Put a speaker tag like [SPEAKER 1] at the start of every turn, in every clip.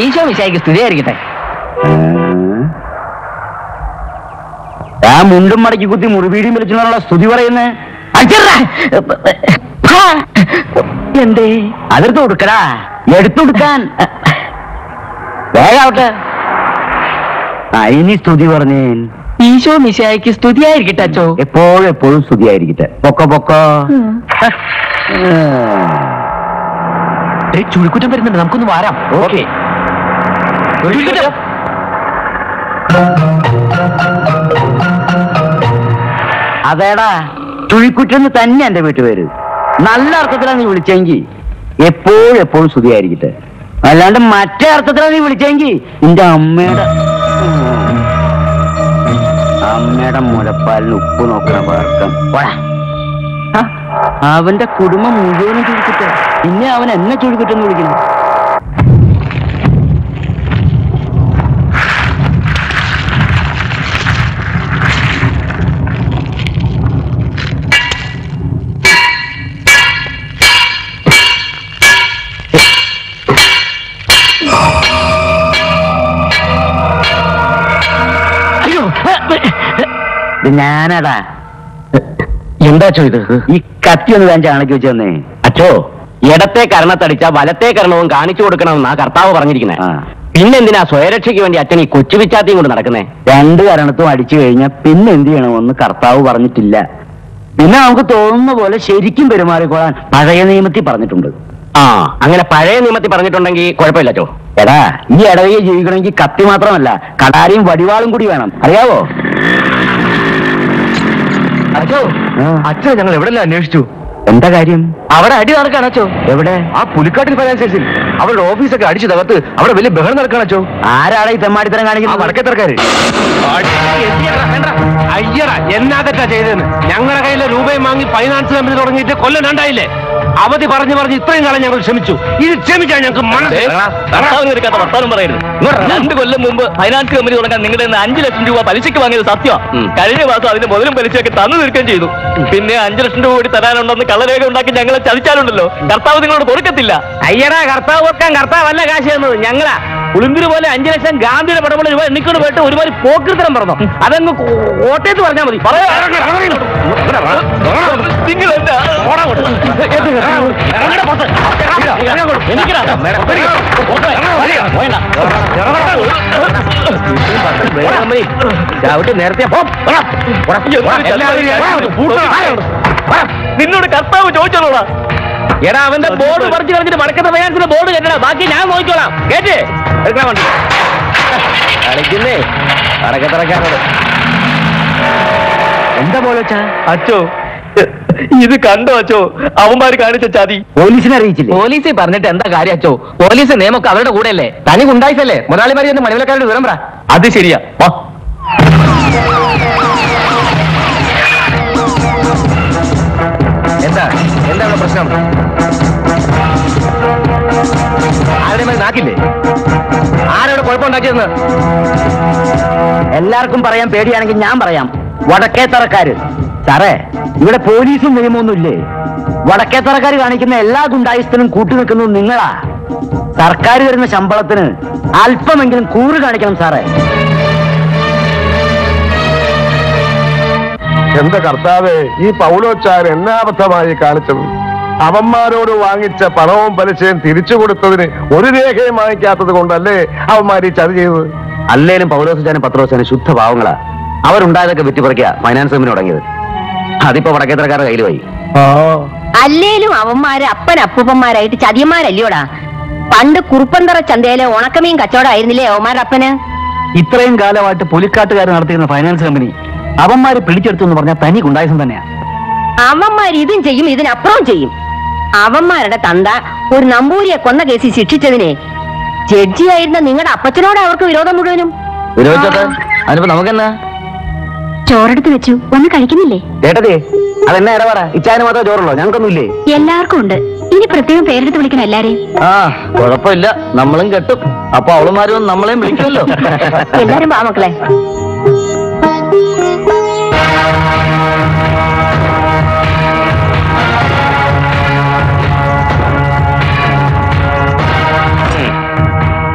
[SPEAKER 1] ഈശോ മിശായിക്ക് സ്തുതിയായിരിക്കട്ടെ
[SPEAKER 2] ആ മുണ്ടും മടക്കി കുത്തി മുറിവീടിയും വിളിച്ചുള്ള സ്തുതി പറയുന്നേ എന്തേ അതെടുത്ത് കൊടുക്കടാ എടുത്തു കൊടുക്കാൻ വേഗാവട്ടെ ആ ഇനി സ്തുതി പറഞ്ഞേൻ
[SPEAKER 1] ഈശോ മിശായിക്ക് സ്തുതിയായിരിക്കട്ടെ അച്ചോ
[SPEAKER 2] എപ്പോഴും എപ്പോഴും സ്തുതിയായിരിക്കട്ടെ പൊക്കോ പൊക്കോ
[SPEAKER 1] ചുഴിക്കുറ്റം വരുന്നുണ്ട് നമുക്കൊന്ന് വാരാം
[SPEAKER 2] ഓക്കെ അതേടാ ചുഴിക്കുറ്റെന്ന് തന്നെ എന്റെ വീട്ടുപേര് നല്ല അർത്ഥത്തിലാണ് നീ വിളിച്ചെങ്കിൽ എപ്പോഴും എപ്പോഴും സ്തുതിയായിരിക്കട്ടെ അല്ലാണ്ട് മറ്റേ അർത്ഥത്തിലാണ് നീ വിളിച്ചെങ്കിൽ നിന്റെ അമ്മയുടെ അമ്മയുടെ മുലപ്പാലിന് ഉപ്പ് നോക്കണ പാർക്കം പോടാ. ആ, അവന്റെ കുടുംബം മുഴുവനും ചുരുക്കിട്ട് പിന്നെ അവൻ എന്നെ ചുരുക്കിട്ടെന്ന് വിളിക്കണം
[SPEAKER 1] അയ്യോ
[SPEAKER 2] ഇത് ഞാനാടാ
[SPEAKER 1] എന്താ അച്ചോ ഇത്
[SPEAKER 2] ഈ കത്തി ഒന്ന് താൻ ചാണക്കി വെച്ച് തന്നേ
[SPEAKER 3] അച്ഛോ ഇടത്തെ കരണത്തടിച്ച വലത്തെ കരണവും കാണിച്ചു കൊടുക്കണമെന്നാ കർത്താവ് പറഞ്ഞിരിക്കുന്നത്
[SPEAKER 2] ആ
[SPEAKER 3] പിന്നെന്തിനാ സ്വയരക്ഷയ്ക്ക് വേണ്ടി അച്ഛൻ ഈ കൊച്ചു പിച്ചാത്തിയും കൊണ്ട് നടക്കുന്നേ
[SPEAKER 2] രണ്ട് കരണത്തും അടിച്ചു കഴിഞ്ഞാൽ പിന്നെ എന്ത് ചെയ്യണമെന്ന് കർത്താവ് പറഞ്ഞിട്ടില്ല പിന്നെ നമുക്ക് തോന്നുന്ന പോലെ ശരിക്കും പെരുമാറിക്കൊള്ളാൻ പഴയ നിയമത്തിൽ പറഞ്ഞിട്ടുണ്ട്
[SPEAKER 3] ആ അങ്ങനെ പഴയ നിയമത്തിൽ പറഞ്ഞിട്ടുണ്ടെങ്കിൽ കുഴപ്പമില്ല അച്ഛോ
[SPEAKER 2] എടാ ഈ ഇടവയെ ജീവിക്കണമെങ്കിൽ കത്തി മാത്രമല്ല കടാരിയും വടിവാളും കൂടി വേണം അറിയാവോ
[SPEAKER 1] അച്ചോ
[SPEAKER 2] ആ.
[SPEAKER 1] അച്ഛൻ ഞങ്ങൾ എവിടെല്ലാം അന്വേഷിച്ചു
[SPEAKER 2] എന്താ കാര്യം
[SPEAKER 1] അവിടെ അടി നടക്കാണ് അച്ചോ
[SPEAKER 2] എവിടെ
[SPEAKER 1] ആ പുലിക്കാട്ടിൽ ഫൈനാൻസേഴ്സിൽ അവരുടെ ഓഫീസൊക്കെ അടിച്ചു തകർത്ത് അവിടെ വലിയ ബഹളം നടക്കാണ് അച്ചോ
[SPEAKER 2] ആരാടാ ഈ തെമ്മാടിത്തരം
[SPEAKER 1] ആ
[SPEAKER 2] കാണിക്കുന്നത്
[SPEAKER 1] വടക്കേത്തർക്കാര്
[SPEAKER 4] അയ്യറ എന്നാ തെറ്റാ ചെയ്തതെന്ന് ഞങ്ങളുടെ കയ്യിലെ രൂപയും വാങ്ങി ഫൈനാൻസ് കമ്പനി തുടങ്ങിയിട്ട് കൊല്ലം രണ്ടായില്ലേ അവധി പറഞ്ഞു പറഞ്ഞ് ഇത്രയും കാലം ഞങ്ങൾ ക്ഷമിച്ചു ഇത് ക്ഷമിക്കാൻ ഞങ്ങൾക്ക് മനസ്സ്
[SPEAKER 3] എടുക്കാത്ത വർത്താനം പറയരുത് രണ്ട് കൊല്ലം മുമ്പ് ഫൈനാൻസ് കമ്പനി തുടങ്ങാൻ നിങ്ങളുടെ കയ്യിൽ നിന്ന് അഞ്ച് ലക്ഷം രൂപ പലിശയ്ക്ക് വാങ്ങിയത് സത്യം കഴിഞ്ഞ മാസം അതിന്റെ മുതലും പലിശയൊക്കെ തന്നു തീർക്കുകയും ചെയ്തു പിന്നെ അഞ്ചു ലക്ഷം രൂപ കൂടി തരാനുണ്ടെന്ന് കള്ളരേഖ ഉണ്ടാക്കി ഞങ്ങളെ ചതിച്ചാലുണ്ടല്ലോ കർത്താവ് നിങ്ങളോട് കൊടുക്കത്തില്ല
[SPEAKER 4] അയ്യടാ കർത്താവ് വെക്കാൻ കർത്താവല്ല കാശ് തന്നത് ഞങ്ങളാ ഉളുന്തിരി പോലെ അഞ്ചു ലക്ഷം ഗാന്ധിയുടെ പടമുള്ള രൂപ എണ്ണിക്കൊണ്ട് പോയിട്ട് ഒരുപാട് പോക്കിരുത്തരം പറഞ്ഞു അതങ്ങ് കോ- കോട്ടയത്ത് പറഞ്ഞാൽ മതി
[SPEAKER 3] നിങ്ങൾ എന്താ
[SPEAKER 4] ചവിട്ടി നേരത്തെ പോ. പോടാ. പോടാ. പോടാ. എല്ലാവരും പൂട്ടണം.
[SPEAKER 3] നിന്നോട് കർത്താവ് ചോദിച്ചോളാ
[SPEAKER 4] എടാ അവന്റെ ബോർഡ് പറിച്ചു കളഞ്ഞിട്ട് വടക്കത്തെ ഫൈനാൻസിന്റെ ബോർഡ് കെട്ടടാ ബാക്കി ഞാൻ നോക്കിക്കോളാം കേട്ടേ എടുക്കാൻ വേണ്ടി കളിക്കുന്നേ വടക്കത്തിറക്കാനോട്
[SPEAKER 2] എന്താ പോലെ വെച്ചാ
[SPEAKER 3] അച്ചോ ഇത് കണ്ടോ അച്ചോ അവന്മാര് കാണിച്ച ചതി
[SPEAKER 2] പോലീസിനെ അറിയിച്ചില്ലേ
[SPEAKER 1] പോലീസിൽ പറഞ്ഞിട്ട് എന്താ കാര്യം അച്ചോ പോലീസ് നിയമമൊക്കെ അവരുടെ കൂടെയല്ലേ തനി ഉണ്ടായിട്ടല്ലേ മുതലാളിമാരി എന്ന് മണിവിലക്കാരുടെ വിവരം പറ
[SPEAKER 3] അത് ശരിയാ വാ.
[SPEAKER 1] എന്താ എന്താ ഇവിടെ പ്രശ്നം ആരുടെ മേൽ നാക്കില്ലേ ആരോട് കുഴപ്പമുണ്ടാക്കിയെന്ന്
[SPEAKER 2] എല്ലാവർക്കും പറയാൻ പേടിയാണെങ്കിൽ ഞാൻ പറയാം വടക്കേത്തറക്കാര് സാറേ ഇവിടെ പോലീസും നിയമമൊന്നും ഇല്ലേ വടക്കേത്തറക്കാര് കാണിക്കുന്ന എല്ലാ ഗുണ്ടായുസ്ഥനും കൂട്ടുനിൽക്കുന്നത് നിങ്ങളാ സർക്കാർ തരുന്ന ശമ്പളത്തിന് അല്പമെങ്കിലും കൂറ് കാണിക്കണം സാറേ
[SPEAKER 5] എന്റെ കർത്താവേ ഈ പൗലോച്ചാർ എന്നാബദ്ധമായി കാണിച്ചത് അവന്മാരോട് വാങ്ങിച്ച പണവും പലിശയും തിരിച്ചു കൊടുത്തതിന് ഒരു രേഖയും വാങ്ങിക്കാത്തത് കൊണ്ടല്ലേ അവന്മാർ ഈ ചതി ചെയ്തത്
[SPEAKER 2] അല്ലേലും പൗലോസിച്ചാനും പത്രോസാനും ശുദ്ധ പാവങ്ങളാ അവരുണ്ടായതൊക്കെ വിറ്റുപറിക്കുക ഫൈനാൻസ് കമ്പനി തുടങ്ങിയത് അതിപ്പോ വടക്കേത്തറക്കാരുടെ കയ്യിൽ പോയി
[SPEAKER 6] അല്ലേലും അവന്മാര് അപ്പൻ അപ്പൂപ്പന്മാരായിട്ട് ചതിയന്മാരല്ലയോടാ പണ്ട് കുറുപ്പന്തറ ചന്തയിലെ ഉണക്കമീൻ കച്ചവടമായിരുന്നില്ലേ അവന്മാരുടെ അപ്പന്
[SPEAKER 2] ഇത്രയും കാലമായിട്ട് പുലിക്കാട്ടുകാർ നടത്തിയിരുന്ന ഫൈനാൻസ് കമ്പനി അവന്മാര് പിടിച്ചെടുത്തു എന്ന് പറഞ്ഞാൽ തനി ഗുണ്ടായുസം തന്നെയാ
[SPEAKER 6] അവന്മാർ ഇതും ചെയ്യും ഇതിനപ്പുറവും ചെയ്യും അവന്മാരുടെ തന്ത ഒരു നമ്പൂരിയെ കൊന്ന കേസിൽ ശിക്ഷിച്ചതിനെ ജഡ്ജിയായിരുന്ന നിങ്ങളുടെ അപ്പച്ചനോട് അവർക്ക് വിരോധം മുഴുവനും
[SPEAKER 2] വിരോധിച്ചോട്ടെ അതിനിപ്പോ നമുക്കെന്നാ
[SPEAKER 6] ചോറെടുത്ത് വെച്ചു ഒന്ന് കഴിക്കുന്നില്ലേ
[SPEAKER 2] കേട്ടതേ അതെന്നാ ഇടപാടാ ഇച്ചാന് മാത്രമേ ചോറുള്ളൂ ഞങ്ങൾക്കൊന്നുമില്ലേ
[SPEAKER 6] എല്ലാവർക്കും ഉണ്ട് ഇനി പ്രത്യേകം പേരെടുത്ത് വിളിക്കണം എല്ലാരെയും
[SPEAKER 2] ആ കുഴപ്പമില്ല നമ്മളും കെട്ടും അപ്പൊ അവളുമാരും നമ്മളെയും വിളിക്കുമല്ലോ
[SPEAKER 6] എല്ലാരും വാ മക്കളെ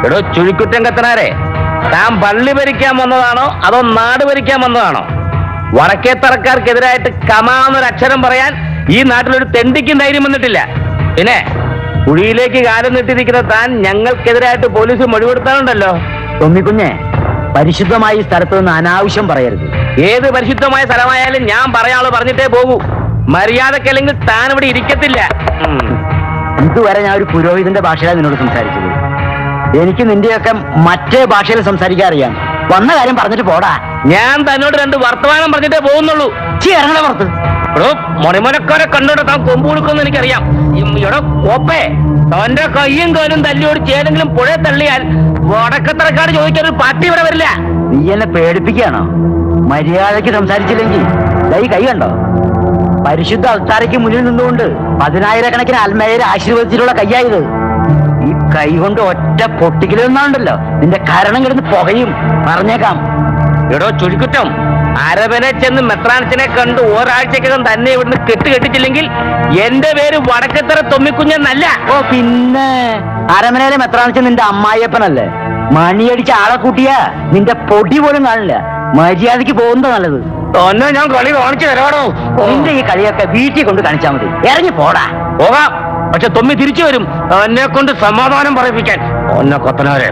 [SPEAKER 3] എടോ ചുഴിക്കുറ്റം കത്തനാരെ താൻ പള്ളി ഭരിക്കാൻ വന്നതാണോ അതോ നാട് ഭരിക്കാൻ വന്നതാണോ വടക്കേത്തറക്കാർക്കെതിരായിട്ട് കമാന്നൊരു അക്ഷരം പറയാൻ ഈ നാട്ടിലൊരു തെണ്ടിക്കും ധൈര്യം വന്നിട്ടില്ല പിന്നെ കുഴിയിലേക്ക് കാലം നീട്ടിയിരിക്കുന്ന താൻ ഞങ്ങൾക്കെതിരായിട്ട് പോലീസ് മൊഴികൊടുത്താലുണ്ടല്ലോ
[SPEAKER 2] തൊമ്മിക്കുഞ്ഞെ പരിശുദ്ധമായി ഈ സ്ഥലത്ത് നിന്ന് അനാവശ്യം പറയരുത്
[SPEAKER 3] ഏത് പരിശുദ്ധമായ സ്ഥലമായാലും ഞാൻ പറയാള് പറഞ്ഞിട്ടേ പോകൂ മര്യാദക്കല്ലെങ്കിൽ താൻ ഇവിടെ ഇരിക്കത്തില്ല ഉം.
[SPEAKER 2] ഇതുവരെ ഞാൻ ഒരു പുരോഹിതന്റെ ഭാഷയിലാണ് നിന്നോട് സംസാരിച്ചത് എനിക്ക് നിന്റെയൊക്കെ മറ്റേ ഭാഷയിൽ സംസാരിക്കാൻ അറിയാം വന്ന കാര്യം പറഞ്ഞിട്ട് പോടാ
[SPEAKER 3] ഞാൻ തന്നോട് രണ്ട് വർത്തമാനം പറഞ്ഞിട്ടേ പോകുന്നുള്ളൂ
[SPEAKER 2] ചീ ഇറങ്ങണ പുറത്ത്
[SPEAKER 3] എടോ മണിമലക്കാരെ കണ്ടോണ്ട് താൻ കൊമ്പ് കൊടുക്കുമെന്ന് എനിക്കറിയാം ഉം, എടോ കോപ്പേ തന്റെ കയ്യും കാലും തല്ലിയോടിച്ച് ഏതെങ്കിലും പുഴ തള്ളിയാൽ വടക്കത്തറക്കാട് ചോദിക്കാൻ ഒരു പാർട്ടി ഇവിടെ വരില്ല
[SPEAKER 2] നീ എന്നെ പേടിപ്പിക്കുകയാണോ മര്യാദയ്ക്ക് സംസാരിച്ചില്ലെങ്കിൽ ദാ ഈ കൈ കണ്ടോ പരിശുദ്ധ അൾത്താരയ്ക്ക് മുന്നിൽ നിന്നുകൊണ്ട് പതിനായിരക്കണക്കിന് ആത്മേയരെ ആശീർവദിച്ചിട്ടുള്ള കയ്യായത് ഈ കൈ കൊണ്ട് ഒറ്റ പൊട്ടിക്കലെന്നാണ്ടല്ലോ നിന്റെ കരണം കിടന്ന് പുകയും പറഞ്ഞേക്കാം
[SPEAKER 3] എടോ ചുരുക്കുറ്റം അരവനെ ചെന്ന് മെത്രാനച്ചനെ കണ്ട് ഒരാഴ്ചക്കകം തന്നെ ഇവിടുന്ന് കെട്ട് കെട്ടിച്ചില്ലെങ്കിൽ എന്റെ പേര് വടക്കത്തറ തൊമ്മിക്കുഞ്ഞെന്നല്ല
[SPEAKER 2] ഓ പിന്നെ അരമനയിലെ മെത്രാണിച്ച നിന്റെ അമ്മായിയപ്പനല്ലേ മണിയടിച്ച ആളെ കൂട്ടിയ നിന്റെ പൊടി പോലും കാണില്ല മര്യാദക്ക് പോകുന്നത് നല്ലത്
[SPEAKER 3] തന്നെ ഞാൻ കളി കാണിച്ചു തരാടോ
[SPEAKER 2] നിന്റെ ഈ കളിയൊക്കെ വീട്ടിൽ കൊണ്ട് കാണിച്ചാൽ മതി ഇറങ്ങി പോടാ
[SPEAKER 3] പോകാം പക്ഷെ തൊമ്മി തിരിച്ചു വരും എന്നെ കൊണ്ട് സമാധാനം പറയിപ്പിക്കാൻ ഒന്നെ കൊത്തനാരെ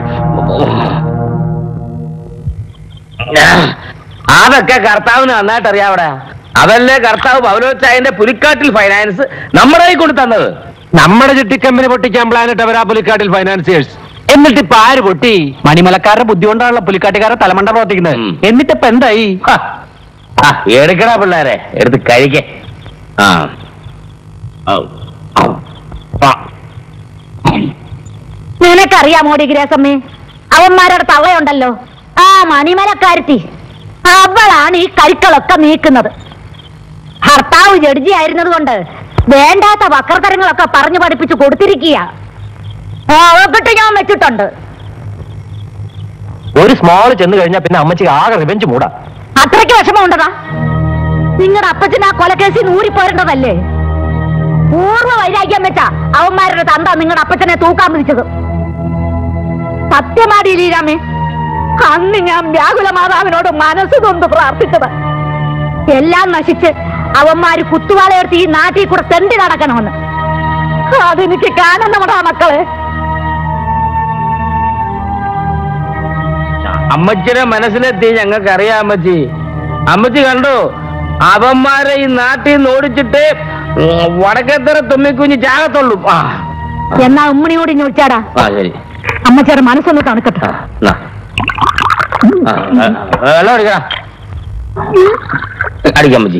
[SPEAKER 3] അതൊക്കെ കർത്താവിന് നന്നായിട്ട് അറിയാവിടെ അതല്ലേ കർത്താവ് പൗലോച്ചായന്റെ പുലിക്കാട്ടിൽ ഫൈനാൻസ് നമ്മുടെ കൈ കൊണ്ട് തന്നത്
[SPEAKER 4] നമ്മുടെ ചിട്ടിക്കമ്പനി പൊട്ടിക്കാൻ പ്ലാനിട്ട് അവരാ പുലിക്കാട്ടിൽ ഫൈനാൻസിയേഴ്സ് എന്നിട്ട് ഇപ്പൊ ആര് പൊട്ടി
[SPEAKER 1] മണിമലക്കാരുടെ ബുദ്ധി കൊണ്ടാണല്ലോ പുലിക്കാട്ടുകാരെ തലമണ്ട പ്രവർത്തിക്കുന്നത്
[SPEAKER 3] ഉം.
[SPEAKER 1] എന്നിട്ട് ഇപ്പൊ എന്തായി
[SPEAKER 3] ഹ. ആ, എടുക്കടാ പിള്ളേരെ എടുത്ത് കഴിക്കേ ആ ഔ. ഔ. ആ.
[SPEAKER 6] നിനക്കറിയാമോടി ഗ്രേസമ്മേ അവന്മാരുടെ തവയുണ്ടല്ലോ ആ മണിമലക്കാരത്തി അവളാണ് ഈ കരുക്കളൊക്കെ നീക്കുന്നത് ഭർത്താവ് ജഡ്ജി ആയിരുന്നത് കൊണ്ട് വേണ്ടാത്ത വക്രതരങ്ങളൊക്കെ പറഞ്ഞു പഠിപ്പിച്ച് കൊടുത്തിരിക്കുക അവക്കിട്ട് ഞാൻ വെച്ചിട്ടുണ്ട്
[SPEAKER 1] ഒരു സ്മോൾ ചെന്ന് കഴിഞ്ഞാൽ പിന്നെ അമ്മച്ചി ആകെ റിവെഞ്ച് മൂടാ
[SPEAKER 6] അത്രയ്ക്ക് വിഷമമുണ്ടതാ നിങ്ങളുടെ അപ്പച്ചൻ ആ കൊലക്കേസിൽ ഊരിപ്പോരേണ്ടതല്ലേ പൂർവ്വ വൈരാഗ്യം വെച്ചാ അവന്മാരുടെ തന്ത നിങ്ങളുടെ അപ്പച്ചനെ തൂക്കാൻ വിളിച്ചത് സത്യമാടി ലീരാമേ അന്ന് ഞാൻ വ്യാകുല മാതാവിനോട് മനസ്സ് തൊന്ന് പ്രാർത്ഥിച്ചത് എല്ലാം നശിച്ച് അവന്മാര് കുത്തുവാളയെടുത്ത് ഈ നാട്ടിൽ കൂടെ തെണ്ടി നടക്കണമെന്ന് അതെനിക്ക് കാണുന്നവടാ മക്കളെ
[SPEAKER 3] അമ്മച്ചിയുടെ മനസ്സിലെത്തി ഞങ്ങൾക്ക് അറിയാം അമ്മച്ചി അമ്മച്ചി കണ്ടു അവന്മാരെ ഈ നാട്ടിൽ നിന്ന് ഓടിച്ചിട്ട് ഉം, വടക്കേത്തറ തുമ്മിക്കുഞ്ഞ് ചാകത്തുള്ളൂ ആ
[SPEAKER 6] എന്നാ ഉമ്മണിയോട് ഇനി വിളിച്ചാടാ
[SPEAKER 3] ആ ശരി
[SPEAKER 6] അമ്മച്ചേടെ മനസ്സൊന്ന് തണുക്കട്ടെ
[SPEAKER 3] ആ, എന്നാ. ആ, ആ, വെള്ളം അടിക്കാം അടിക്കാം അമ്മച്ചി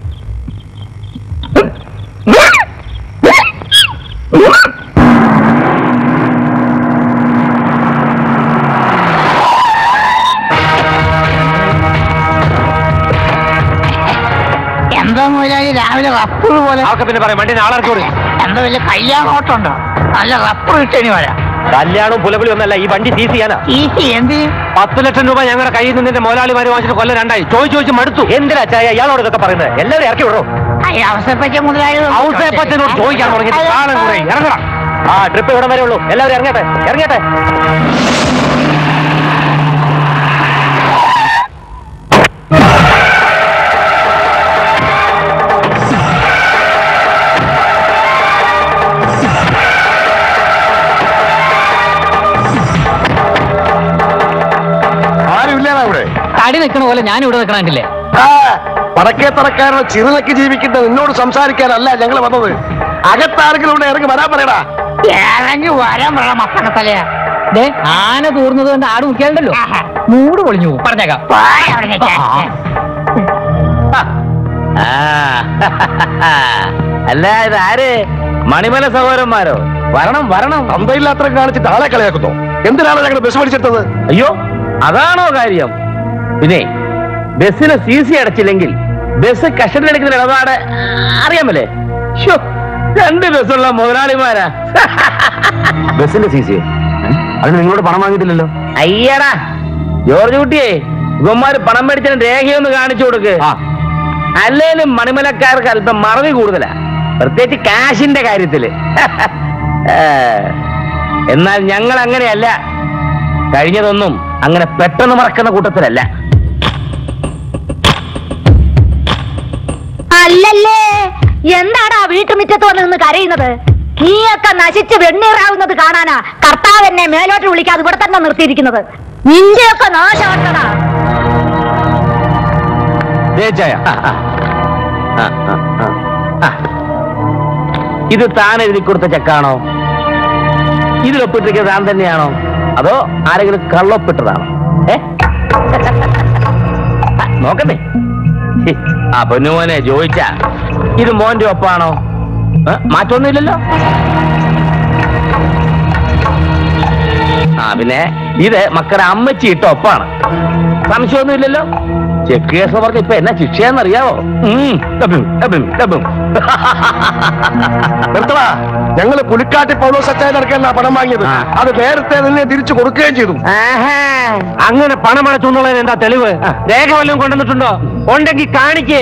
[SPEAKER 7] എന്താ മുതലാളി രാവിലെ റബ്ബർ പോലെ
[SPEAKER 4] ആൾക്ക് പിന്നെ പറയാം വണ്ടി നാളെ ഇറക്കി കൊടുക്കും
[SPEAKER 7] എന്താ വലിയ കല്യാണോട്ടുണ്ടോ നല്ല റബ്ബർ കിട്ടണി വരാം
[SPEAKER 1] കല്യാണവും പുലപുലി ഒന്നല്ല ഈ വണ്ടി സീസ് ചെയ്യാനാ
[SPEAKER 7] ഈസി എന്ത്
[SPEAKER 4] പത്ത് ലക്ഷം രൂപ ഞങ്ങളുടെ കയ്യിൽ നിന്ന് നിന്റെ മുതലാളിമാര് വാങ്ങിച്ചിട്ട് കൊല്ലം രണ്ടായി ചോദിച്ചു ചോദിച്ച് മടുത്തു
[SPEAKER 1] എന്തിനാ ചായ ഇയാളോട് ഇതൊക്കെ പറയുന്നത് എല്ലാവരും ഇറക്കി വിടോ
[SPEAKER 7] അവസരപ്പറ്റ മുതലാളി
[SPEAKER 4] ഔസേപ്പച്ചനോട് ചോദിക്കാൻ തുടങ്ങിയിട്ട് കാലം കുറെ ഇറങ്ങണം
[SPEAKER 1] ആ ട്രിപ്പ് ഇവിടെ വരെ ഉള്ളൂ എല്ലാവരും ഇറങ്ങട്ടെ ഇറങ്ങട്ടെ
[SPEAKER 5] ആരുമില്ലേടാ ഇവിടെ
[SPEAKER 1] തടി നിൽക്കണ പോലെ ഞാൻ ഇവിടെ നിൽക്കണില്ലേ
[SPEAKER 5] ആ, വടക്കേത്തറക്കാരുടെ ചിറുനക്കി ജീവിക്കുന്ന നിന്നോട് സംസാരിക്കാനല്ല ഞങ്ങൾ വന്നത് അകത്താരെങ്കിലും ഇവിടെ ഇറങ്ങി വരാൻ പറയടാ
[SPEAKER 7] ഇറങ്ങി വരാൻ പറയണം മപ്പക്കത്തലയാ
[SPEAKER 1] ആന തൂർന്നത് കൊണ്ട് ആട് മുക്കിയാലുണ്ടല്ലോ മൂട് പൊളിഞ്ഞു പോകും പറഞ്ഞേക്കാം
[SPEAKER 7] പോയി അവിടെ നിൽക്കാൻ.
[SPEAKER 3] ആ. അല്ല ഇത് ആര് മണിമല സഹോദരന്മാരോ വരണം വരണം
[SPEAKER 5] അന്തയില്ലാത്ര കാണിച്ചിട്ട് ആളെ കളിയാക്കുന്നോ എന്തിനാണ് ഞങ്ങൾ ബസ് പഠിച്ചെടുത്തത്
[SPEAKER 3] അയ്യോ അതാണോ കാര്യം പിന്നെ ബസ്സിന് സി സി അടച്ചില്ലെങ്കിൽ ബസ് കഷത്തിലെടുക്കുന്ന ഇടപാട് അറിയാമല്ലേ ശ്ശോ, രണ്ട് ബസ്സുള്ള മുതലാളിമാരാ
[SPEAKER 2] ബസിന്റെ സി സി അതിന് നിങ്ങളോട് പണം വാങ്ങിയിട്ടില്ലല്ലോ
[SPEAKER 3] അയ്യടാ ജോർജ് കുട്ടിയെ ഇവന്മാര് പണം മേടിച്ചതിന് രേഖയൊന്ന് കാണിച്ചു കൊടുക്ക് അല്ലേലും മണിമലക്കാർക്ക് അല്പം മറവി കൂടുതലാ പ്രത്യേകിച്ച് കാശിന്റെ കാര്യത്തില് ഏ, എന്നാൽ ഞങ്ങൾ അങ്ങനെയല്ല
[SPEAKER 2] കഴിഞ്ഞതൊന്നും അങ്ങനെ പെട്ടെന്ന് മറക്കുന്ന കൂട്ടത്തിലല്ല
[SPEAKER 6] അല്ലല്ലേ എന്താടാ വീട്ടുമുറ്റത്ത് വന്ന് നിന്ന് കരയുന്നത് നീയൊക്കെ നശിച്ച് വെണ്ണീറാവുന്നത് കാണാനാ കർത്താവ് എന്നെ മേലോട്ട് വിളിക്കാതെ ഇവിടെ തന്നെ നിർത്തിയിരിക്കുന്നത് നിന്റെയൊക്കെ നാശമാട്ടടാ
[SPEAKER 2] ദേശായ ഇത് താൻ എഴുതി കൊടുത്ത ചെക്കാണോ ഇതിൽ ഒപ്പിട്ടിരിക്കുന്നത് താൻ തന്നെയാണോ അതോ ആരെങ്കിലും കള്ളൊപ്പിട്ടതാണോ ഏ ആ, നോക്കട്ടെ ഹി, ആ പൊന്നുമോനെ ചോദിച്ച ഇത് മോന്റെ ഒപ്പാണോ ഏ, മാറ്റമൊന്നുമില്ലല്ലോ ആ പിന്നെ ഇത് മക്കളുടെ അമ്മച്ചി ഇട്ട ഒപ്പാണ് സംശയമൊന്നുമില്ലല്ലോ ചെക്ക് കേസ് പറഞ്ഞ ഇപ്പൊ എന്നാ ശിക്ഷയാന്നറിയാവോ ഉം, ഡബും, ഡബും, ഡബും.
[SPEAKER 5] നിർത്തടാ ഞങ്ങള് പുലിക്കാട്ടി പൗലോസ് അച്ചായ നടക്കാനാ പണം വാങ്ങിയത്
[SPEAKER 2] ആ.
[SPEAKER 5] അത് നേരത്തെ തന്നെ തിരിച്ചു കൊടുക്കുകയും ചെയ്തു
[SPEAKER 2] ആഹാ.
[SPEAKER 4] അങ്ങനെ പണം അടച്ചുന്നുള്ളതിന് എന്താ തെളിവ് രേഖ വല്ലതും കൊണ്ടുവന്നിട്ടുണ്ടോ ഉണ്ടെങ്കിൽ കാണിക്കേ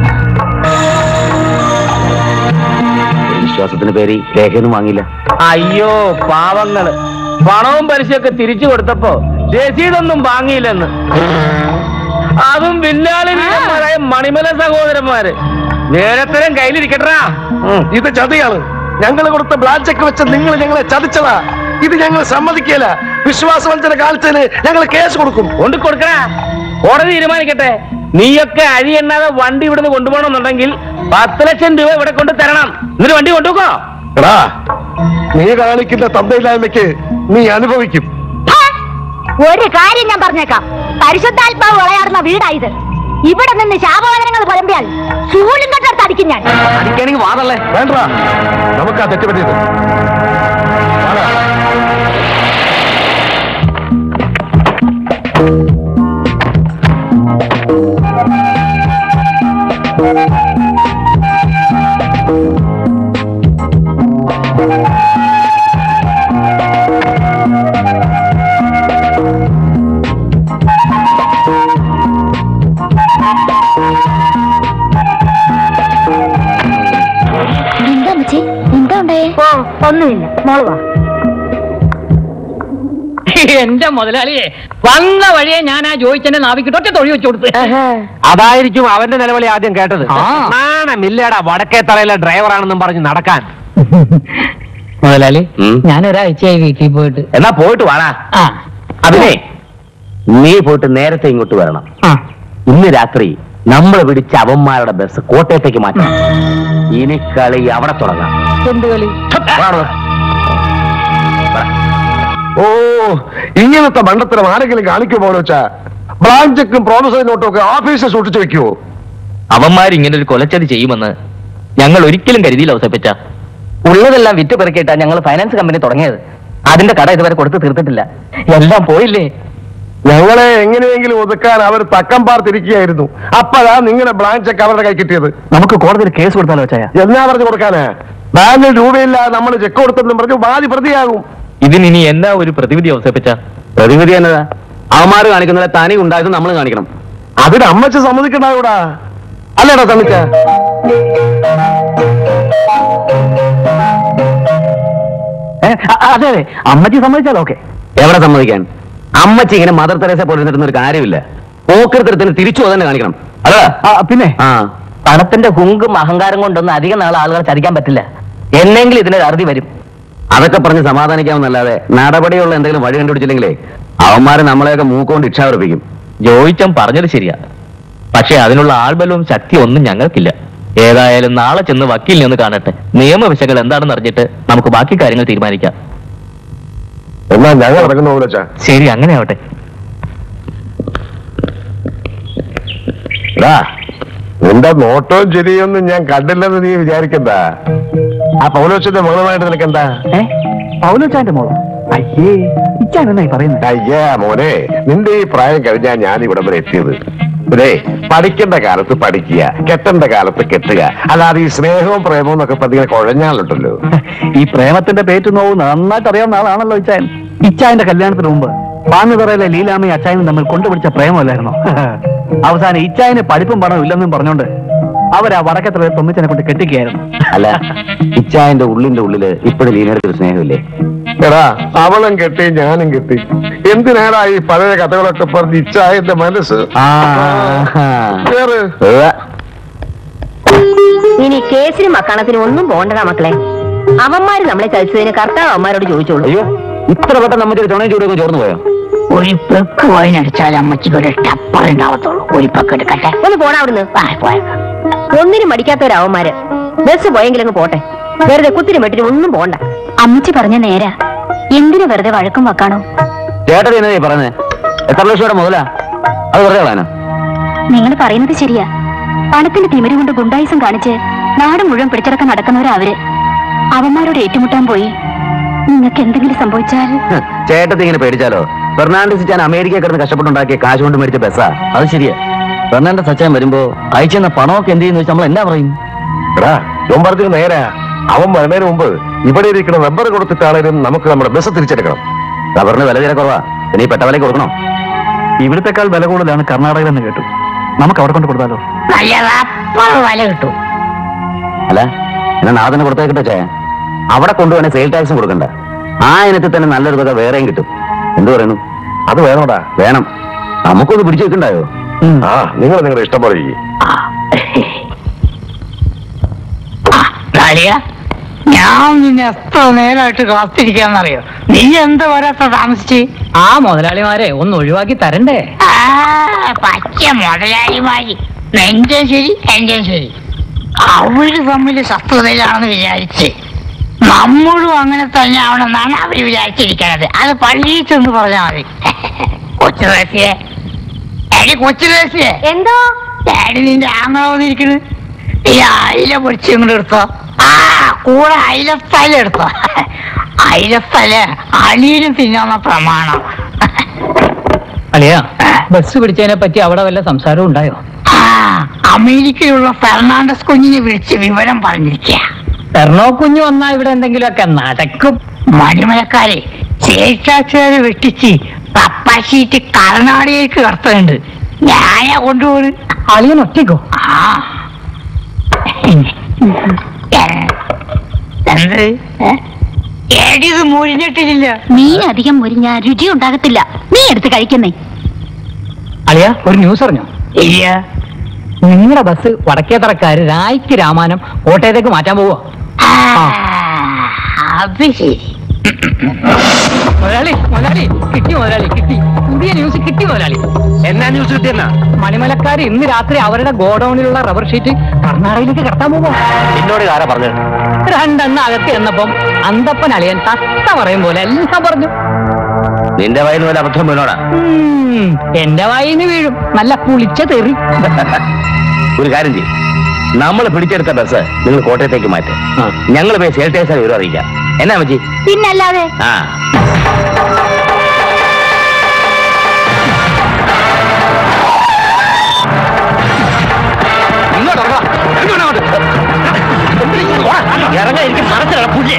[SPEAKER 2] ഒരു വിശ്വാസത്തിന് പേര് രേഖയൊന്നും വാങ്ങില്ല അയ്യോ പാവങ്ങള് പണവും പലിശയൊക്കെ തിരിച്ചു കൊടുത്തപ്പോ രസീതൊന്നും വാങ്ങിയില്ലെന്ന് അതും വില്ലാളി വീരന്മാരായ മണിമല സഹോദരന്മാര് നേരത്തരം കയ്യിലിരിക്കട്ടാ
[SPEAKER 5] ഇത് ചതിയാണ് ഞങ്ങൾ കൊടുത്ത ബ്ലാക്ക് ചെക്ക് വെച്ച് നിങ്ങൾ ഞങ്ങളെ ചതിച്ചതാ ഇത് ഞങ്ങൾ സമ്മതിക്കില്ല വിശ്വാസവഞ്ചന കാലത്തിന് ഞങ്ങൾ കേസ് കൊടുക്കും
[SPEAKER 2] കൊണ്ട് കൊടുക്കണ കോടതി തീരുമാനിക്കട്ടെ നീയൊക്കെ അഴി എണ്ണാതെ വണ്ടി ഇവിടുന്ന് കൊണ്ടുപോകണമെന്നുണ്ടെങ്കിൽ പത്ത് ലക്ഷം രൂപ ഇവിടെ കൊണ്ട് തരണം എന്നിട്ട് വണ്ടി കൊണ്ടുപോക്കോ
[SPEAKER 5] എടാ നീ കാണിക്കുന്ന തന്തയില്ലായ്മയ്ക്ക് നീ അനുഭവിക്കും
[SPEAKER 6] ഹേ! ഒരു കാര്യം ഞാൻ പറഞ്ഞേക്കാം പരിശുദ്ധാത്മാവ് വിളയാടുന്ന വീടായത് ഇവിടെ നിന്ന് ശാപവചനങ്ങൾ പുലമ്പിയാൽ ചൂലും കെട്ടെടുത്ത് അടിക്കും ഞാൻ
[SPEAKER 2] അടിക്കണെങ്കിൽ വാതല്ലേ
[SPEAKER 5] വേണ്ട നമുക്ക് ആ തെറ്റ് പറ്റിയത് വാടാ.
[SPEAKER 6] എന്താ അമ്മച്ചി എന്താ ഉണ്ടായേ ഓ ഒന്നുമില്ല മോള് വാ
[SPEAKER 7] എന്റെ മുതലാളിയെ വന്ന വഴിയെ ഞാൻ ആ ജോയിച്ചെന്നെ നാവിക്കിട്ട് ഒറ്റ തൊഴി വെച്ചു കൊടുത്ത്
[SPEAKER 4] അതായിരിക്കും അവന്റെ നിലവിളി ആദ്യം കേട്ടത്
[SPEAKER 7] ആ.
[SPEAKER 4] നാണമില്ലേടാ വടക്കേ തറയിലെ ഡ്രൈവറാണെന്നും പറഞ്ഞ് നടക്കാൻ
[SPEAKER 7] മുതലാളി
[SPEAKER 2] ഉം.
[SPEAKER 7] ഞാൻ ഒരാഴ്ചയായി വീട്ടിൽ പോയിട്ട്
[SPEAKER 2] എന്നാ പോയിട്ട് വാടാ
[SPEAKER 7] ആ
[SPEAKER 2] അതിനെ നീ പോയിട്ട് നേരത്തെ ഇങ്ങോട്ട് വരണം
[SPEAKER 7] ആ
[SPEAKER 2] ഇന്ന് രാത്രി നമ്മൾ പിടിച്ച അവന്മാരുടെ ബസ് കോട്ടയത്തേക്ക് മാറ്റണം ഇനി കളി അവിടെ തുടങ്ങാം
[SPEAKER 7] എന്ത് കളി
[SPEAKER 2] വാടോ. വാ.
[SPEAKER 5] ഓ ഇങ്ങനത്തെ മണ്ടത്തരം ആരെങ്കിലും കാണിക്കുമോ വെച്ചാ ബ്ലാങ്ക് ചെക്കും പ്രോമിസറി നോട്ടും ഒക്കെ ഓഫീസിൽ സൂക്ഷിച്ചു വെക്കുവോ
[SPEAKER 3] അവന്മാർ ഇങ്ങനെ ഒരു കൊലച്ചതി ചെയ്യുമെന്ന് ഞങ്ങൾ ഒരിക്കലും കരുതിയില്ല ഔസപ്പച്ച
[SPEAKER 1] ഉള്ളതെല്ലാം വിറ്റ് പെറുക്കിയിട്ടാ ഞങ്ങൾ ഫൈനാൻസ് കമ്പനി തുടങ്ങിയത് അതിന്റെ കട ഇതുവരെ കൊടുത്ത് തീർത്തിട്ടില്ല എല്ലാം പോയില്ലേ
[SPEAKER 5] ഞങ്ങളെ എങ്ങനെയെങ്കിലും ഒതുക്കാൻ അവർ തക്കം പാർത്തിരിക്കുകയായിരുന്നു അപ്പോഴാ നിങ്ങളുടെ ബ്ലാങ്ക് ചെക്ക് അവരുടെ കൈ കിട്ടിയത്
[SPEAKER 1] നമുക്ക് കോടതിയിൽ കേസ് കൊടുത്താലോ ചായ
[SPEAKER 5] എന്നാ പറഞ്ഞു കൊടുക്കാനാ ബാങ്കിൽ രൂപയില്ല നമ്മൾ ചെക്ക് കൊടുത്തെന്നും പറഞ്ഞു ബാധി പ്രതിയാകും
[SPEAKER 3] ഇതിനി എന്നാ ഒരു പ്രതിവിധി ഔസപ്പച്ച
[SPEAKER 2] പ്രതിവിധി എന്നതാ അവന്മാര് കാണിക്കുന്നതിലെ തനി ഉണ്ടായത് നമ്മൾ കാണിക്കണം
[SPEAKER 5] അതിന് അമ്മച്ച് സമ്മതിക്കണ്ടാകൂടാ അല്ലേടാ തണിക്ക
[SPEAKER 2] അതെ അതെ അമ്മച്ചി സമ്മതിച്ചാലോ ഓക്കെ എവിടെ സമ്മതിക്കാൻ അമ്മച്ചി ഇങ്ങനെ മദർ തെരേസ പോലെ ഇരുന്നിരുന്ന ഒരു കാര്യമില്ല പോക്കൃത്തരത്തിന് തിരിച്ചു തന്നെ കാണിക്കണം അതാ
[SPEAKER 1] പിന്നെ
[SPEAKER 2] ആ
[SPEAKER 1] പണത്തിന്റെ ഹുങ്കും അഹങ്കാരം കൊണ്ടൊന്നും അധികം നാൾ ആളുകളെ ചതിക്കാൻ പറ്റില്ല എന്നെങ്കിലും ഇതിനൊരു അറുതി വരും
[SPEAKER 2] അതൊക്കെ പറഞ്ഞ് സമാധാനിക്കാമെന്നല്ലാതെ നടപടിയുള്ള എന്തെങ്കിലും വഴി കണ്ടുപിടിച്ചില്ലെങ്കിലേ അവന്മാര് നമ്മളെയൊക്കെ മൂക്കൊണ്ട് ഇച്ഛാവർപ്പിക്കും
[SPEAKER 3] ജോയിച്ചൻ പറഞ്ഞത് ശരിയാ പക്ഷെ അതിനുള്ള ആൾബലവും ശക്തിയും ഒന്നും ഞങ്ങൾക്കില്ല ഏതായാലും നാളെ ചെന്ന് വക്കീലിനെ ഒന്ന് കാണട്ടെ നിയമവിശകൾ എന്താണെന്ന് അറിഞ്ഞിട്ട് നമുക്ക് ബാക്കി കാര്യങ്ങൾ തീരുമാനിക്കാം
[SPEAKER 5] എന്നാ ഞങ്ങൾ ഇറങ്ങുന്ന പോലെ വെച്ചാ
[SPEAKER 3] ശരി അങ്ങനെ ആവട്ടെ
[SPEAKER 5] എടാ നിന്റെ നോട്ടവും ശരിയൊന്നും ഞാൻ കണ്ടില്ലെന്ന് നീ വിചാരിക്കണ്ട ആ പൗലോച്ചന്റെ മകളുമായിട്ട് നിനക്കെന്താ
[SPEAKER 1] പൗലോച്ചാന്റെ മോളോ അയ്യേ ഇച്ചാൻ എന്നായി പറയുന്നത്
[SPEAKER 5] അയ്യാ മോനെ നിന്റെ ഈ പ്രായം കഴിഞ്ഞാ ഞാൻ ഇവിടം വരെ എത്തിയത് ഇതേ പഠിക്കേണ്ട കാലത്ത് പഠിക്കുക കെട്ടേണ്ട കാലത്ത് കെട്ടുക അല്ലാതെ ഈ സ്നേഹവും പ്രേമവും എന്നൊക്കെ പതിങ്ങനെ കുഴഞ്ഞാലുണ്ടല്ലോ
[SPEAKER 1] ഈ പ്രേമത്തിന്റെ പേറ്റ് നോവ് നന്നായിട്ട് അറിയാവുന്ന ആളാണല്ലോ ഇച്ചായൻ ഇച്ചായന്റെ കല്യാണത്തിന് മുമ്പ് പാങ്ങുതറയിലെ ലീലാമയും അച്ചായനും തമ്മിൽ കൊണ്ടുപിടിച്ച പ്രേമമല്ലായിരുന്നോ അവസാനം ഇച്ചായന് പഠിപ്പും പണവും ഇല്ലെന്നും പറഞ്ഞോണ്ട് അവരാ വടക്കത്ര തൊമ്മിച്ചനെ കൊണ്ട് കെട്ടിക്കുകയായിരുന്നു
[SPEAKER 2] അല്ല ഇച്ചായന്റെ ഉള്ളിന്റെ ഉള്ളില് ഇപ്പോഴും ലീനയുടെ ഒരു സ്നേഹമില്ലേ
[SPEAKER 5] എടാ അവളും കെട്ടി ഞാനും കെട്ടി എന്തിനാടാ ഈ പഴയ കഥകളൊക്കെ പറഞ്ഞ് ഇച്ചായന്റെ മനസ്സ്
[SPEAKER 2] ആ
[SPEAKER 5] കേറ്
[SPEAKER 2] ഉവ്വ.
[SPEAKER 6] ഇനി കേസിനും മക്കണത്തിനും ഒന്നും പോണ്ടടാ മക്കളെ അവന്മാര് നമ്മളെ ചതിച്ചതിന് കർത്താവ് അവന്മാരോട് ചോദിച്ചോളൂ
[SPEAKER 2] അയ്യോ ഇത്ര പെട്ടെന്ന് നമുക്ക് ചുണയും ചൂടൊക്കെ ചോർന്നു പോയോ
[SPEAKER 7] ഒരു പെക്ക് വൈനടിച്ചാൽ അമ്മച്ചിക്ക് ഒരു ടപ്പർ ഉണ്ടാവത്തുള്ളൂ ഒരു പെക്ക് എടുക്കട്ടെ
[SPEAKER 6] ഒന്ന് പോടാ അവിടുന്ന് ഒന്നിനും മടിക്കാത്തവരാവന്മാര് ബസ് പോയെങ്കിലും അങ്ങ് പോട്ടെ വെറുതെ കുത്തിരി മെട്ടിന് ഒന്നും പോണ്ട അമ്മച്ചി പറഞ്ഞ നേരാ എന്തിനു വെറുതെ വഴക്കും വെക്കാണോ
[SPEAKER 2] ചേട്ടൻ എന്നതേ പറഞ്ഞേ എത്ര ലക്ഷം രൂപ മുതലാ അത് വെറുതെ കളയാനോ
[SPEAKER 6] നിങ്ങൾ പറയുന്നത് ശരിയാ പണത്തിന്റെ തിമിരി കൊണ്ട് ഗുണ്ടായിസം കാണിച്ച് നാട് മുഴുവൻ പിടിച്ചടക്കം നടക്കുന്നവരാ അവര് അവന്മാരോട് ഏറ്റുമുട്ടാൻ പോയി നിങ്ങൾക്ക് എന്തെങ്കിലും സംഭവിച്ചാൽ
[SPEAKER 2] ഹ്, ചേട്ടത്തി ഇങ്ങനെ പേടിച്ചാലോ ഫെർണാണ്ടസ് ഞാൻ അമേരിക്ക കിടന്ന് കഷ്ടപ്പെട്ടുണ്ടാക്കിയ കാശ് കൊണ്ട് മേടിച്ച ബസ്സാ അത് ശരിയാ ഫെർണാണ്ടസ് അച്ഛൻ വരുമ്പോ അയച്ചെന്ന പണമൊക്കെ എന്ത് ചെയ്യുന്ന വെച്ചാൽ നമ്മൾ എന്നാ പറയും
[SPEAKER 5] എടാ ഇവൻ പറഞ്ഞത് നേരാ അവൻ വരുന്നതിന് മുമ്പ് ഇവിടെ ഇരിക്കുന്ന റബ്ബർ കൊടുത്തിട്ടാണേലും നമുക്ക് നമ്മുടെ ബസ് തിരിച്ചെടുക്കണം
[SPEAKER 2] റബ്ബറിന് വില തീരെ കുറവാ ഇനി പെട്ട വില കൊടുക്കണോ
[SPEAKER 1] ഇവിടത്തെക്കാൾ വില കൂടുതലാണ് കർണാടകയിലെന്ന് കേട്ടു നമുക്ക് അവിടെ കൊണ്ട് കൊടുത്താലോ
[SPEAKER 7] നല്ല റപ്പർ വില കിട്ടും
[SPEAKER 2] അല്ല എന്നാ നാദന് കൊടുത്തേക്കിട്ടോ ചേ അവിടെ കൊണ്ടുപോകണേ സെയിൽ ടാക്സും കൊടുക്കണ്ട ആ ഇനത്തിൽ തന്നെ നല്ലൊരു തുക വേറെയും കിട്ടും എന്തു പറയുന്നു
[SPEAKER 5] അത് വേണോടാ
[SPEAKER 2] വേണം നമുക്കൊന്ന് പിടിച്ചു വെക്കണ്ടായോ
[SPEAKER 5] ആ നിങ്ങൾ നിങ്ങളുടെ ഇഷ്ടം പോലെ ചെയ്യ്.
[SPEAKER 7] ഡാലിയ ഞാൻ നിന്നെ എത്ര നേരമായിട്ട് കാത്തിരിക്കാന്നറിയോ നീ എന്താ വരാത്ത താമസിച്ച് ആ മുതലാളിമാരെ ഒന്ന് ഒഴിവാക്കി തരണ്ടേ പച്ച മുതലാളിമാര് എന്റെ ശരി എന്റെ ശരി അവര് തമ്മിൽ ശത്രുതയിലാണെന്ന് വിചാരിച്ച് നമ്മളും അങ്ങനെ തന്നെ ആവണമെന്നാണ് അവര് വിചാരിച്ചിരിക്കണത് അത് പള്ളിയിൽ ചെന്ന് പറഞ്ഞാൽ മതി കൊച്ചു റേസിയെ എടി കൊച്ചു റേസിയെ
[SPEAKER 6] എന്തോ
[SPEAKER 7] ഡാഡി നിന്റെ ആങ്ങള വന്നിരിക്കണ് ഈ അയില പൊടിച്ച് ഇങ്ങോട്ട് എടുത്തോ ആ കൂടെ അയിലത്തല എടുത്തോ അയിലത്തല അളിയനും തിന്നാന്ന പ്രമാണം
[SPEAKER 8] അളിയാ ബസ് പിടിച്ചതിനെ പറ്റി അവിടെ വല്ല സംസാരവും ഉണ്ടായോ
[SPEAKER 7] ആ അമേരിക്കയിലുള്ള ഫെർണാണ്ടസ് കുഞ്ഞിനെ വിളിച്ച് വിവരം പറഞ്ഞിരിക്കുക
[SPEAKER 8] എറണോ കുഞ്ഞു വന്നാ ഇവിടെ എന്തെങ്കിലുമൊക്കെ നടക്കും
[SPEAKER 7] മണിമലക്കാരെ ചേച്ചാച്ചുകാരെ വെട്ടിച്ച് പപ്പാശീറ്റ് കർണാടകയ്ക്ക് കടത്തുന്നുണ്ട് ഞാനാ കൊണ്ടുപോകുന്നത്
[SPEAKER 8] അളിയൻ ഒറ്റയ്ക്കോ
[SPEAKER 7] ആ എന്ത് ഏടിയത് മുരിഞ്ഞിട്ടില്ല
[SPEAKER 6] മീൻ അധികം മുരിഞ്ഞ രുചി ഉണ്ടാകത്തില്ല നീ എടുത്ത് കഴിക്കുന്നേ
[SPEAKER 8] അളിയ ഒരു ന്യൂസ് അറിഞ്ഞോ
[SPEAKER 7] ഇല്ല
[SPEAKER 8] നിങ്ങളുടെ ബസ് വടക്കേത്തറക്കാര് രായ്ക്ക് രാമാനം കോട്ടയത്തേക്ക് മാറ്റാൻ പോവോ
[SPEAKER 7] ആ, അത് ശരി
[SPEAKER 8] മുതലാളി മുതലാളി കിട്ടി മുതലാളി കിട്ടി പുതിയ ന്യൂസ് കിട്ടി മുതലാളി
[SPEAKER 4] എന്നാ ന്യൂസ് കിട്ടിയെന്നാ
[SPEAKER 8] മണിമലക്കാർ ഇന്ന് രാത്രി അവരുടെ ഗോഡൌണിലുള്ള റബ്ബർ ഷീറ്റ് കർണാടകയിലേക്ക് കടത്താൻ പോവോ
[SPEAKER 2] എന്നോട് ആരാ പറഞ്ഞത്
[SPEAKER 8] രണ്ടെണ്ണ അകത്ത് ചെന്നപ്പം അന്തപ്പൻ അളിയൻ തത്ത പറയും പോലെ എല്ലാം പറഞ്ഞു
[SPEAKER 2] നിന്റെ വയലിന് വല്ല അബദ്ധം വീണോടാ
[SPEAKER 8] ഉം, എന്റെ വായിന്ന് വീഴും നല്ല പുളിച്ച തെറി
[SPEAKER 2] ഒരു കാര്യം ചെയ്യും നമ്മൾ പിടിച്ചെടുത്ത ബസ് നിങ്ങൾ കോട്ടയത്തേക്ക് മാറ്റും ഞങ്ങൾ പോയി സെയിൽ ടാക്സ് വിവരം അറിയിക്കാം എന്നാ മച്ചി
[SPEAKER 6] പിന്നല്ലാതെ
[SPEAKER 2] ആ ഇറങ്ങാൻ എനിക്ക് മറച്ചിട പുല്ലേ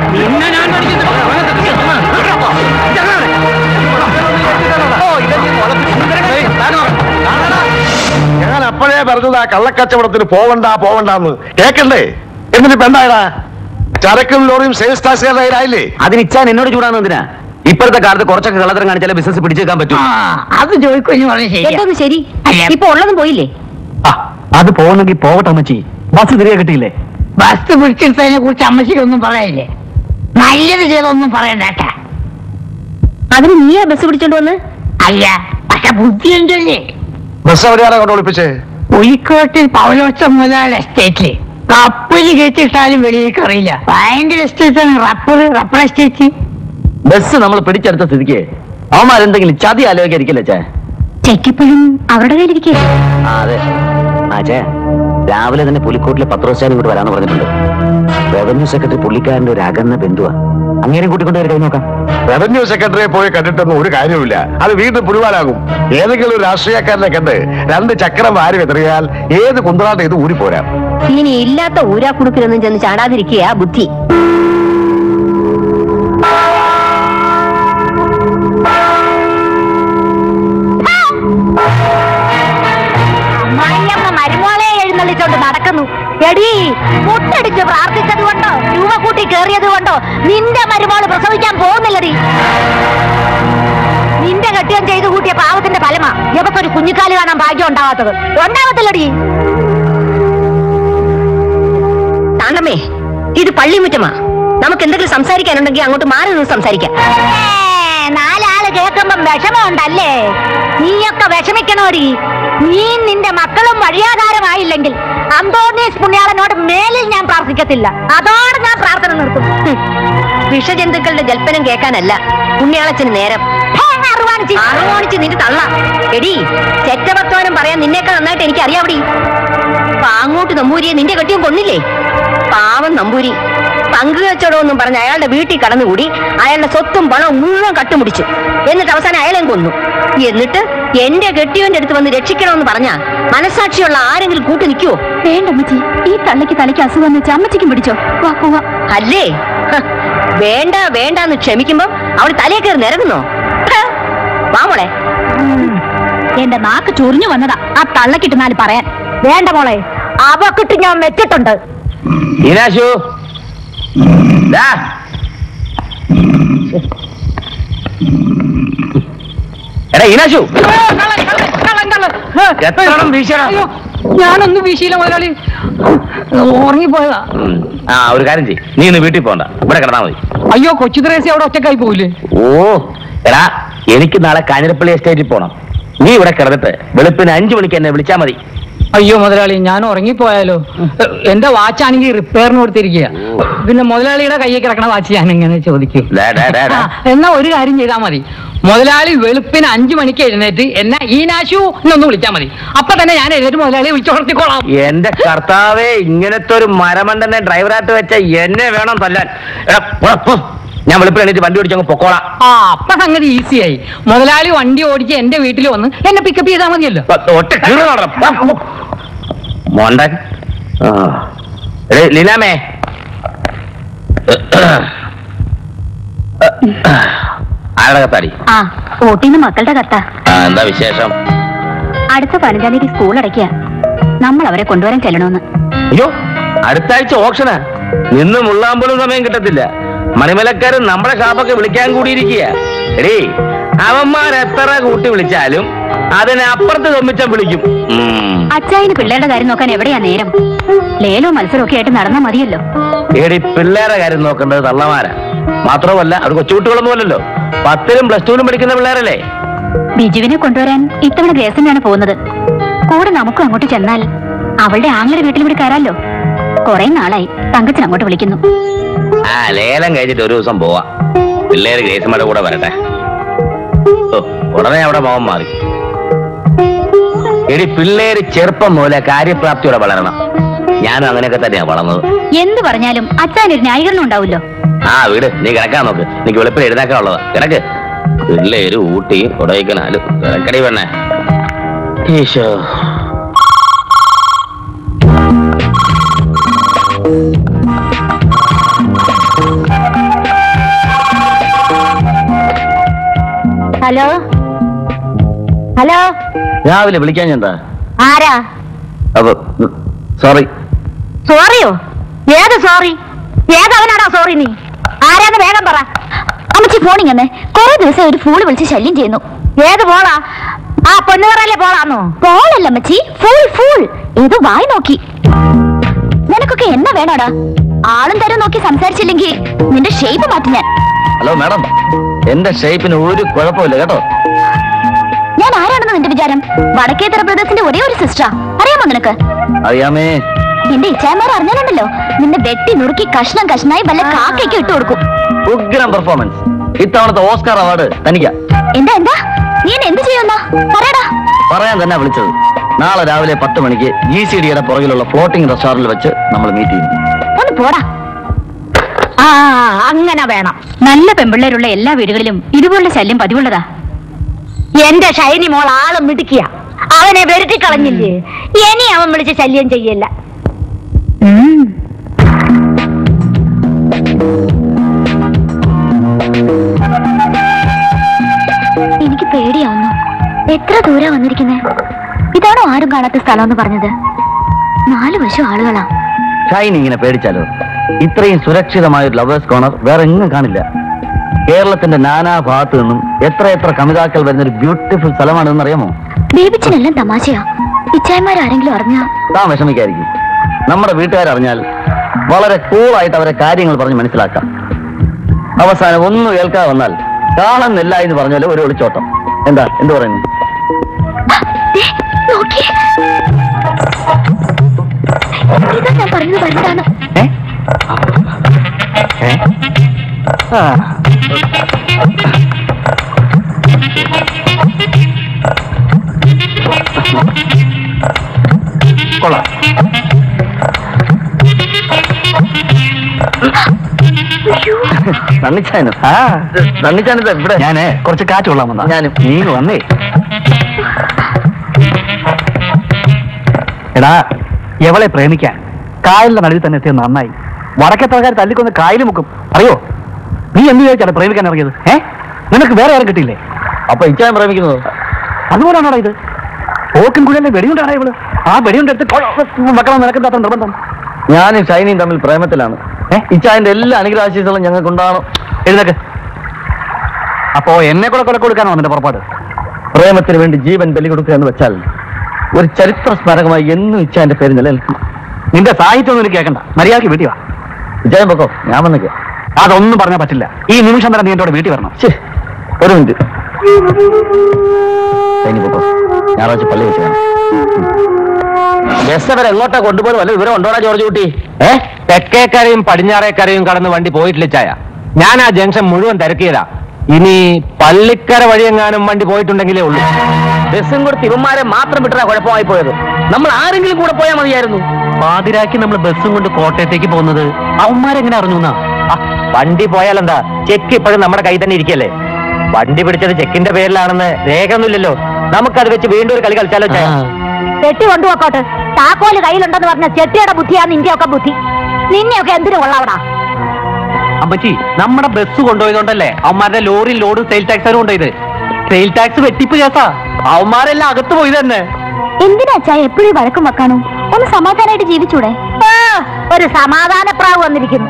[SPEAKER 5] ഞാൻ അപ്പോഴേ പറഞ്ഞത് ആ കള്ളക്കച്ചവടത്തിന് പോവണ്ട പോവണ്ടെന്ന് കേക്കണ്ടേ എന്നിട്ട് ഇപ്പൊ എന്തായടാ ചരക്കും ലോറിയും സെയിൽസ് ടാക്സുകാരുടെ കയ്യിലായില്ലേ
[SPEAKER 2] അതിന് ഇച്ചാൻ എന്നോട് ചൂടാന്ന് എന്തിനാ ഇപ്പോഴത്തെ കാലത്ത് കുറച്ചൊക്കെ കള്ളത്തരം കാണിച്ചാലേ ബിസിനസ് പിടിച്ചേക്കാൻ പറ്റൂ
[SPEAKER 7] ആ അത് ചോദിക്കുമെന്ന് പറഞ്ഞ ശരിയാ
[SPEAKER 6] എന്തോന്ന് ശരി
[SPEAKER 7] അല്ല.
[SPEAKER 6] ഇപ്പൊ ഉള്ളതും പോയില്ലേ
[SPEAKER 1] ആ അത് പോകണമെങ്കിൽ പോകട്ടെ അമ്മച്ചി ബസ് തിരികെ കിട്ടിയില്ലേ
[SPEAKER 7] ബസ് പിടിച്ചെടുത്തതിനെ കുറിച്ച് അമ്മച്ചിക്കൊന്നും പറയില്ലേ നല്ലത് ചെയ്തൊന്നും പറയണ്ടേട്ടാ
[SPEAKER 6] അതിന് നീയാ ബസ് പിടിച്ചോണ്ട് വന്ന്
[SPEAKER 7] അല്ല പക്ഷെ ബുദ്ധി ഉണ്ടല്ലേ
[SPEAKER 5] ബസ് എവിടെയാണ് കൊണ്ട് ഒളിപ്പിച്ചേ
[SPEAKER 7] പുലിക്കോട്ടിൽ പൗലോച്ച മുതലാളി എസ്റ്റേറ്റില് കപ്പല് കയറ്റിട്ടാലും വെളിയിലേക്ക് അറിയില്ല ഭയങ്കര എസ്റ്റേറ്റാണ് റബ്ബർ റബ്ബർ എസ്റ്റേറ്റ്
[SPEAKER 2] ബസ് നമ്മൾ പിടിച്ചെടുത്ത സ്ഥിതിക്ക് അവന്മാരെന്തെങ്കിലും ചതി ആലോചിക്കാതിരിക്കില്ലേ ചേ
[SPEAKER 6] ചെക്കിപ്പോഴും അവരുടെ കയ്യിലിരിക്കേ
[SPEAKER 2] ആ അതെ ആ ചേ രാവിലെ തന്നെ പുലിക്കോട്ടിലെ പത്രോസ്റ്റാൻ ഇങ്ങോട്ട് വരാന്ന് പറഞ്ഞിട്ടുണ്ട് റവന്യൂ സെക്രട്ടറി പുള്ളിക്കാരന്റെ ഒരു അകന്ന ബന്ധുവാ അങ്ങനെയും കൂട്ടിക്കൊണ്ട് വരെ കൈ നോക്കാം
[SPEAKER 5] റവന്യൂ സെക്രട്ടറിയെ പോയി കണ്ടിട്ടൊന്നും ഒരു കാര്യവുമില്ല അത് വീണ്ടും പുലിവാലാകും ഏതെങ്കിലും ഒരു രാഷ്ട്രീയക്കാരനെ കണ്ട് രണ്ട് ചക്രം വാരി വെതറിയാൽ ഏത് കുന്തറാട്ട് ഇത് ഊരിപ്പോരാം
[SPEAKER 6] ഇനി ഇല്ലാത്ത ഊരാക്കുടുക്കിലൊന്നും ചെന്ന് ചാടാതിരിക്കുക ബുദ്ധി മരുമോളെ എഴുന്ന തള്ളിച്ചോണ്ട് നടക്കുന്നു എടി മുട്ടടിച്ച് പ്രാർത്ഥിച്ചത് കൊണ്ടോ രൂപ കൂട്ടി കേറിയത് കൊണ്ടോ നിന്റെ മരുമോള് പ്രസവിക്കാൻ പോകുന്നില്ലടി നിന്റെ കെട്ടിയം ചെയ്തു കൂട്ടിയ പാവത്തിന്റെ ഫലമാ ഇവക്കൊരു കുഞ്ഞിക്കാല് കാണാൻ ഭാഗ്യം ഉണ്ടാവാത്തത് ഉണ്ടാവത്തില്ലടി
[SPEAKER 9] താണ്ടമ്മേ ഇത് പള്ളിമുറ്റമാ നമുക്ക് എന്തെങ്കിലും സംസാരിക്കാനുണ്ടെങ്കിൽ അങ്ങോട്ട് മാറി നിന്ന് സംസാരിക്കാം
[SPEAKER 6] ഏ, നാലാള് കേൾക്കുമ്പം വിഷമമുണ്ടല്ലേ നീയൊക്കെ വിഷമിക്കണോടി നീ നിന്റെ മക്കളും വഴിയാധാരമായില്ലെങ്കിൽ അന്തോണീസ് പുണ്യാളനോട് മേലിൽ ഞാൻ പ്രാർത്ഥിക്കത്തില്ല അതോടെ ഞാൻ പ്രാർത്ഥന നിർത്തും
[SPEAKER 9] ഹും. വിഷജന്തുക്കളുടെ ജൽപ്പനം കേൾക്കാനല്ല പുണ്യാളച്ചന് നേരം
[SPEAKER 6] ഹേ, അറുവാണിച്ചി.
[SPEAKER 9] അറുവാണിച്ച് നിന്റെ തള്ള എടി ചെറ്റവർത്തമാനം പറയാൻ നിന്നേക്കാൾ നന്നായിട്ട് എനിക്ക് അറിയാവടി പാങ്ങോട്ട് നമ്പൂരിയെ നിന്റെ കെട്ടിയും കൊന്നില്ലേ പാവം നമ്പൂരി പങ്കു കച്ചവടമെന്നും പറഞ്ഞ് അയാളുടെ വീട്ടിൽ കടന്നുകൂടി അയാളുടെ സ്വത്തും പണവും മുഴുവൻ കട്ടുമുടിച്ചു എന്നിട്ട് അവസാനം അയാളെയും കൊന്നു എന്നിട്ട് എന്റെ കെട്ടിയവന്റെ അടുത്ത് വന്ന് രക്ഷിക്കണമെന്ന് പറഞ്ഞ മനസാക്ഷിയുള്ള ആരെങ്കിലും കൂട്ടി നിൽക്കുവോ
[SPEAKER 6] വേണ്ട അമ്മച്ചി ഈ തള്ളയ്ക്ക് തലയ്ക്ക് അസുഖം വെച്ച് അമ്മച്ചിക്കും പിടിച്ചോ വാ പോവാ
[SPEAKER 9] അല്ലേ ഹ, വേണ്ട വേണ്ടാന്ന് ക്ഷമിക്കുമ്പോ അവൾ തലയെ കയറി നിരങ്ങുന്നോ ഹ, വാ മോളെ
[SPEAKER 6] എന്റെ നാക്ക് ചൊറിഞ്ഞു വന്നതാ ആ തള്ളക്കിട്ട് നാല് പറയാൻ വേണ്ട മോളെ അവക്കിട്ട് ഞാൻ വെച്ചിട്ടുണ്ട്
[SPEAKER 2] ഈനാശു ദാ. എടാ ഈനാശു എത്രണ്ണം വീശണം
[SPEAKER 7] അയ്യോ ഞാനൊന്നും വീശിയില്ല മുതലാളി ഉറങ്ങിപ്പോയതാ
[SPEAKER 2] ഉം. ആ ഒരു കാര്യം ചെയ്യ് നീ ഇന്ന് വീട്ടിൽ പോണ്ട ഇവിടെ കിടന്നാ മതി
[SPEAKER 7] അയ്യോ കൊച്ചു ത്രേസി അവിടെ ഒറ്റക്കായി പോയില്ലേ
[SPEAKER 2] ഓ എടാ എനിക്ക് നാളെ കാഞ്ഞിരപ്പള്ളി എസ്റ്റേറ്റിൽ പോണം നീ ഇവിടെ കിടന്നിട്ട് വെളുപ്പിന് അഞ്ചു മണിക്ക് എന്നെ വിളിച്ചാ മതി
[SPEAKER 7] അയ്യോ മുതലാളി ഞാൻ ഉറങ്ങിപ്പോയാലോ എന്റെ വാച്ചാണെങ്കിൽ റിപ്പയറിന് കൊടുത്തിരിക്കുക പിന്നെ മുതലാളിയുടെ കയ്യിൽ കിടക്കണ വാച്ച് ഞാൻ എങ്ങനെ ചോദിക്കും
[SPEAKER 2] ഡാ, ഡാ, ഡാ, ഡാ.
[SPEAKER 7] ആ, എന്നാ ഒരു കാര്യം ചെയ്താൽ മതി മുതലാളി വെളുപ്പിന് അഞ്ചു മണിക്ക് എഴുന്നേറ്റ് എന്നെ ഈ നാശു എന്നൊന്ന് വിളിച്ചാൽ മതി അപ്പൊ തന്നെ ഞാൻ എഴുന്നേറ്റ് മുതലാളിയെ വിളിച്ചുണർത്തിക്കോളാം
[SPEAKER 2] എന്റെ കർത്താവേ ഇങ്ങനത്തെ ഒരു മരമണ്ടനെ ഡ്രൈവറായിട്ട് വെച്ച എന്നെ വേണം തല്ലാൻ എടാ, പോടാ, പോ. ഞാൻ വെളുപ്പിന് എണീറ്റ് വണ്ടി ഓടിച്ചങ്ങ് പൊക്കോളാം
[SPEAKER 7] ആ അപ്പൊ സംഗതി ഈസിയായി മുതലാളി വണ്ടി ഓടിച്ച് എന്റെ വീട്ടിൽ വന്ന് എന്നെ പിക്കപ്പ് ചെയ്താൽ മതിയല്ലോ
[SPEAKER 2] ഒറ്റ കീറ് നടണം. പോ, പോ. മോണ്ടൻ ആ. എടേ, ലീലാമേ ആരുടെ കത്താടി
[SPEAKER 6] ആ ഓട്ടിന്ന് മക്കളുടെ കത്ത
[SPEAKER 2] ആ എന്താ വിശേഷം
[SPEAKER 6] അടുത്ത പതിനഞ്ചാം തീയതി സ്കൂൾ അടയ്ക്കുക നമ്മൾ അവരെ കൊണ്ടുവരാൻ ചെല്ലണമെന്ന്
[SPEAKER 2] അയ്യോ അടുത്ത ആഴ്ച ഓപ്ഷനാ നിന്ന് മുള്ളാൻ പോലും സമയം കിട്ടത്തില്ല മണിമലക്കാരൻ നമ്മുടെ ഷാപ്പൊക്കെ വിളിക്കാൻ കൂടിയിരിക്കുക എടീ അവന്മാർ എത്ര കൂട്ടി വിളിച്ചാലും അതിനപ്പുറത്ത് തൊമ്മിച്ചം വിളിക്കും ഉം.
[SPEAKER 6] അച്ചായന് പിള്ളേരുടെ കാര്യം നോക്കാൻ എവിടെയാ നേരം ലേലോ മത്സരമൊക്കെ ആയിട്ട് നടന്നാ മതിയല്ലോ
[SPEAKER 2] എടി പിള്ളേരെ കാര്യം നോക്കേണ്ടത് തള്ളമാരാ മാത്രമല്ല അവർ കൊച്ചുകുട്ടികളൊന്നുമല്ലല്ലോ പത്തിലും പ്ലസ് ടുവിലും പഠിക്കുന്ന പിള്ളേരല്ലേ
[SPEAKER 6] ബിജുവിനെ കൊണ്ടുവരാൻ ഇത്തവണ ഗ്രേസനാണ് പോകുന്നത് കൂടെ നമുക്കും അങ്ങോട്ട് ചെന്നാൽ അവളുടെ ആങ്ങളുടെ വീട്ടിൽ കൂടി കയറാലോ കുറെ നാളായി തങ്കച്ചൻ അങ്ങോട്ട് വിളിക്കുന്നു
[SPEAKER 2] ആ ലേലം കഴിഞ്ഞിട്ട് ഒരു ദിവസം പോവാ പിള്ളേര് ഗ്രേസമ്മയുടെ കൂടെ വരട്ടെ ഓ ഉടനെ അവിടെ മോഹം മാറി എടി പിള്ളേര് ചെറുപ്പം മുതലേ കാര്യപ്രാപ്തിയോടെ വളരണം ഞാനും അങ്ങനെയൊക്കെ തന്നെയാ വളർന്നത്
[SPEAKER 6] എന്ത് പറഞ്ഞാലും അച്ചായനൊരു ന്യായീകരണം ഉണ്ടാവുമല്ലോ
[SPEAKER 2] ആ വീട് നീ കിടക്കാൻ നോക്ക് എനിക്ക് വെളുപ്പിൽ എഴുന്നേക്കാനുള്ളതാ കിടക്ക് പിള്ളേര് ഊട്ടി കൊടൈക്കനാലും കിടക്കടി പെണ്ണേ ഈശോ
[SPEAKER 6] ഹലോ ഹലോ
[SPEAKER 2] രാവിലെ വിളിക്കാൻ എന്താ
[SPEAKER 6] ആരാ
[SPEAKER 2] അപ്പൊ സോറി
[SPEAKER 6] സോറിയോ ഏത് സോറി ഏതവനാടാ സോറി നീ ആരാന്ന് വേഗം പറ അമ്മച്ചി ഫോണിങ് തന്നെ കുറെ ദിവസം ഒരു ഫൂള് വിളിച്ച് ശല്യം ചെയ്യുന്നു ഏത് പോളാ ആ പൊന്നുകറല്ലേ പോളാന്നോ പോളല്ല അമ്മച്ചി ഫൂൾ ഫൂൾ ഏതോ വായി നോക്കി നിനക്കൊക്കെ എന്നാ വേണോടാ ആളും തരം നോക്കി സംസാരിച്ചില്ലെങ്കിൽ നിന്റെ ഷേപ്പ് മാറ്റി ഞാൻ
[SPEAKER 2] ഹലോ മാഡം എന്റെ ഷേപ്പിന് ഒരു കുഴപ്പമില്ല കേട്ടോ
[SPEAKER 6] ഞാൻ ആരാണെന്ന് നിന്റെ വിചാരം വടക്കേത്തറ ബ്രദേഴ്സിന്റെ ഒരേ ഒരു സിസ്റ്ററാ അറിയാമോ നിനക്ക്
[SPEAKER 2] അറിയാമേ
[SPEAKER 6] നിന്റെ ഇച്ചായമാർ അറിഞ്ഞാലുണ്ടല്ലോ നിന്നെ വെട്ടി നുറുക്കി കഷ്ണം കഷ്ണായി വല്ല കാക്കയ്ക്ക് ഇട്ടു കൊടുക്കും
[SPEAKER 2] ഉഗ്രം പെർഫോമൻസ് ഇത്തവണത്തെ ഓസ്കാർ അവാർഡ് തനിക്കാ
[SPEAKER 6] എന്താ എന്താ നീ എന്നെ എന്ത് ചെയ്യുന്ന പറയടാ
[SPEAKER 2] പറയാൻ തന്നെ വിളിച്ചത് നാളെ രാവിലെ പത്ത് മണിക്ക് ജി സി ഡിയുടെ പുറകിലുള്ള ഫ്ലോട്ടിംഗ് റെസ്റ്റോറന്റിൽ വെച്ച് നമ്മൾ മീറ്റ് ചെയ്യും
[SPEAKER 6] ഒന്ന് പോടാ ആ അങ്ങനെ വേണം നല്ല പെമ്പിള്ളേരുള്ള എല്ലാ വീടുകളിലും ഇതുപോലുള്ള ശല്യം പതിവുള്ളതാ എന്റെ ഷൈനി മോൾ ആള് മിടുക്കിയ അവനെ വെരുത്തി കളഞ്ഞില്ലേ ഇനി അവൻ വിളിച്ച് ശല്യം ചെയ്യല്ല എനിക്ക് പേടിയാവുന്നു എത്ര ദൂരാ വന്നിരിക്കുന്നേ ഇതാണോ ആരും കാണാത്ത സ്ഥലം എന്ന് പറഞ്ഞത് നാല് വശം ആളുകളാ
[SPEAKER 2] ഷൈൻ ഇങ്ങനെ പേടിച്ചാലോ ഇത്രയും സുരക്ഷിതമായ ഒരു ലവേഴ്സ് കോർണർ വേറെ എങ്ങും കാണില്ല കേരളത്തിന്റെ നാനാ ഭാഗത്തു നിന്നും എത്ര എത്ര കമിതാക്കൾ വരുന്ന ഒരു ബ്യൂട്ടിഫുൾ സ്ഥലമാണെന്ന് അറിയാമോ
[SPEAKER 6] ബേബിച്ചിനെല്ലാം തമാശയാ ഇച്ചായമാരാരെങ്കിലും അറിഞ്ഞാ
[SPEAKER 2] താൻ വിഷമിക്കായിരിക്കും നമ്മുടെ വീട്ടുകാരറിഞ്ഞാൽ വളരെ കൂളായിട്ട് അവരെ കാര്യങ്ങൾ പറഞ്ഞ് മനസ്സിലാക്കാം അവസാനം ഒന്നും കേൾക്കാതെ വന്നാൽ കാണുന്നില്ല എന്ന് പറഞ്ഞാലും ഒരു ഒളിച്ചോട്ടം എന്താ എന്ത് പറയുന്നു
[SPEAKER 6] ദേ, നോക്കിയേ ഇതാ ഞാൻ പറഞ്ഞത് വരണ്ടാണ്
[SPEAKER 1] ഏ? ഏ? ആ. കൊള്ളാം
[SPEAKER 2] നന്ദിച്ചാനോ
[SPEAKER 1] ആ
[SPEAKER 2] നന്ദിച്ചാനത് ഇവിടെ
[SPEAKER 1] ഞാന് കുറച്ച് കാറ്റ് കൊള്ളാൻ വന്നാ
[SPEAKER 2] ഞാനും.
[SPEAKER 1] നീ ഇങ്ങ് വന്നേ എടാ എവളെ പ്രേമിക്കാൻ കായലിന്റെ നടുവിൽ തന്നെ എത്തിയത് നന്നായി വടക്കെത്തറക്കാർ തല്ലിക്കൊന്ന് കായൽ മുക്കും അറിയോ നീ എന്ത് ചോദിച്ചാണ് പ്രേമിക്കാൻ ഇറങ്ങിയത് ഏ നിനക്ക് വേറെ ആരും കിട്ടിയില്ലേ
[SPEAKER 2] അപ്പൊ ഇച്ചാൻ പ്രേമിക്കുന്നത്
[SPEAKER 1] അതുപോലാണോടാ ഇത് ഓക്കും കുഴലിലെ വെടിയുണ്ടാണ് ഇവള് ആ വെടിയുണ്ട് എടുത്ത് കൊ- വെക്കണം നിനക്ക് അത്ര നിർബന്ധം
[SPEAKER 2] ഞാനും ഷൈനിയും തമ്മിൽ പ്രേമത്തിലാണ്
[SPEAKER 1] ഏ?
[SPEAKER 2] ഇച്ചായന്റെ എല്ലാ അനുഗ്രഹാശീസുകളും ഞങ്ങൾക്ക് ഉണ്ടാവണം
[SPEAKER 1] എഴുന്നേക്ക് അപ്പോ എന്നെ കൂടെ കൊല കൊടുക്കാനോ നിന്റെ പുറപ്പാട്
[SPEAKER 2] പ്രേമത്തിന് വേണ്ടി ജീവൻ ബലി കൊടുക്കുക എന്ന് വെച്ചാൽ ഒരു ചരിത്ര സ്മാരകമായി എന്നും ഇച്ചായന്റെ പേര് നിലനിൽക്കും
[SPEAKER 1] നിന്റെ സാഹിത്യം ഒന്നും എനിക്ക് കേൾക്കണ്ട മര്യാദയ്ക്ക് വീട്ടിൽ വാ
[SPEAKER 2] ഇച്ചായൻ പൊക്കോ ഞാൻ വന്നേക്ക്
[SPEAKER 1] അതൊന്നും പറഞ്ഞാൽ പറ്റില്ല ഈ നിമിഷം തന്നെ നീ എന്റെ കൂടെ വീട്ടിൽ വരണം
[SPEAKER 2] ശ്ശേ, ഒരു മിനിറ്റ് ഷൈനി പൊക്കോ ഞായറാഴ്ച പള്ളി വെച്ച് കാണാം ബസ് അവരെ എങ്ങോട്ടാ കൊണ്ടുപോയത് വല്ല വിവരം ഉണ്ടോടാ ജോർജ് കുട്ടി
[SPEAKER 4] ഏ തെക്കേക്കരയും പടിഞ്ഞാറേക്കരയും കടന്ന് വണ്ടി പോയിട്ടില്ല ചായ ഞാൻ ആ ജംഗ്ഷൻ മുഴുവൻ തിരക്കിയതാ ഇനി പള്ളിക്കര വഴിയെങ്ങാനും വണ്ടി പോയിട്ടുണ്ടെങ്കിലേ ഉള്ളൂ
[SPEAKER 2] ബസ്സും കൂടെ തിരുമാരെ മാത്രം വിട്ടാ കുഴപ്പമായി പോയത് നമ്മൾ ആരെങ്കിലും കൂടെ പോയാൽ മതിയായിരുന്നു
[SPEAKER 1] പാതിരാക്കി നമ്മൾ ബസ്സും കൊണ്ട് കോട്ടയത്തേക്ക് പോകുന്നത് അവന്മാരെങ്ങനെ അറിഞ്ഞു എന്നാ
[SPEAKER 4] ആ, വണ്ടി പോയാലെന്താ ചെക്ക് ഇപ്പോഴും നമ്മുടെ കൈ തന്നെ ഇരിക്കല്ലേ വണ്ടി പിടിച്ചത് ചെക്കിന്റെ പേരിലാണെന്ന് രേഖയൊന്നുമില്ലല്ലോ നമുക്കത് വെച്ച് വീണ്ടും ഒരു കളി കളിച്ചാലോ ചായ
[SPEAKER 6] ചെട്ടി കൊണ്ടുപോക്കോട്ട് താക്കോല് കയ്യിലുണ്ടെന്ന് പറഞ്ഞ ചെട്ടിയുടെ ബുദ്ധിയാണ് നിന്റെയൊക്കെ ബുദ്ധി നിന്നെയൊക്കെ എന്തിനു കൊള്ളാവടാ
[SPEAKER 1] അമ്മച്ചി നമ്മുടെ ബസ് കൊണ്ടുപോയതുകൊണ്ടല്ലേ അവന്മാരുടെ ലോറി ലോഡ് സെയിൽ ടാക്സ് കൊണ്ടുപോയത് സെയിൽ ടാക്സ് വെട്ടിപ്പ് കേസാ അവന്മാരെല്ലാം അകത്ത് പോയി തന്നെ
[SPEAKER 6] എന്തിനാ അച്ഛാ എപ്പോഴും വഴക്കും വെക്കാനോ ഒന്ന് സമാധാനമായിട്ട് ജീവിച്ചൂടെ ഒരു സമാധാന പ്രാവ് വന്നിരിക്കുന്നു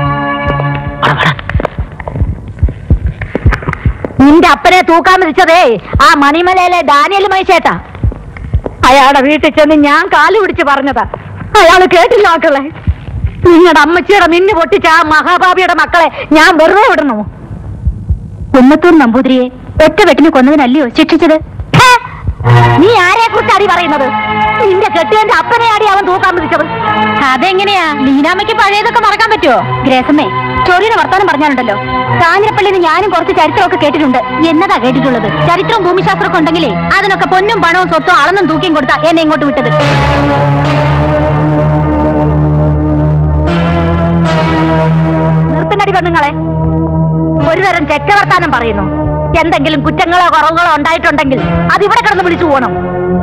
[SPEAKER 6] നിന്റെ അപ്പനെ തൂക്കാൻ വിളിച്ചതേ ആ മണിമലയിലെ ഡാനിയൽ മൈശേട്ടാ അയാളുടെ വീട്ടിൽ ചെന്ന് ഞാൻ കാലു പിടിച്ച് പറഞ്ഞതാ അയാള് കേട്ടില്ല മക്കളെ നിങ്ങളുടെ അമ്മച്ചിയുടെ നിന്നു പൊട്ടിച്ച ആ മഹാഭാവിയുടെ മക്കളെ ഞാൻ വെറുതെ വിടണോ കുന്നത്തൂർ നമ്പൂതിരിയെ ഒറ്റ വെട്ടിന് കൊന്നതിനല്ലയോ ശിക്ഷിച്ചത് ഹേ! നീ ആരെ കുറിച്ച് അടി പറയുന്നത് നിന്റെ കെട്ടിയന്റെ അപ്പനെ അടി അവൻ തൂക്കാൻ വിളിച്ചത് അതെങ്ങനെയാ ലീനാമ്മയ്ക്ക് പഴയതൊക്കെ മറക്കാൻ പറ്റുമോ ഗ്രേസമ്മേ ചൊറിയുടെ വർത്താനം പറഞ്ഞാലുണ്ടല്ലോ കാഞ്ഞിരപ്പള്ളിന്ന് ഞാനും കുറച്ച് ചരിത്രമൊക്കെ കേട്ടിട്ടുണ്ട് എന്നതാ കേട്ടിട്ടുള്ളത് ചരിത്രവും ഭൂമിശാസ്ത്രമൊക്കെ ഉണ്ടെങ്കിലേ അതിനൊക്കെ പൊന്നും പണവും സ്വത്തും അളന്നും തൂക്കിയും കൊടുത്താ എന്നെ ഇങ്ങോട്ട് വിട്ടത് നിർത്തുന്നടി പെണ്ണുങ്ങളെ ഒരു തരം ചെറ്റവർത്താനം പറയുന്നു എന്തെങ്കിലും കുറ്റങ്ങളോ കുറവുകളോ ഉണ്ടായിട്ടുണ്ടെങ്കിൽ അത് ഇവിടെ കിടന്ന് വിളിച്ചു പോകണം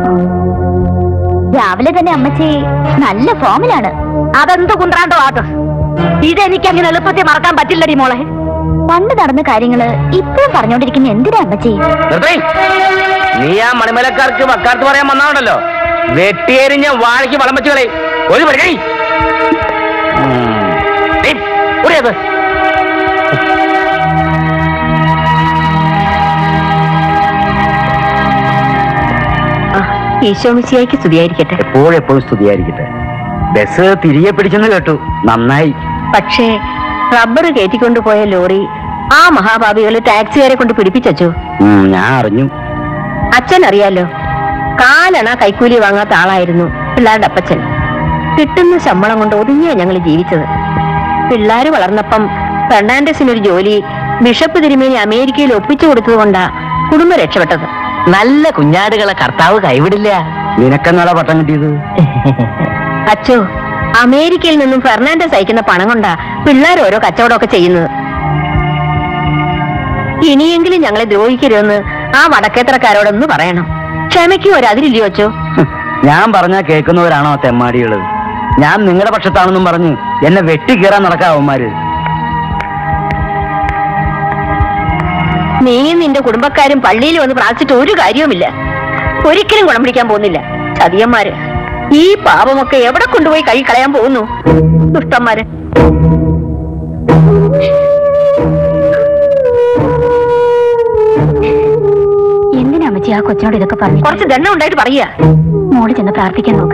[SPEAKER 6] രാവിലെ തന്നെ അമ്മച്ചി നല്ല ഫോമിലാണ് അതെന്ത് കുന്ത്രാണ്ടോ ആട്ടോ ഇതെനിക്ക് അങ്ങനെ എളുപ്പത്തിൽ മറക്കാൻ പറ്റില്ലടി മോളെ പണ്ട് നടന്ന കാര്യങ്ങള് ഇപ്പോഴും പറഞ്ഞോണ്ടിരിക്കുന്ന എന്തിനാ അമ്മച്ചി
[SPEAKER 2] നിർത്തേ. നീ ആ മണിമലക്കാർക്ക് വക്കാർത്ത് പറയാൻ വന്നാണല്ലോ വെട്ടിയേരിഞ്ഞ വാഴയ്ക്ക് വളം വെച്ച് കളി ഒരു പടി ഒരേത്
[SPEAKER 9] ഈശോമിശിയായിക്ക് സ്തുതിയായിരിക്കട്ടെ
[SPEAKER 2] എപ്പോഴെപ്പോഴും സ്തുതിയായിരിക്കട്ടെ ബസ് തിരികെ പിടിച്ചെന്ന് കേട്ടു നന്നായി
[SPEAKER 9] പക്ഷേ റബ്ബർ കയറ്റിക്കൊണ്ടുപോയ ലോറി ആ മഹാഭാവികള് ടാക്സിക്കാരെ കൊണ്ട് പിടിപ്പിച്ചു
[SPEAKER 2] ഉം, ഞാൻ അറിഞ്ഞു
[SPEAKER 9] അച്ഛൻ അറിയാലോ കാലണ കൈക്കൂലി വാങ്ങാത്ത ആളായിരുന്നു പിള്ളേരുടെ അപ്പച്ചൻ കിട്ടുന്ന ശമ്പളം കൊണ്ട് ഒതുങ്ങിയാ ഞങ്ങൾ ജീവിച്ചത് പിള്ളേര് വളർന്നപ്പം ഫെർണാണ്ടസിനൊരു ജോലി ബിഷപ്പ് തിരുമേനി അമേരിക്കയിൽ ഒപ്പിച്ചു കൊടുത്തത് കൊണ്ടാ കുടുംബം രക്ഷപ്പെട്ടത്
[SPEAKER 2] നല്ല കുഞ്ഞാടുകളെ കർത്താവ് കൈവിടില്ല നിനക്കെന്നാളാ പട്ടം കിട്ടിയത്
[SPEAKER 9] അച്ചോ അമേരിക്കയിൽ നിന്നും ഫെർണാണ്ടസ് അയക്കുന്ന പണം കൊണ്ടാ പിള്ളേർ ഓരോ കച്ചവടമൊക്കെ ചെയ്യുന്നത് ഇനിയെങ്കിലും ഞങ്ങളെ ദ്രോഹിക്കരുതെന്ന് ആ വടക്കേത്തറക്കാരോടൊന്ന് പറയണം ക്ഷമയ്ക്കും ഒരു അതിരില്ലയോ അച്ചോ
[SPEAKER 2] ഞാൻ പറഞ്ഞാ കേൾക്കുന്നവരാണോ ആ തെമ്മാടികള് ഞാൻ നിങ്ങളുടെ പക്ഷത്താണെന്നും പറഞ്ഞ് എന്നെ വെട്ടി കീറാൻ നടക്കാവന്മാര്
[SPEAKER 9] നീയും നിന്റെ കുടുംബക്കാരും പള്ളിയിൽ വന്ന് പ്രാർത്ഥിച്ചിട്ട് ഒരു കാര്യവുമില്ല ഒരിക്കലും ഗുണം പിടിക്കാൻ പോകുന്നില്ല ചതിയന്മാര് ഈ പാപമൊക്കെ എവിടെ കൊണ്ടുപോയി കൈ കളയാൻ പോകുന്നു ദുഷ്ടന്മാര്
[SPEAKER 6] എന്തിനാ അമ്മച്ചി ആ കൊച്ചിനോട് ഇതൊക്കെ പറഞ്ഞു
[SPEAKER 9] കുറച്ച് ദണ്ണം ഉണ്ടായിട്ട് പറയാ
[SPEAKER 6] മോള് ചെന്ന് പ്രാർത്ഥിക്കാൻ നോക്ക്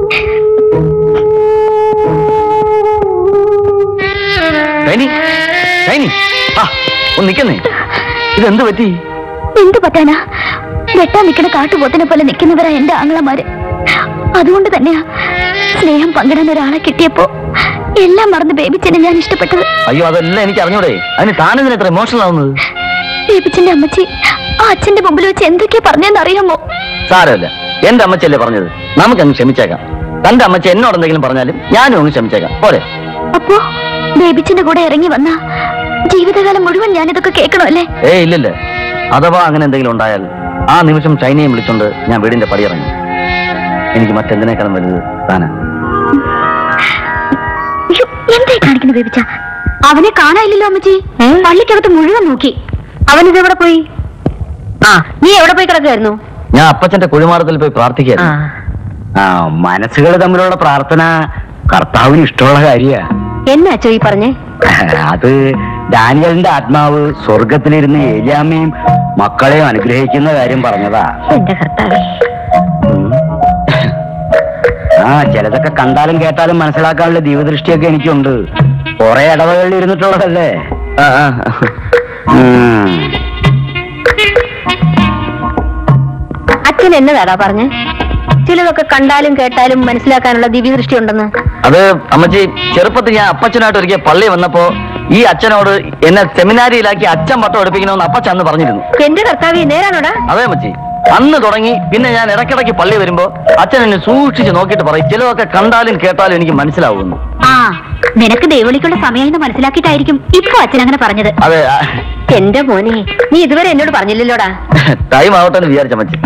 [SPEAKER 2] ഷൈനി ഷൈനി ആ ഒന്ന് നിക്കുന്നേ ഇതെന്ത് പറ്റി
[SPEAKER 6] എന്ത് പറ്റാനാ വെട്ടാൻ നിൽക്കുന്ന കാട്ടുപോത്തിനെ പോലെ നിൽക്കുന്നവരാ എന്റെ ആങ്ങളമാര് അതുകൊണ്ട് തന്നെയാ സ്നേഹം പങ്കിടാൻ ഒരാളെ കിട്ടിയപ്പോ എല്ലാം മറന്ന് ബേബിച്ചനെ ഞാൻ ഇഷ്ടപ്പെട്ടത്
[SPEAKER 2] അയ്യോ അതെല്ലാം എനിക്ക് അറിഞ്ഞൂടെ അതിന് താനെന്തിനാ ഇത്ര ഇമോഷണൽ ആവുന്നത്
[SPEAKER 6] ബേബിച്ചന്റെ അമ്മച്ചി ആ അച്ഛന്റെ മുമ്പിൽ വെച്ച് എന്തൊക്കെയാ പറഞ്ഞെന്ന് അറിയാമോ
[SPEAKER 2] സാരമില്ല എന്റെ അമ്മച്ചല്ലേ പറഞ്ഞത് നമുക്കങ്ങ് ക്ഷമിച്ചേക്കാം തന്റെ അമ്മച്ച എന്നോട് എന്തെങ്കിലും പറഞ്ഞാലും ഞാനും അങ്ങ് ക്ഷമിച്ചേക്കാം പോരെ
[SPEAKER 6] അപ്പോ ബേബിച്ചന്റെ കൂടെ ഇറങ്ങി വന്ന ജീവിതകാലം മുഴുവൻ ഞാനിതൊക്കെ കേൾക്കണമല്ലേ
[SPEAKER 2] ഏ ഇല്ലില്ല അഥവാ അങ്ങനെ എന്തെങ്കിലും ഉണ്ടായാൽ ആ നിമിഷം ചൈനയെ വിളിച്ചോണ്ട് ഞാൻ വീടിന്റെ പടിയിറങ്ങി എനിക്ക് മറ്റെന്തിനേക്കാളും വലുത് താനാ
[SPEAKER 6] അയ്യോ, എന്തായി കാണിക്കുന്നു ബേബിച്ച അവനെ കാണാനില്ലല്ലോ അമ്മച്ചി പള്ളിക്കകത്ത് മുഴുവൻ നോക്കി
[SPEAKER 9] അവനിതെവിടെ പോയി ആ നീ എവിടെ പോയി കിടക്കുമായിരുന്നു
[SPEAKER 2] ഞാൻ അപ്പച്ചന്റെ കുഴിമാടത്തിൽ പോയി പ്രാർത്ഥിക്കായിരുന്നു ആ മനസ്സുകൾ തമ്മിലുള്ള പ്രാർത്ഥന കർത്താവിന് ഇഷ്ടമുള്ള കാര്യ
[SPEAKER 9] എന്നാച്ചോ ഈ പറഞ്ഞേ
[SPEAKER 2] അത് ഡാനിയലിന്റെ ആത്മാവ് സ്വർഗത്തിലിരുന്ന് ഏലിയാമ്മയും മക്കളെയും അനുഗ്രഹിക്കുന്ന കാര്യം പറഞ്ഞതാ
[SPEAKER 9] എന്റെ കർത്താവേ
[SPEAKER 2] ഉം. ആ ചിലതൊക്കെ കണ്ടാലും കേട്ടാലും മനസ്സിലാക്കാനുള്ള ദീപദൃഷ്ടിയൊക്കെ എനിക്കുണ്ട് കുറെ ഇടവകളിൽ ഇരുന്നിട്ടുള്ളതല്ലേ ആ, ആ. ഉം.
[SPEAKER 9] അച്ഛൻ എന്നതാടാ പറഞ്ഞേ ചിലതൊക്കെ കണ്ടാലും കേട്ടാലും മനസ്സിലാക്കാനുള്ള ദിവ്യദൃഷ്ടി ഉണ്ടെന്ന്
[SPEAKER 2] അത് അമ്മച്ചി ചെറുപ്പത്തിൽ ഞാൻ അപ്പച്ചനായിട്ട് ഒരിക്കൽ പള്ളി വന്നപ്പോ ഈ അച്ഛനോട് എന്നെ സെമിനാരിയിലാക്കി അച്ഛൻ പട്ടം എടുപ്പിക്കണമെന്ന് അപ്പച്ചൻ അന്ന് പറഞ്ഞിരുന്നു
[SPEAKER 9] എന്റെ കർത്താവേ നേരാണോടാ
[SPEAKER 2] അതെ അമ്മച്ചി അന്ന് തുടങ്ങി പിന്നെ ഞാൻ ഇടയ്ക്കിടയ്ക്ക് പള്ളി വരുമ്പോ അച്ഛൻ എന്നെ സൂക്ഷിച്ച് നോക്കിയിട്ട് പറയും ചിലതൊക്കെ കണ്ടാലും കേട്ടാലും എനിക്ക് മനസ്സിലാവുന്നു
[SPEAKER 6] ആ നിനക്ക് ദൈവളിക്കുള്ള സമയം മനസ്സിലാക്കിയിട്ടായിരിക്കും ഇപ്പൊ അച്ഛൻ അങ്ങനെ പറഞ്ഞത്
[SPEAKER 2] അതെ
[SPEAKER 9] എന്റെ മോനെ നീ ഇതുവരെ എന്നോട് പറഞ്ഞില്ലല്ലോടാ
[SPEAKER 2] ടൈം ആവട്ടെ എന്ന് വിചാരിച്ച അമ്മച്ചി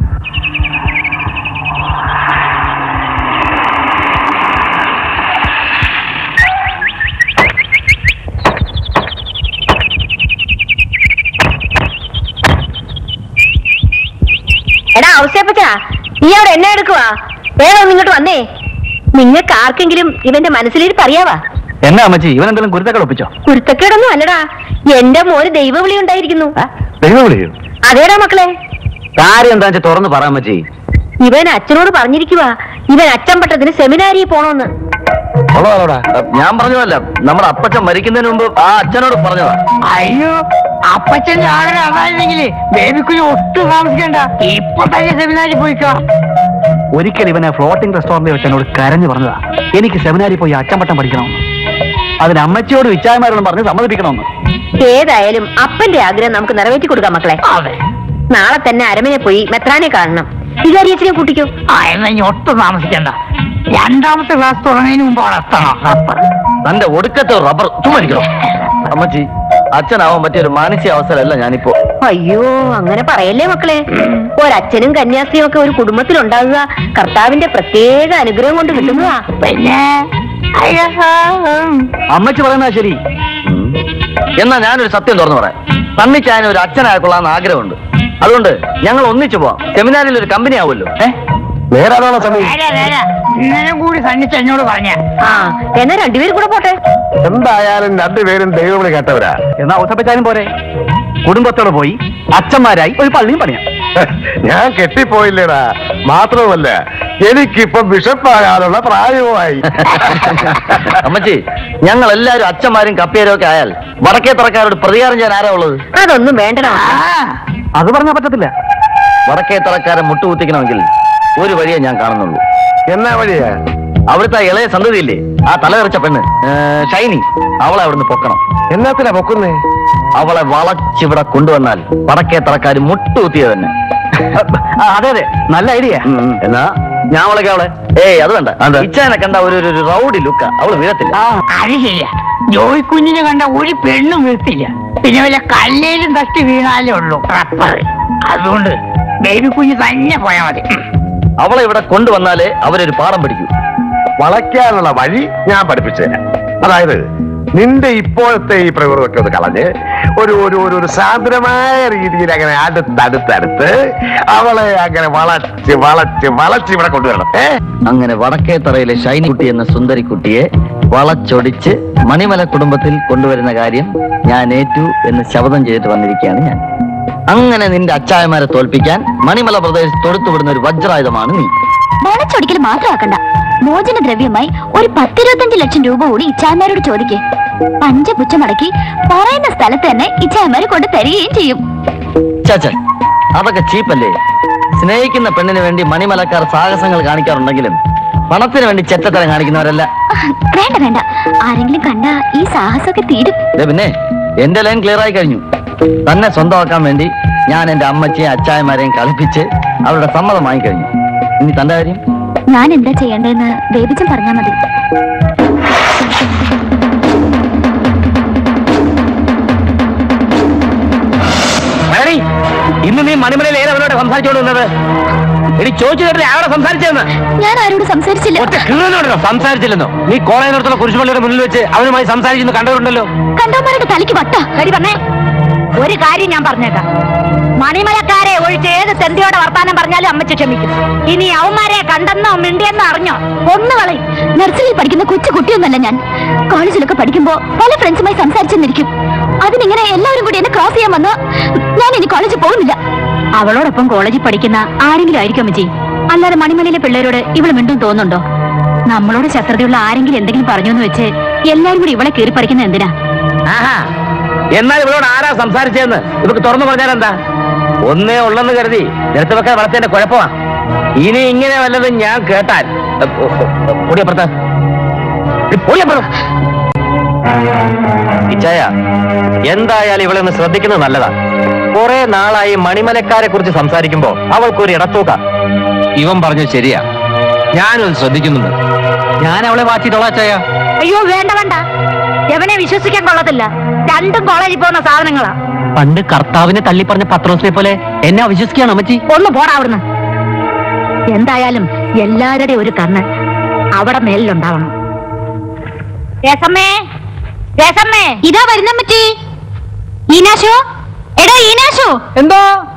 [SPEAKER 9] എടാ ഔസേപ്പച്ചാ നീ അവിടെ എന്നെ എടുക്കുവാ വേഗം ഒന്ന് ഇങ്ങോട്ട് വന്നേ നിങ്ങൾക്ക് ആർക്കെങ്കിലും ഇവന്റെ മനസ്സിലിരിപ്പ് അറിയാവാ
[SPEAKER 1] എന്നാ അമ്മച്ചി ഇവൻ എന്തെങ്കിലും കുരുത്തക്കൾ ഒപ്പിച്ചോ
[SPEAKER 9] കുരുത്തക്കേടൊന്നും അല്ലടാ എന്റെ മോന് ദൈവവിളി ഉണ്ടായിരിക്കുന്നു
[SPEAKER 1] ദൈവം വിളിയോ
[SPEAKER 9] അതേടാ മക്കളെ
[SPEAKER 2] കാര്യം എന്താ വെച്ചാൽ തുറന്ന് പറയാൻ അമ്മച്ചി
[SPEAKER 9] ഇവൻ അച്ഛനോട് പറഞ്ഞിരിക്കുവാ ഇവൻ അച്ഛൻ പട്ടത്തിന് സെമിനാരിയിൽ പോണോന്ന്
[SPEAKER 2] ഉള്ളതാണോടാ ഞാൻ പറഞ്ഞതല്ല നമ്മുടെ അപ്പച്ചൻ മരിക്കുന്നതിന് മുമ്പ് ആ അച്ഛനോട് പറഞ്ഞതാ
[SPEAKER 7] അയ്യോ അപ്പച്ചന്റെ ആഗ്രഹം അതായിരുന്നെങ്കിലേ ബേബിക്കുഞ്ഞ് ഒട്ടും താമസിക്കണ്ട ഇപ്പൊ തന്നെ സെമിനാരിൽ പോയിക്കോ
[SPEAKER 1] ഒരിക്കൽ ഇവനെ ഫ്ലോട്ടിംഗ് റെസ്റ്റോറന്റിൽ വെച്ച് എന്നോട് കരഞ്ഞു പറഞ്ഞതാ എനിക്ക് സെമിനാരിൽ പോയി അച്ചമ്പട്ടം പഠിക്കണമെന്ന് അതിന് അമ്മച്ചിയോട് ഇച്ചായമാരോടും പറഞ്ഞ് സമ്മതിപ്പിക്കണമെന്ന്
[SPEAKER 9] ഏതായാലും അപ്പന്റെ ആഗ്രഹം നമുക്ക് നിറവേറ്റി കൊടുക്കാം മക്കളെ
[SPEAKER 7] അതെ
[SPEAKER 9] നാളെ തന്നെ അരമനെ പോയി മെത്രാനെ കാണണം വികാരിയച്ഛനെ കൂട്ടിക്കോ
[SPEAKER 7] ആ എന്നാ ഇനി ഒട്ടും താമസിക്കണ്ട രണ്ടാമത്തെ ക്ലാസ് തുടങ്ങുന്നതിന് മുമ്പ് അവിടെ എത്തണം റബ്ബർ
[SPEAKER 2] തന്റെ ഒടുക്കത്തെ റബ്ബർ ചുമരിക്കണം അമ്മച്ചി അച്ഛനാവാൻ പറ്റിയ ഒരു മാനസിക അവസരമല്ല ഞാനിപ്പോ
[SPEAKER 9] അയ്യോ അങ്ങനെ പറയല്ലേ മക്കളെ ഒരച്ഛനും കന്യാസ്ത്രീയും ഒക്കെ ഒരു കുടുംബത്തിലുണ്ടാകുക കർത്താവിന്റെ പ്രത്യേക അനുഗ്രഹം കൊണ്ട് കിട്ടുന്നതാ
[SPEAKER 7] പിന്നെ അയ്യോ
[SPEAKER 1] അമ്മച്ചി പറയുന്നതാ ശരി
[SPEAKER 2] ഉം. എന്നാ ഞാനൊരു സത്യം തുറന്നു പറയാം തന്നിച്ചായന് ഒരു അച്ഛനായ കൊള്ളാന്ന് ആഗ്രഹമുണ്ട് അതുകൊണ്ട് ഞങ്ങൾ ഒന്നിച്ചു പോവാം സെമിനാറിൽ ഒരു കമ്പനി ആവുമല്ലോ ഏ
[SPEAKER 5] നേരാണോ സമയം
[SPEAKER 7] നേരാ നേരാ ഇന്നലെ കൂടി സണ്ണിച്ച് എന്നോട് പറഞ്ഞ
[SPEAKER 9] ആ എന്നാ രണ്ടുപേരും കൂടെ പോട്ടെ
[SPEAKER 5] എന്തായാലും രണ്ടുപേരും ദൈവവിളി കേട്ടവരാ
[SPEAKER 1] എന്നാ ഔസപ്പച്ചാനും പോരെ കുടുംബത്തോടെ പോയി അച്ഛന്മാരായി ഒരു പള്ളിയും പണിയാം
[SPEAKER 5] ഞാൻ കെട്ടിപ്പോയില്ലേടാ മാത്രവുമല്ല എനിക്കിപ്പൊ ബിഷപ്പാകാനുള്ള പ്രായവുമായി
[SPEAKER 2] അമ്മച്ചി ഞങ്ങൾ എല്ലാവരും അച്ഛന്മാരും കപ്പിയരും ഒക്കെ ആയാൽ വടക്കേ തറക്കാരോട് പ്രതികാരം ചെയ്യാൻ ആരാ ഉള്ളത്
[SPEAKER 9] അതൊന്നും വേണ്ടടാ
[SPEAKER 1] അത് പറഞ്ഞാൽ പറ്റത്തില്ല
[SPEAKER 2] വടക്കേ തറക്കാരെ മുട്ടുകുത്തിക്കണമെങ്കിൽ ഒരു വഴിയേ ഞാൻ കാണുന്നുള്ളൂ
[SPEAKER 5] എന്നാ വഴിയാ
[SPEAKER 2] അവിടുത്തെ ആ ഇളയ സന്തതിയില്ലേ ആ തലതെറിച്ച പെണ്ണ് ഏ, ഷൈനി അവളെ അവിടുന്ന് പൊക്കണം
[SPEAKER 5] എന്നാത്തിനാ പൊക്കുന്നേ
[SPEAKER 2] അവളെ വളച്ചിവിടെ കൊണ്ടുവന്നാൽ വടക്കേ തറക്കാര് മുട്ടുകുത്തിയ തന്നെ
[SPEAKER 1] ആ, അതെ അതെ നല്ല ഐഡിയ
[SPEAKER 2] ഉം, ഉം. എന്നാ ഞാൻ അവളെ അവളെ ഏയ് അത് വേണ്ട ഇച്ചാനെ കണ്ട ഒരു ഒരു- ഒരു റൗഡി ലുക്ക അവള് വീഴത്തില്ല
[SPEAKER 7] അത് ശരിയാ ജോയി കുഞ്ഞിനെ കണ്ട ഒരു പെണ്ണും വീഴ്ത്തില്ല പിന്നെ വല്ല കല്ലേലും തട്ടി വീണാലേ ഉള്ളൂ റബ്ബർ അതുകൊണ്ട് ബേബി കുഞ്ഞ് തന്നെ പോയാ മതി ഉം.
[SPEAKER 2] അവളെ ഇവിടെ കൊണ്ടുവന്നാലേ അവരൊരു പാഠം പഠിക്കൂ
[SPEAKER 5] വളയ്ക്കാനുള്ള വഴി ഞാൻ പഠിപ്പിച്ചുതരാം അതായത് നിന്റെ ഇപ്പോഴത്തെ ഈ പ്രകൃതമൊക്കെ ഒന്ന് കളഞ്ഞ് ഒരു ഒരു ഒരു ഒരു സാന്ദ്രമായ രീതിയിൽ അങ്ങനെ അടുത്തടുത്തടുത്ത് അവളെ അങ്ങനെ വളച്ച് വളച്ച് വളച്ച് ഇവിടെ കൊണ്ടുവരണം ഏ
[SPEAKER 2] അങ്ങനെ വടക്കേത്തറയിലെ ഷൈനിക്കുട്ടി എന്ന സുന്ദരിക്കുട്ടിയെ വളച്ചൊടിച്ച് മണിമല കുടുംബത്തിൽ കൊണ്ടുവരുന്ന കാര്യം ഞാൻ ഏറ്റു എന്ന് ശപഥം ചെയ്തിട്ട് വന്നിരിക്കുകയാണ് ഞാൻ അങ്ങനെ നിന്റെ അച്ചായമാരെ തോൽപ്പിക്കാൻ മണിമല പ്രദേശ് തൊടുത്തുവിടുന്ന ഒരു വജ്രായുധമാണ് നീ
[SPEAKER 10] വളച്ചൊടിക്കൽ മാത്രമാക്കണ്ട മോചന ദ്രവ്യമായി ഒരു പത്തിരുപത്തഞ്ച് ലക്ഷം രൂപ കൂടി ഇച്ചായന്മാരോട് ചോദിക്കേ പഞ്ചപുച്ച മടക്കി പറയുന്ന സ്ഥലത്ത് തന്നെ ഇച്ചായന്മാര് കൊണ്ട് തരികയും ചെയ്യും
[SPEAKER 2] ചാച്ച അതൊക്കെ ചീപ്പല്ലേ സ്നേഹിക്കുന്ന പെണ്ണിന് വേണ്ടി മണിമലക്കാർ സാഹസങ്ങൾ കാണിക്കാറുണ്ടെങ്കിലും പണത്തിന് വേണ്ടി ചെറ്റത്തരം കാണിക്കുന്നവരല്ല
[SPEAKER 10] വേണ്ട വേണ്ട ആരെങ്കിലും കണ്ട ഈ സാഹസമൊക്കെ തീരും
[SPEAKER 2] ദേ പിന്നെ എന്റെ ലൈൻ ക്ലിയർ ആയി കഴിഞ്ഞു തന്നെ സ്വന്തമാക്കാൻ വേണ്ടി ഞാൻ എന്റെ അമ്മച്ചിയും അച്ചായമാരെയും കളിപ്പിച്ച് അവരുടെ സമ്മതം വാങ്ങിക്കഴിഞ്ഞു ഇനി തന്റെ കാര്യം
[SPEAKER 10] ഞാൻ എന്താ ചെയ്യേണ്ടതെന്ന് ബേബിച്ചൻ പറഞ്ഞാൽ മതി
[SPEAKER 4] മലയാളി ഇന്ന് നീ മണിമലയിൽ ഏതവനോട് സംസാരിച്ചോണ്ടിരുന്നത് എടി ചോദിച്ചു കേട്ടില്ല ആരോടെ സംസാരിച്ചെന്ന്
[SPEAKER 10] ഞാൻ ആരോട് സംസാരിച്ചില്ല
[SPEAKER 4] ഒറ്റ കീഴോട്ടോ സംസാരിച്ചില്ലെന്നോ നീ കോളേജിനടുത്തുള്ള കുരിശുപള്ളിയുടെ മുന്നിൽ വെച്ച് അവനുമായി സംസാരിക്കുന്നു കണ്ടവരുണ്ടല്ലോ
[SPEAKER 10] കണ്ടവന്മാരുടെ തലയ്ക്ക് വട്ട
[SPEAKER 6] ശരി പറഞ്ഞേ ഒരു കാര്യം ഞാൻ പറഞ്ഞേക്കാം മണിമലക്കാരെ ഒഴിച്ച് ഏത് തെന്തിയോടെ വർത്താനം പറഞ്ഞാലും അമ്മച്ച് ക്ഷമിക്കും ഇനി അവന്മാരെ കണ്ടെന്നോ മിണ്ടിയെന്നോ അറിഞ്ഞോ ഒന്ന് കളയും
[SPEAKER 10] നഴ്സറിയിൽ പഠിക്കുന്ന കൊച്ചു കുട്ടിയൊന്നല്ല ഞാൻ കോളേജിലൊക്കെ പഠിക്കുമ്പോ പല ഫ്രണ്ട്സുമായി സംസാരിച്ചെന്നിരിക്കും അതിനിങ്ങനെ എല്ലാവരും കൂടി എന്നെ ക്രോസ് ചെയ്യാൻ വന്ന് ഞാൻ ഇനി കോളേജിൽ പോകുന്നില്ല
[SPEAKER 6] അവളോടൊപ്പം കോളേജിൽ പഠിക്കുന്ന ആരെങ്കിലും ആയിരിക്കും അമ്മച്ചി അല്ലാതെ മണിമലയിലെ പിള്ളേരോട് ഇവള് മിണ്ടും തോന്നുന്നുണ്ടോ നമ്മളോട് ശത്രുതയുള്ള ആരെങ്കിലും എന്തെങ്കിലും പറഞ്ഞു എന്ന് വെച്ച് എല്ലാരും കൂടി ഇവളെ കീറി പറിക്കുന്ന എന്തിനാ
[SPEAKER 4] ആഹാ എന്നാൽ ഇവളോട് ആരാ സംസാരിച്ചതെന്ന് ഇവർക്ക് തുറന്നു പറഞ്ഞാൽ എന്താ ഒന്നേ ഉള്ളെന്ന് കരുതി നിരത്ത് വെക്കാൻ വളർത്തേന്റെ കുഴപ്പമാ ഇനി ഇങ്ങനെ വല്ലതും ഞാൻ കേട്ടാൽ പൊടിയപ്പുറത്ത് പൊടിയപ്പുറത്ത്
[SPEAKER 2] ഇച്ചായ എന്തായാലും ഇവളെ ഒന്ന് ശ്രദ്ധിക്കുന്നത് നല്ലതാ കുറെ നാളായി മണിമലക്കാരെ കുറിച്ച് സംസാരിക്കുമ്പോ അവൾക്കൊരു ഇടത്തൂക്ക
[SPEAKER 4] ഇവൻ പറഞ്ഞു ശരിയാ ഞാനും അത് ശ്രദ്ധിക്കുന്നുണ്ട്
[SPEAKER 8] ഞാൻ അവളെ വാച്ചിട്ടോളാ ചായ
[SPEAKER 6] അയ്യോ വേണ്ട വേണ്ട എവനെ വിശ്വസിക്കാൻ കൊള്ളത്തില്ല രണ്ടും കോളേജിൽ പോകുന്ന സാധനങ്ങളാ
[SPEAKER 8] പണ്ട് കർത്താവിനെ തള്ളി പറഞ്ഞ പത്രോസിനെ പോലെ എന്നെ അവിശ്വസിക്കുകയാണ് അമ്മച്ചി
[SPEAKER 6] ഒന്ന് പോടാ അവിടുന്ന് എന്തായാലും എല്ലാവരുടെയും ഒരു കണ്ണ് അവിടെ മേലിലുണ്ടാവണം രസമ്മേ രസമ്മേ
[SPEAKER 10] ഇതാ വരുന്ന പറ്റി ഈനാശോ എടാ ഈനാശോ
[SPEAKER 8] എന്തോ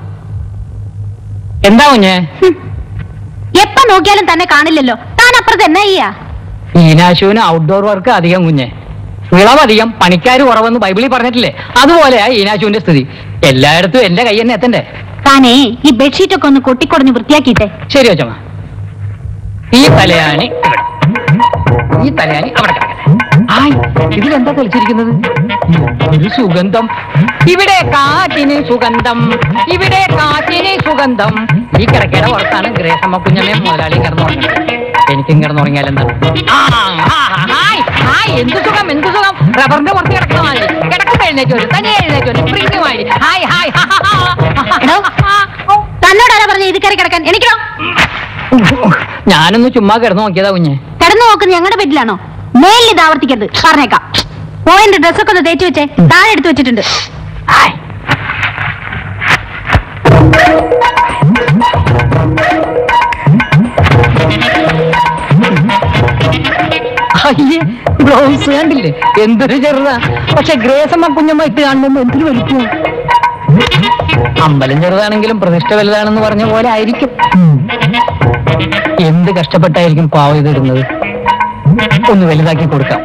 [SPEAKER 8] എന്താ കുഞ്ഞേ
[SPEAKER 10] എപ്പ നോക്കിയാലും തന്നെ കാണില്ലല്ലോ താൻ അപ്പുറത്ത് എന്നാ ചെയ്യാ
[SPEAKER 8] ഈനാശുവിന് ഔട്ട്ഡോർ വർക്ക് അധികം കുഞ്ഞെ വിളവധികം പണിക്കാർ കുറവെന്ന് ബൈബിളിൽ പറഞ്ഞിട്ടില്ലേ അതുപോലെയാ ഈനാശുവിന്റെ സ്ഥിതി എല്ലായിടത്തും എന്റെ കൈ തന്നെ എത്തണ്ടേ
[SPEAKER 10] താനേ ഈ ബെഡ്ഷീറ്റ് ഒക്കെ ഒന്ന് കൊട്ടിക്കൊടഞ്ഞ് വൃത്തിയാക്കിട്ടെ
[SPEAKER 8] ശരി അച്ഛമ്മ ഈ തലയാണി ഇവിടെ. ഈ തലയാണി അവിടെ കിടക്കട്ടെ ആയ് ഇതിലെന്താ തെളിച്ചിരിക്കുന്നത് ഒരു സുഗന്ധം ഇവിടെ കാറ്റിന് സുഗന്ധം ഇവിടെ കാറ്റിന് സുഗന്ധം ഈ കിടക്കയുടെ പുറത്താണ് ഗ്രേസമ്മ കുഞ്ഞമ്മയും മുതലാളി കിടന്നുറങ്ങുന്നത് എനിക്കും കിടന്നുറങ്ങിയാൽ എന്താ ആ, ആ, ഹായ്, ഹായ്, എന്ത് സുഖം എന്ത് സുഖം റബ്ബറിന്റെ പുറത്ത് കിടക്കുന്ന മാതിരി കിടക്കുമ്പോ എഴുന്നേറ്റ് വരും തന്നെ എഴുന്നേറ്റ് വരും സ്പ്രിംഗ് മാതിരി ഹായ് ഹായ് ഹാ, ഹാ, ഹാ.
[SPEAKER 10] എടോ തന്നോടാരാ പറഞ്ഞ ഇത് കയറി കിടക്കാൻ എനിക്കോ
[SPEAKER 8] ഞാനൊന്ന് ചുമ്മാ കിടന്നു നോക്കിയതാ കുഞ്ഞെ
[SPEAKER 10] കിടന്നു നോക്കുന്നത് ഞങ്ങളുടെ ബെഡിലാണോ മേലിൽ ഇത് ആവർത്തിക്കരുത് പറഞ്ഞേക്കാം പോയിന്റ് ഡ്രസ്സൊക്കെ ഒന്ന് തേച്ച് വെച്ചേ താഴെ എടുത്തു വെച്ചിട്ടുണ്ട്
[SPEAKER 8] അയ്യേ ബ്ലൗസ് കണ്ടില്ലേ എന്തൊരു ചെറുതാ പക്ഷെ ഗ്രേസമ്മ കുഞ്ഞമ്മ ഇട്ട് കാണുമ്പോ എന്തൊരു വലിപ്പം അമ്പലം ചെറുതാണെങ്കിലും പ്രതിഷ്ഠ വലുതാണെന്ന് പറഞ്ഞ പോലെ ആയിരിക്കും എന്ത് കഷ്ടപ്പെട്ടായിരിക്കും പാവം ഇതിടുന്നത് ഒന്ന് വലുതാക്കി കൊടുക്കാം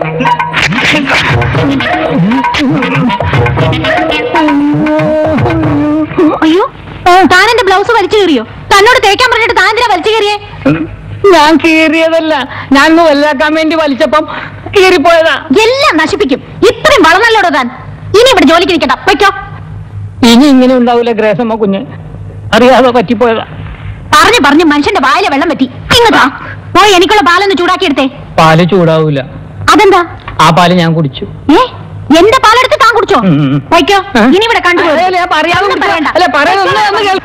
[SPEAKER 10] അയ്യോ താൻ എന്റെ ബ്ലൗസ് വലിച്ചു കീറിയോ തന്നോട് തേക്കാൻ പറഞ്ഞിട്ട് താൻ എന്തിനാ വലിച്ചു കീറിയേ
[SPEAKER 8] ഞാൻ കീറിയതല്ല ഞാൻ ഒന്ന് വലുതാക്കാൻ വേണ്ടി വലിച്ചപ്പം കീറിപ്പോയതാ
[SPEAKER 10] എല്ലാം നശിപ്പിക്കും ഇത്രയും വളർന്നല്ലോടോ താൻ ഇനി ഇവിടെ ജോലിക്ക് നിൽക്കണ്ട വയ്ക്കോ
[SPEAKER 8] ഇനി ഇങ്ങനെ ഉണ്ടാവൂല ഗ്രേസമ്മ കുഞ്ഞ് അറിയാതെ പറ്റിപ്പോയതാ
[SPEAKER 10] പറഞ്ഞു പറഞ്ഞു മനുഷ്യന്റെ വായിലെ വെള്ളം പറ്റി ഇങ്ങതാ പോയി എനിക്കുള്ള പാലൊന്ന് ചൂടാക്കിയെടുത്തേ
[SPEAKER 8] പാല് ചൂടാവൂല
[SPEAKER 10] അതെന്താ
[SPEAKER 8] ആ പാല് ഞാൻ കുടിച്ചു
[SPEAKER 10] ഏ എന്റെ പാലെടുത്ത് താൻ കുടിച്ചോ
[SPEAKER 8] ഉം, ഉം.
[SPEAKER 10] വയ്ക്കോ ഇനി ഇവിടെ കണ്ടു
[SPEAKER 8] അല്ല, ഞാൻ പറയാതെ കുടിച്ചതാ. അല്ല, പറയാതെ ഒന്ന് ഒന്ന് കേൾ-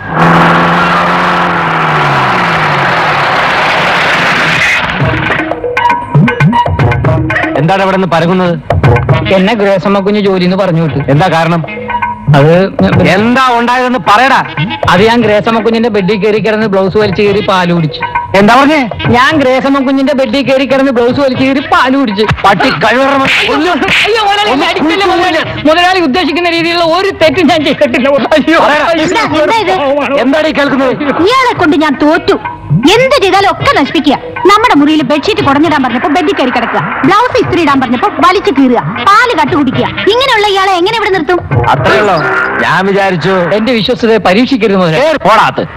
[SPEAKER 4] എന്താണ് ഇവിടെ നിന്ന് പരകുന്നത്
[SPEAKER 8] എന്നെ ഗ്രേസമ്മ കുഞ്ഞ് ജോലി എന്ന് പറഞ്ഞു വിട്ടു
[SPEAKER 4] എന്താ കാരണം
[SPEAKER 8] അത്
[SPEAKER 4] എന്താ ഉണ്ടായതെന്ന് പറയടാ
[SPEAKER 8] അത് ഞാൻ ഗ്രേസമ്മ കുഞ്ഞിന്റെ ബെഡിൽ കയറി കിടന്ന് ബ്ലൗസ് വലിച്ചു കയറി പാല് കുടിച്ചു
[SPEAKER 1] എന്താ പറഞ്ഞേ
[SPEAKER 7] ഞാൻ ഗ്രേസമ്മ കുഞ്ഞിന്റെ ബെഡിൽ കയറി കിടന്ന് ബ്ലൗസ് വലിച്ച് കയറി പാല് കുടിച്ച്
[SPEAKER 1] പട്ടി കഴിവറ
[SPEAKER 7] അയ്യോ മുതലാളി എന്നെ അടിക്കില്ല മുതലാളി മുതലാളി ഉദ്ദേശിക്കുന്ന രീതിയിലുള്ള ഒരു തെറ്റും ഞാൻ ചെയ്തിട്ടില്ല അയ്യോ
[SPEAKER 6] എന്താ എന്താ ഇത്
[SPEAKER 1] എന്താണ് ഈ കേൾക്കുന്നത്
[SPEAKER 6] ഇയാളെ കൊണ്ട് ഞാൻ തോറ്റു എന്ത് ചെയ്താലും ഒക്കെ നശിപ്പിക്കുക നമ്മുടെ മുറിയിൽ ബെഡ്ഷീറ്റ് കുടഞ്ഞിടാൻ പറഞ്ഞപ്പോ ബെഡിൽ കയറി കിടക്കുക ബ്ലൗസ് ഇസ്ത്രി ഇടാൻ പറഞ്ഞപ്പോ വലിച്ചു കീറുക പാല് കട്ട് കുടിക്കുക ഇങ്ങനെയുള്ള ഇയാളെ എങ്ങനെ ഇവിടെ നിർത്തും
[SPEAKER 1] അത്രേ ഉള്ളോ ഞാൻ വിചാരിച്ചു
[SPEAKER 7] എന്റെ വിശ്വസതയെ പരീക്ഷിക്കരുത് മുതലാളി
[SPEAKER 1] ഏ, പോടാത്ത്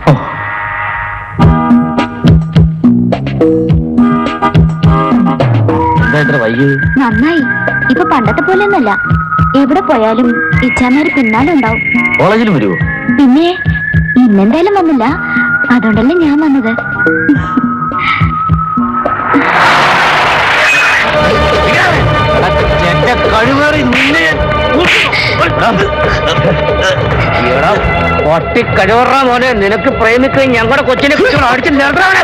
[SPEAKER 1] എന്താ ഇത്ര വൈകി
[SPEAKER 10] നന്നായി ഇപ്പൊ പണ്ടത്തെ പോലെയൊന്നല്ല എവിടെ പോയാലും ഇച്ചാമാര് പിന്നാലെ ഉണ്ടാവും
[SPEAKER 1] കോളേജിൽ വരുമോ
[SPEAKER 10] പിന്നെ ഇന്നെന്തായാലും വന്നില്ല അതുകൊണ്ടല്ലേ ഞാൻ വന്നത്
[SPEAKER 1] കഴിവേറി നിന്നെ
[SPEAKER 4] എടാ പൊട്ടി കഴിവറ മോനെ നിനക്ക് പ്രേമിക്ക് ഞങ്ങളുടെ കൊച്ചിനെ കുറിച്ച് അടിച്ച് നിർത്തണേ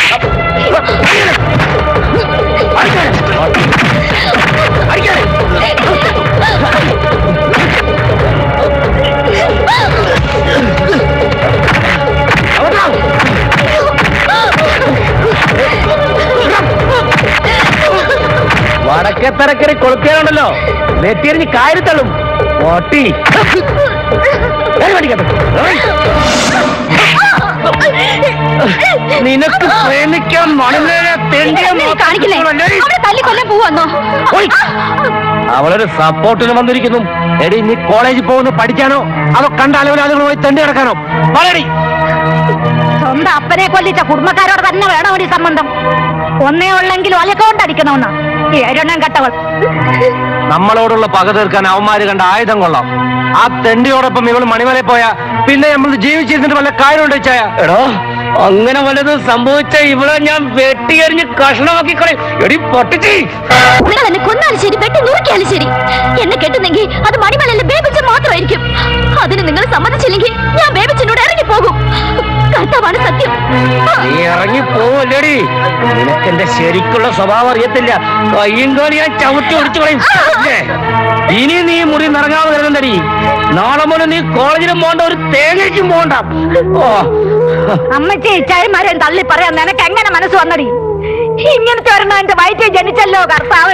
[SPEAKER 4] വടക്കേ തരക്കരി കൊളുത്തിയാലുണ്ടല്ലോ നെറ്റിയെറിഞ്ഞ് കാര്യത്തള്ളും പൊട്ടി ഏയ് വണ്ടിക്കകത്ത്. ഏയ്. നിനക്ക് പ്രേമിക്കാൻ മണലേനെ തെണ്ടിയ
[SPEAKER 6] കാണിക്കില്ലേ അവരെ തല്ലിക്കൊല്ലാൻ പോവാന്നോ
[SPEAKER 4] ഓയ്. അവളൊരു സപ്പോർട്ടിന് വന്നിരിക്കുന്നു എടി നീ കോളേജിൽ പോകുന്നു പഠിക്കാനോ അതോ കണ്ട അലവലാളുകളുമായി തെണ്ടി നടക്കാനോ പറയടി
[SPEAKER 6] സ്വന്തം അപ്പനെ കൊല്ലിച്ച കുടുംബക്കാരോട് തന്നെ വേണം ഒരു സംബന്ധം ഒന്നേ ഉള്ളെങ്കിലും ഒലക്കൊണ്ടടിക്കണമെന്ന് ഏരെണ്ണം കെട്ടവൾ
[SPEAKER 4] നമ്മളോടുള്ള പക തീർക്കാൻ അവന്മാര് കണ്ട ആയുധം കൊള്ളാം ആ തെണ്ടിയോടൊപ്പം ഇവള് മണിമലയിൽ പോയാ പിന്നെ നമ്മൾ ജീവിച്ചിരുന്നിട്ട് വല്ല കാര്യമുണ്ട് ചായ എടോ അങ്ങനെ വല്ലതും സംഭവിച്ച ഇവളെ ഞാൻ വെട്ടിയെറിഞ്ഞ് കഷ്ണമാക്കി കളയും എടി പൊട്ടിച്ചി
[SPEAKER 10] നിങ്ങൾ എന്നെ കൊന്നാലും ശരി വെട്ടി നുറുക്കിയാലും ശരി എന്നെ കെട്ടുന്നെങ്കിൽ അത് മണിമലയിലെ ബേബിച്ച് മാത്രമായിരിക്കും അതിന് നിങ്ങൾ സമ്മതിച്ചില്ലെങ്കിൽ ഞാൻ ബേബിച്ചിനോട് ഇറങ്ങി പോകും കർത്താവാണ് സത്യം
[SPEAKER 4] നീ ഇറങ്ങി പോവല്ലേടി നിനക്ക് എന്റെ ശരിക്കുള്ള സ്വഭാവം അറിയത്തില്ല കയ്യും കാലി ഞാൻ ചവിട്ടി ഒടിച്ചു കളയും ഇല്ലേ? ഇനി നീ മുറി നിറങ്ങാതെ വരുന്നടി നാളെ മുതൽ നീ കോളേജിലും പോകണ്ട ഒരു തേങ്ങയ്ക്കും പോകണ്ട ഓ
[SPEAKER 6] അമ്മച്ചി ഇച്ചായിമാരെ തള്ളി പറയാൻ നിനക്ക് എങ്ങനെ മനസ്സ് വന്നടി ഇങ്ങനത്തെ ഒരെണ്ണം എന്റെ വയറ്റിൽ ജനിച്ചല്ലോ കർത്താവ്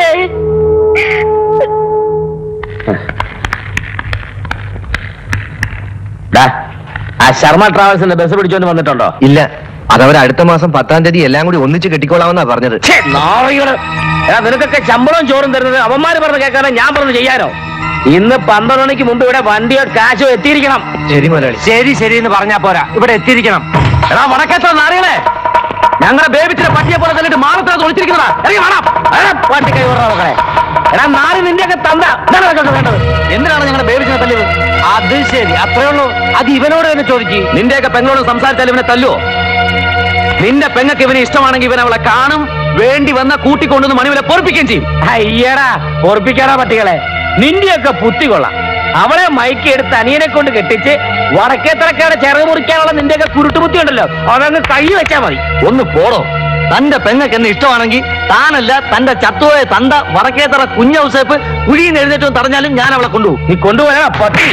[SPEAKER 4] ഡാ, ആ ശർമ്മ ട്രാവൽസിന്റെ ബസ് പിടിച്ചോണ്ട് വന്നിട്ടുണ്ടോ
[SPEAKER 1] ഇല്ല അതവർ അടുത്ത മാസം പത്താം തീയതി എല്ലാം കൂടി ഒന്നിച്ച് കെട്ടിക്കോളാമെന്നാ പറഞ്ഞത്
[SPEAKER 4] ഛേ, നാറികള്. എടാ, നിനക്കൊക്കെ ശമ്പളവും ചോറും തരുന്നത് അവന്മാര് പറഞ്ഞ് കേൾക്കാനോ ഞാൻ പറഞ്ഞ് ചെയ്യാനോ ഇന്ന് പന്ത്രണ്ട് മണിക്ക് മുമ്പ് ഇവിടെ വണ്ടിയോ കാശോ എത്തിയിരിക്കണം
[SPEAKER 1] ശരി മുതലാളി
[SPEAKER 4] ശരി ശരി എന്ന് പറഞ്ഞാ പോരാ ഇവിടെ എത്തിയിരിക്കണം എടാ വടക്കേത്ത നാറികളെ ഞങ്ങളുടെ ബേബിച്ചിനെ പട്ടിയെ പോലെ തന്നിട്ട് മാറത്തിനകത്ത് ഒളിച്ചിരിക്കുന്നതാ ഇറങ്ങി വേണം പട്ടി കൈ മക്കളെ എടാ നാറി നിന്റെയൊക്കെ തന്ത ഇതാണ് നിനക്കൊക്കെ വേണ്ടത് എന്തിനാണ് ഞങ്ങളുടെ ബേബിച്ചിനെ തല്ലിയത് അത് ശരി അത്രേ ഉള്ളൂ അത് ഇവനോട് തന്നെ ചോദിച്ചു നിന്റെയൊക്കെ പെങ്ങളോട് സംസാരിച്ചാൽ ഇവനെ തല്ലുവോ നിന്റെ പെങ്ങൾക്ക് ഇവനെ ഇഷ്ടമാണെങ്കിൽ ഇവൻ അവളെ കാണും വേണ്ടി വന്ന കൂട്ടിക്കൊണ്ടുവന്ന് മണിവരെ പൊറപ്പിക്കുകയും ചെയ്യും അയ്യടാ പൊറപ്പിക്കാടാ പട്ടികളെ നിന്റെയൊക്കെ ബുദ്ധി കൊള്ളാം അവളെ മയക്കി എടുത്ത് അനിയനെ കൊണ്ട് കെട്ടിച്ച് വടക്കേത്തറക്കാരെ ചിറക് മുറിക്കാനുള്ള നിന്റെയൊക്കെ കുരുട്ടുബുദ്ധി ഉണ്ടല്ലോ അതങ്ങ് കൈ വെച്ചാ മതി
[SPEAKER 1] ഒന്ന് പോടോ തന്റെ പെങ്ങൾക്ക് എന്നെ ഇഷ്ടമാണെങ്കിൽ താനല്ല തന്റെ ചത്തുപോയ തന്ത വടക്കേത്തറ കുഞ്ഞൌസേപ്പ് കുഴിയിൽ എഴുന്നേറ്റ് വന്ന് തടഞ്ഞാലും ഞാൻ അവളെ കൊണ്ടുപോകും
[SPEAKER 4] നീ കൊണ്ടുപോയാ പട്ടി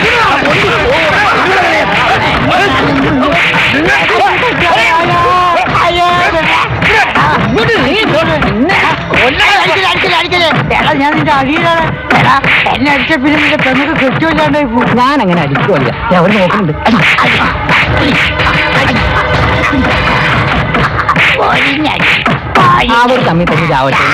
[SPEAKER 7] ഞാൻ നിന്റെ അടിയിലാണ് എടാ, എന്നെ അടിച്ച പിന്നെ നിന്റെ പെണ്ണൊക്കെ കെട്ടില്ലാണ്ടായി ഞാൻ അങ്ങനെ അടിക്കുമല്ല എവിടെ നോക്കുന്നുണ്ട് അടി, അടി, അടി, അടി. പൊരിഞ്ഞടി. ആ ഒരു തമ്മി തന്നെ ചാവട്ടെ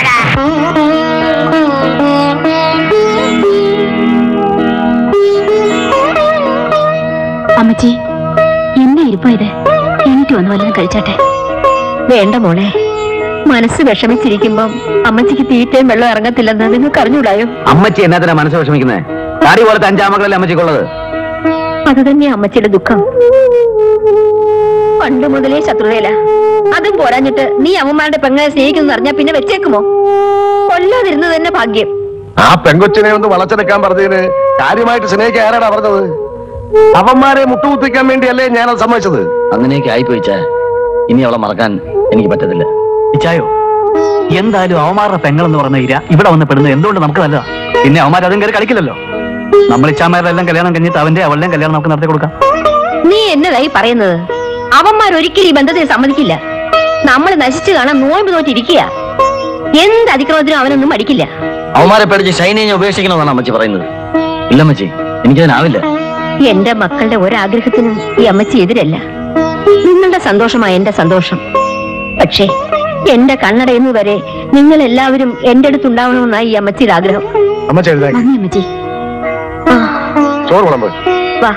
[SPEAKER 10] അമ്മച്ചി എന്നെ ഇരിപ്പോ ഇത് എനിക്ക് വന്ന് വല്ലതും കഴിച്ചാട്ടെ
[SPEAKER 9] വേണ്ട മോളെ മനസ്സ് വിഷമിച്ചിരിക്കുമ്പം അമ്മച്ചിക്ക് തീറ്റയും വെള്ളം ഇറങ്ങത്തില്ലെന്ന് നിങ്ങൾക്ക് അറിഞ്ഞൂടായോ
[SPEAKER 1] അമ്മച്ചി എന്നാത്തിനാ മനസ്സ് വിഷമിക്കുന്നത് താടി പോലത്തെ അഞ്ചാമക്കളല്ലേ അമ്മച്ചിക്കുള്ളത്
[SPEAKER 9] അത് തന്നെയാ അമ്മച്ചിയുടെ ദുഃഖം പണ്ട് മുതലേ ശത്രുതയില അതും പോരാഞ്ഞിട്ട് നീ അവന്മാരുടെ പെങ്ങളെ സ്നേഹിക്കുന്നു അറിഞ്ഞാ പിന്നെ വെച്ചേക്കുമോ കൊല്ലാതിരുന്നത് തന്നെ ഭാഗ്യം
[SPEAKER 5] ആ പെങ്കൊച്ചിനെ ഒന്ന് വളച്ചെടുക്കാൻ പറഞ്ഞതിന് കാര്യമായിട്ട് സ്നേഹിക്കാൻ ആരാടാ പറഞ്ഞത് അവന്മാരെ മുട്ടുകുത്തിക്കാൻ വേണ്ടിയല്ലേ ഞാനത് സമ്മതിച്ചത്
[SPEAKER 1] അങ്ങനെയൊക്കെ ആയിപ്പോയിച്ചാ ഇനി അവളെ മറക്കാൻ എനിക്ക് പറ്റത്തില്ല ഇച്ചായോ എന്തായാലും അവന്മാരുടെ പെങ്ങളെന്ന് പറഞ്ഞ ഇര ഇവിടെ വന്ന് പെടുന്നത് എന്തുകൊണ്ട് നമുക്ക് നല്ലതാ പിന്നെ അവന്മാർ അതും കയറി കളിക്കില്ലല്ലോ നമ്മൾ ഇച്ചാമാരുടെ എല്ലാം കല്യാണം കഴിഞ്ഞിട്ട് അവന്റെ അവളുടെയും കല്യാണം നമുക്ക് നടത്തി കൊടുക്കാം
[SPEAKER 9] നീ എന്നതായി പറയുന്നത് അവന്മാർ ഒരിക്കലും ഈ ബന്ധത്തെ സമ്മതിക്കില്ല നമ്മൾ നശിച്ചു കാണാൻ നോമ്പ് നോറ്റിരിക്കുക എന്ത് അതിക്രമത്തിനും അവനൊന്നും മടിക്കില്ല
[SPEAKER 2] അവന്മാരെ പേടിച്ച് ഷൈനിയെ ഉപേക്ഷിക്കണമെന്നാണ് അമ്മച്ചി പറയുന്നത് ഇല്ല അമ്മച്ചി എനിക്കതിനാവില്ല
[SPEAKER 9] എന്റെ മക്കളുടെ ഒരാഗ്രഹത്തിനും ഈ അമ്മച്ചി എതിരല്ല നിങ്ങളുടെ സന്തോഷമായ എന്റെ സന്തോഷം പക്ഷേ എന്റെ കണ്ണടയുന്നു വരെ നിങ്ങൾ എല്ലാവരും എന്റെ അടുത്തുണ്ടാവണമെന്നായി ഈ അമ്മച്ചിയുടെ ആഗ്രഹം
[SPEAKER 5] അമ്മ ചെയ്തേക്ക്
[SPEAKER 10] നന്ദി അമ്മച്ചി
[SPEAKER 5] ചോറ് വിളമ്പ്
[SPEAKER 9] വാ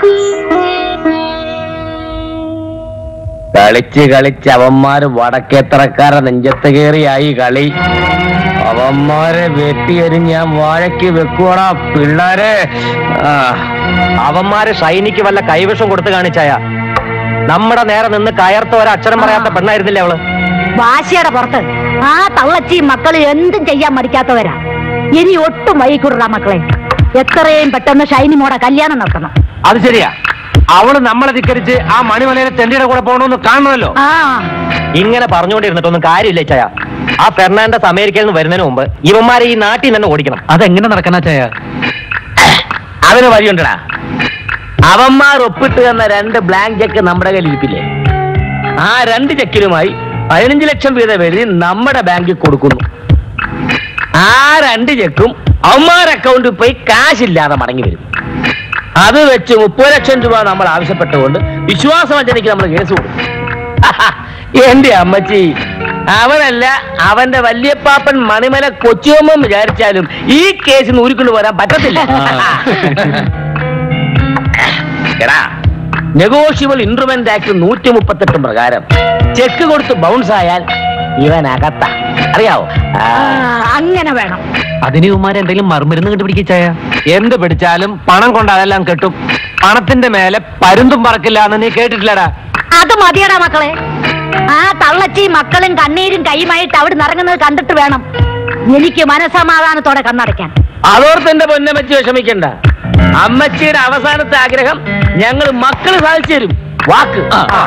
[SPEAKER 4] കളിച്ച് കളിച്ച് അവന്മാര് വടക്കേത്തറക്കാരെ നെഞ്ചത്ത് കയറിയായി കളി അവന്മാരെ വെട്ടിയെരിഞ്ഞ് ഞാൻ വാഴയ്ക്ക് വെക്കുവാടാ പിള്ളാരെ ആ,
[SPEAKER 2] അവന്മാര് ഷൈനിക്ക് വല്ല കൈവശം കൊടുത്ത് കാണിച്ചായ നമ്മുടെ നേരെ നിന്ന് കയർത്ത ഒരക്ഷരം പറയാത്ത പെണ്ണായിരുന്നില്ലേ അവള്
[SPEAKER 6] വാശിയുടെ പുറത്ത് ആ തള്ളച്ചി മക്കള് എന്തും ചെയ്യാൻ മടിക്കാത്തവരാ ഇനി ഒട്ടും വൈകൂടാ മക്കളെ എത്രയും പെട്ടെന്ന് ഷൈനി മോടെ കല്യാണം നടത്തണം
[SPEAKER 4] അത് ശരിയാ അവള് നമ്മളെ ധിക്കരിച്ച് ആ മണിമലയിലെ തെണ്ടിയുടെ കൂടെ പോകണമെന്ന് കാണണമല്ലോ
[SPEAKER 6] ആ
[SPEAKER 2] ഇങ്ങനെ പറഞ്ഞുകൊണ്ടിരുന്നിട്ടൊന്നും കാര്യമില്ല ചായ ആ ഫെർണാണ്ടസ് അമേരിക്കയിൽ നിന്ന് വരുന്നതിന് മുമ്പ് ഇവന്മാരെ ഈ നാട്ടിൽ നിന്ന് തന്നെ ഓടിക്കണം
[SPEAKER 1] അതെങ്ങനെ നടക്കാനാ ചായ
[SPEAKER 4] അതിന് വഴിയുണ്ടടാ അവന്മാർ ഒപ്പിട്ട് തന്ന രണ്ട് ബ്ലാങ്ക് ചെക്ക് നമ്മുടെ കയ്യിൽ ഇരിപ്പില്ലേ ആ രണ്ട് ചെക്കിലുമായി പതിനഞ്ച് ലക്ഷം വീതം എഴുതി നമ്മുടെ ബാങ്കിൽ കൊടുക്കുന്നു ആ രണ്ട് ചെക്കും അവന്മാർ അക്കൗണ്ടിൽ പോയി കാശില്ലാതെ മടങ്ങി വരും അത് വെച്ച് മുപ്പത് ലക്ഷം രൂപ നമ്മൾ ആവശ്യപ്പെട്ടുകൊണ്ട് വിശ്വാസവഞ്ചനയ്ക്ക് നമ്മൾ കേസ് കൊടുക്കും എന്റെ അമ്മച്ചി അവനല്ല അവന്റെ വല്യപ്പാപ്പൻ മണിമല കൊച്ചുവമ്മൻ വിചാരിച്ചാലും ഈ കേസിന് ഊരിക്കൊണ്ട് വരാൻ പറ്റത്തില്ല എടാ നെഗോഷ്യബിൾ ഇൻട്രുമെന്റ് ആക്ട് നൂറ്റി മുപ്പത്തെട്ട് പ്രകാരം ചെക്ക് കൊടുത്ത് ബൗൺസ് ആയാൽ ഇവൻ അകത്ത അറിയാവോ ആ,
[SPEAKER 6] ആ, അങ്ങനെ വേണം
[SPEAKER 1] അതിന് ഇവന്മാരെ എന്തെങ്കിലും മറുമരുന്ന് കണ്ടുപിടിക്കുക ചായ
[SPEAKER 4] എന്ത് പിടിച്ചാലും പണം കൊണ്ട് അതെല്ലാം കെട്ടും പണത്തിന്റെ മേലെ പരുന്തും പറക്കില്ല എന്ന് നീ കേട്ടിട്ടില്ലടാ
[SPEAKER 6] അത് മതിയടാ മക്കളെ ആ തള്ളച്ചി മക്കളും കണ്ണീരും കൈയുമായിട്ട് അവിടെ നിറങ്ങുന്നത് കണ്ടിട്ട് വേണം എനിക്ക് മനസമാധാനത്തോടെ കണ്ണടയ്ക്കാൻ
[SPEAKER 4] അതോർത്ത് എന്റെ പൊന്നമ്മച്ചി വിഷമിക്കണ്ട അമ്മച്ചിയുടെ അവസാനത്തെ ആഗ്രഹം ഞങ്ങൾ മക്കള് സാധിച്ചു തരും വാക്ക് ആ.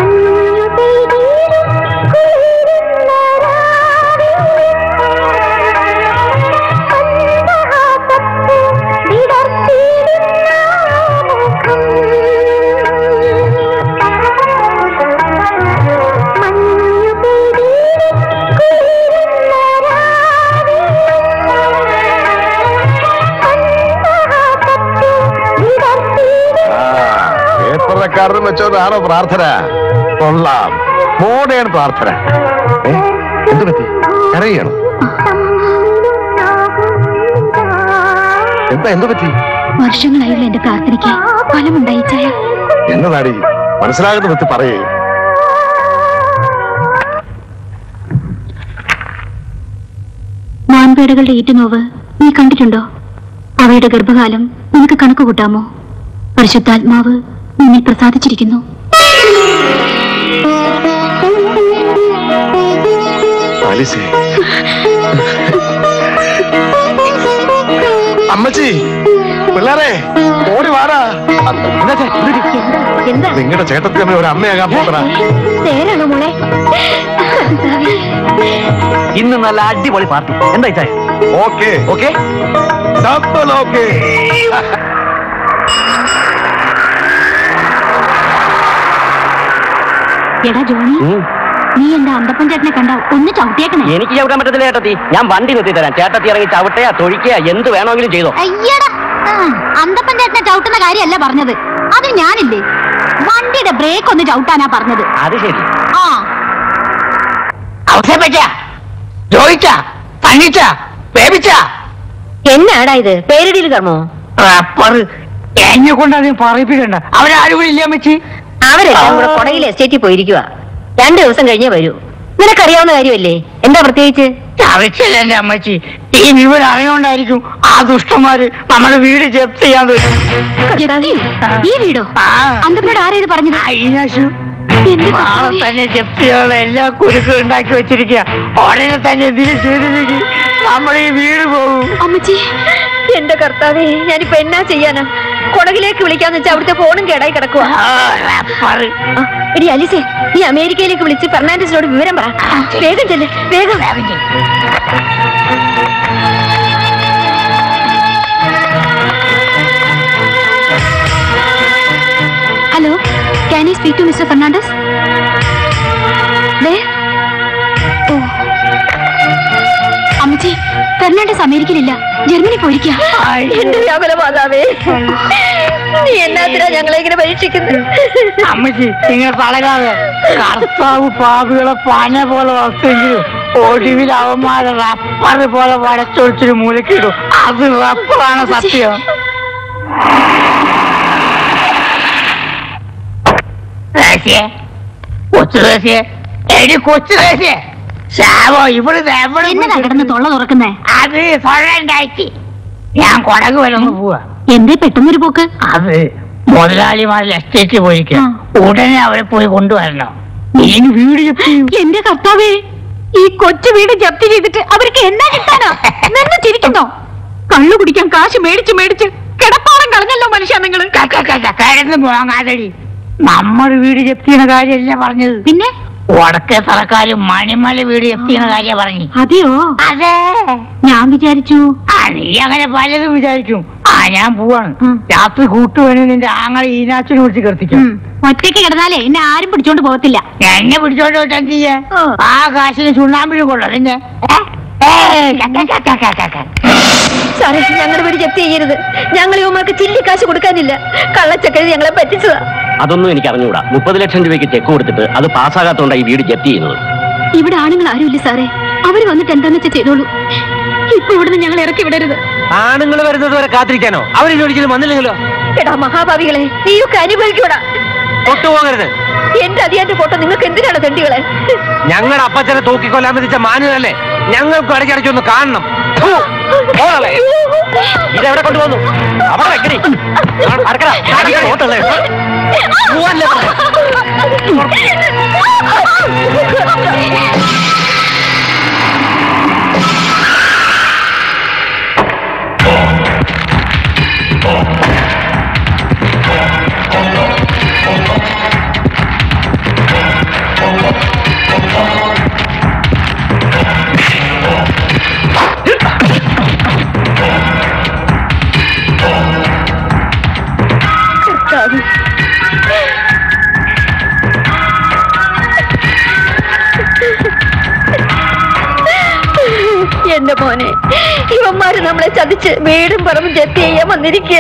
[SPEAKER 5] പേപ്പറക്കാരനും വെച്ചോണ്ടാണോ പ്രാർത്ഥന കൊള്ളാം മോഡേൺ പ്രാർത്ഥന ഏ? എന്ത് പറ്റി കരയാണ് എന്താ എന്ത് പറ്റി
[SPEAKER 10] വർഷങ്ങളായുള്ള എന്റെ പ്രാർത്ഥനയ്ക്ക് ഫലമുണ്ടായി ചായ
[SPEAKER 5] എന്നതാടി മനസ്സിലാകുന്ന വിത്ത് പറയേ
[SPEAKER 10] മാൻപേടകളുടെ ഈറ്റുനോവ് നീ കണ്ടിട്ടുണ്ടോ അവയുടെ ഗർഭകാലം നിനക്ക് കണക്ക് കൂട്ടാമോ പരിശുദ്ധാത്മാവ് നിന്നിൽ പ്രസാദിച്ചിരിക്കുന്നു
[SPEAKER 5] ആലിസേ അമ്മച്ചി പിള്ളേരെ ഓടി വാടാ
[SPEAKER 9] എന്താ
[SPEAKER 5] നിങ്ങളുടെ ചേട്ടത്തി അമ്മ ഒരു അമ്മയാകാൻ പോകണ
[SPEAKER 9] നേരാണോ മോളെ
[SPEAKER 1] ഇന്ന് നല്ല അടിപൊളി പാർട്ടി എന്താ ചായ
[SPEAKER 5] ഓക്കെ
[SPEAKER 1] ഓക്കെ
[SPEAKER 5] ഡബിൾ ഓക്കെ
[SPEAKER 10] എടാ ജോണി നീ എന്റെ അന്തപ്പൻ ചേട്ടനെ കണ്ട ഒന്ന് ചവിട്ടിയേക്കണേ
[SPEAKER 2] എനിക്ക് ചവിട്ടാൻ പറ്റത്തില്ല ചേട്ടത്തി ഞാൻ വണ്ടി നിർത്തി തരാം ചേട്ടത്തി ഇറങ്ങി ചവിട്ടയാ തൊഴിക്കുക എന്ത് വേണമെങ്കിലും ചെയ്തോ
[SPEAKER 10] അയ്യടാ അന്തപ്പൻ ചേട്ടനെ ചവിട്ടുന്ന കാര്യമല്ല പറഞ്ഞത് അത് ഞാനില്ലേ വണ്ടിയുടെ ബ്രേക്ക് ഒന്ന് ചവിട്ടാനാ പറഞ്ഞത്
[SPEAKER 2] അത് ശരി
[SPEAKER 10] ആ
[SPEAKER 8] അവസരപ്പറ്റ ജോയിച്ച തണ്ണിച്ച വേവിച്ച
[SPEAKER 9] എന്നാടാ ഇത് പേരിടിയിൽ കർമ്മോ
[SPEAKER 8] റബ്ബർ എന്നെ കൊണ്ട് അതിന് പറയിപ്പിക്കണ്ട അവരാരും കൂടി ഇല്ല അമ്മച്ചി
[SPEAKER 9] അവരെല്ലാം കൂടെ കൊടകിൽ എസ്റ്റേറ്റിൽ പോയിരിക്കുക രണ്ടു ദിവസം കഴിഞ്ഞേ വരൂ നിനക്കറിയാവുന്ന കാര്യമല്ലേ എന്താ പ്രത്യേകിച്ച്
[SPEAKER 8] ചവച്ചല്ല എന്റെ അമ്മച്ചി ഈ വിവരം അറിയോണ്ടായിരിക്കും ആ ദുഷ്ടന്മാര് നമ്മുടെ വീട് ജപ്തി ചെയ്യാൻ വരും
[SPEAKER 10] ജപ്തിയോ? ഈ വീടോ അന്തപ്പനോട് ആരാ ഇത് പറഞ്ഞത്
[SPEAKER 8] അയിനാശു
[SPEAKER 10] എന്റെ
[SPEAKER 8] നാളെ
[SPEAKER 10] കർത്താവേ.
[SPEAKER 8] തന്നെ ജപ്തി ചെയ്യാനുള്ള എല്ലാ കുരുക്കും ഉണ്ടാക്കി വെച്ചിരിക്കുക ഉടനെ തന്നെ എന്തിനു ചെയ്തില്ലെങ്കിൽ നമ്മുടെ ഈ വീട് പോകും
[SPEAKER 10] അമ്മച്ചി
[SPEAKER 9] എന്റെ കർത്താവേ ഞാനിപ്പോ എന്നാ ചെയ്യാനാ കൊടകിലേക്ക് വിളിക്കാന്ന് വെച്ചാൽ അവിടുത്തെ ഫോണും കേടായി കിടക്കുക
[SPEAKER 8] ആ, റബ്ബർ.
[SPEAKER 9] എടി അലിസേ നീ അമേരിക്കയിലേക്ക് വിളിച്ച് ഫെർണാണ്ടസിനോട് വിവരം പറ വേഗം ചെല്ല് വേഗം
[SPEAKER 10] hello can I speak to mister Fernandez ദേ ഫെർണാണ്ടസ് അമേരിക്കയിലില്ല ജർമ്മനി പോയിരിക്കുക
[SPEAKER 6] എന്റെ വ്യാകുല മാതാവേ നീ എന്നാത്തിനാ ഞങ്ങളെ ഇങ്ങനെ പരീക്ഷിക്കുന്നത്
[SPEAKER 7] അമ്മച്ചി നിങ്ങൾ തളരാതെ കർത്താവ് പാപികളെ പന പോലെ വളർത്തുമെങ്കിലും ഒടുവിൽ അവന്മാരെ റബ്ബർ പോലെ വടച്ചൊളിച്ചൊരു മൂലക്കിടും അത് റബ്ബറാണ് സത്യം ദേശിയെ കൊച്ചു ദേശിയെ എടി കൊച്ചു ദേശിയെ ശാവോ ഇവിടുന്ന് എവിടെ
[SPEAKER 10] എന്നതാ കിടന്ന് തൊള്ള തുറക്കുന്നേ
[SPEAKER 7] അത് തൊഴണ്ടാക്കി ഞാൻ കൊടക് വരെ ഒന്ന് പോവാ
[SPEAKER 10] എന്തേ പെട്ടെന്നൊരു പോക്ക്
[SPEAKER 7] അത് മുതലാളിമാരുടെ എസ്റ്റേറ്റ് പോയിരിക്കുക
[SPEAKER 10] ആ.
[SPEAKER 7] ഉടനെ അവരെ പോയി കൊണ്ടുവരണം ഇനി വീട് ജപ്തി ചെയ്യും.
[SPEAKER 6] എന്റെ കർത്താവേ ഈ കൊച്ചു വീട് ജപ്തി ചെയ്തിട്ട് അവർക്ക് എന്നാ കിട്ടാനാ നിന്ന് ചിരിക്കുന്നോ കള്ളു കുടിക്കാൻ കാശ് മേടിച്ച് മേടിച്ച് കിടപ്പാടം കളഞ്ഞല്ലോ മനുഷ്യ നിങ്ങള്
[SPEAKER 7] ക, ക, ക, ക, കിടന്ന് പോകാതടി നമ്മുടെ വീട് ജപ്തി ചെയ്യുന്ന കാര്യമല്ല പറഞ്ഞത്
[SPEAKER 10] പിന്നെ
[SPEAKER 7] വടക്കേ തറക്കാരും മണിമല വീട് ജപ്തി ചെയ്യുന്ന കാര്യം പറഞ്ഞു
[SPEAKER 6] അതെയോ
[SPEAKER 7] അതെ
[SPEAKER 6] ഞാൻ വിചാരിച്ചു
[SPEAKER 7] ആ നീ അങ്ങനെ പലതും വിചാരിക്കും ആ ഞാൻ പോവാണ്
[SPEAKER 6] ഉം.
[SPEAKER 7] രാത്രി കൂട്ടുവേണി നിന്റെ ആങ്ങളെ ഈനാച്ചിനെ വിളിച്ച് കെടുത്തിക്കും
[SPEAKER 6] ഉം, ഒറ്റയ്ക്ക് കിടന്നാലേ എന്നെ ആരും പിടിച്ചോണ്ട് പോകത്തില്ല
[SPEAKER 7] എന്നെ പിടിച്ചോണ്ട് വിട്ടാ ചെയ്യാ
[SPEAKER 6] ഓ.
[SPEAKER 7] ആ കാശിന് ചുണ്ണാമ്പിഴും കൊള്ളു നിന്നെ ഏ? ഏ, ക, ക, ക, ക, ക, ക.
[SPEAKER 6] സാറേ ഞങ്ങളുടെ വീട് ജപ്തി ചെയ്യരുത് ഞങ്ങൾ ഇവന്മാർക്ക് ചില്ലി കാശ് കൊടുക്കാനില്ല കള്ളച്ചക്കരി ഞങ്ങളെ പറ്റിച്ചതാ
[SPEAKER 4] അതൊന്നും എനിക്ക് അറിഞ്ഞുകൂടാ മുപ്പത് ലക്ഷം രൂപയ്ക്ക് ചെക്ക് കൊടുത്തിട്ട് അത് പാസ്സാകാത്തോണ്ടാണ് ഈ വീട് ജപ്തി ചെയ്യുന്നത്
[SPEAKER 10] ഇവിടെ ആണുങ്ങൾ ആരുമില്ല സാറേ അവര് വന്നിട്ട് എന്താന്ന് വെച്ചാൽ ചെയ്തോളൂ ഇപ്പൊ ഇവിടുന്ന് ഞങ്ങൾ ഇറക്കി വിടരുത്
[SPEAKER 2] ആണുങ്ങൾ വരുന്നത് വരെ കാത്തിരിക്കാനോ അവരിനി ഒരിക്കലും വന്നില്ലെങ്കിലോ
[SPEAKER 6] എടാ മഹാഭാവികളെ നീയൊക്കെ അനുഭവിക്കൂടാ
[SPEAKER 2] ഒട്ടുപോകരുത്
[SPEAKER 6] എന്റെ അതിയാന്റെ ഫോട്ടോ നിങ്ങൾക്ക് എന്തിനാണ് തെണ്ടികളെ
[SPEAKER 2] ഞങ്ങളുടെ അപ്പച്ചനെ തൂക്കിക്കൊല്ലാൻ വിധിച്ച മാനുവല്ലേ ഞങ്ങൾക്ക് ഇടയ്ക്കിടയ്ക്ക് ഒന്ന് കാണണം ഫു, പോളെ. ഇതെവിടെ കൊണ്ടുപോകുന്നു അവിടെ വെക്കടി അടക്കടാ, കാണിക്ക് ഓട്ടല്ലേ. പോവാനല്ലേ പറഞ്ഞത്?
[SPEAKER 6] കർത്താവേ. എന്റെ മോനെ ഇവന്മാര് നമ്മളെ ചതിച്ച് വീടും പറമ്പും ജപ്തി ചെയ്യാൻ വന്നിരിക്കുക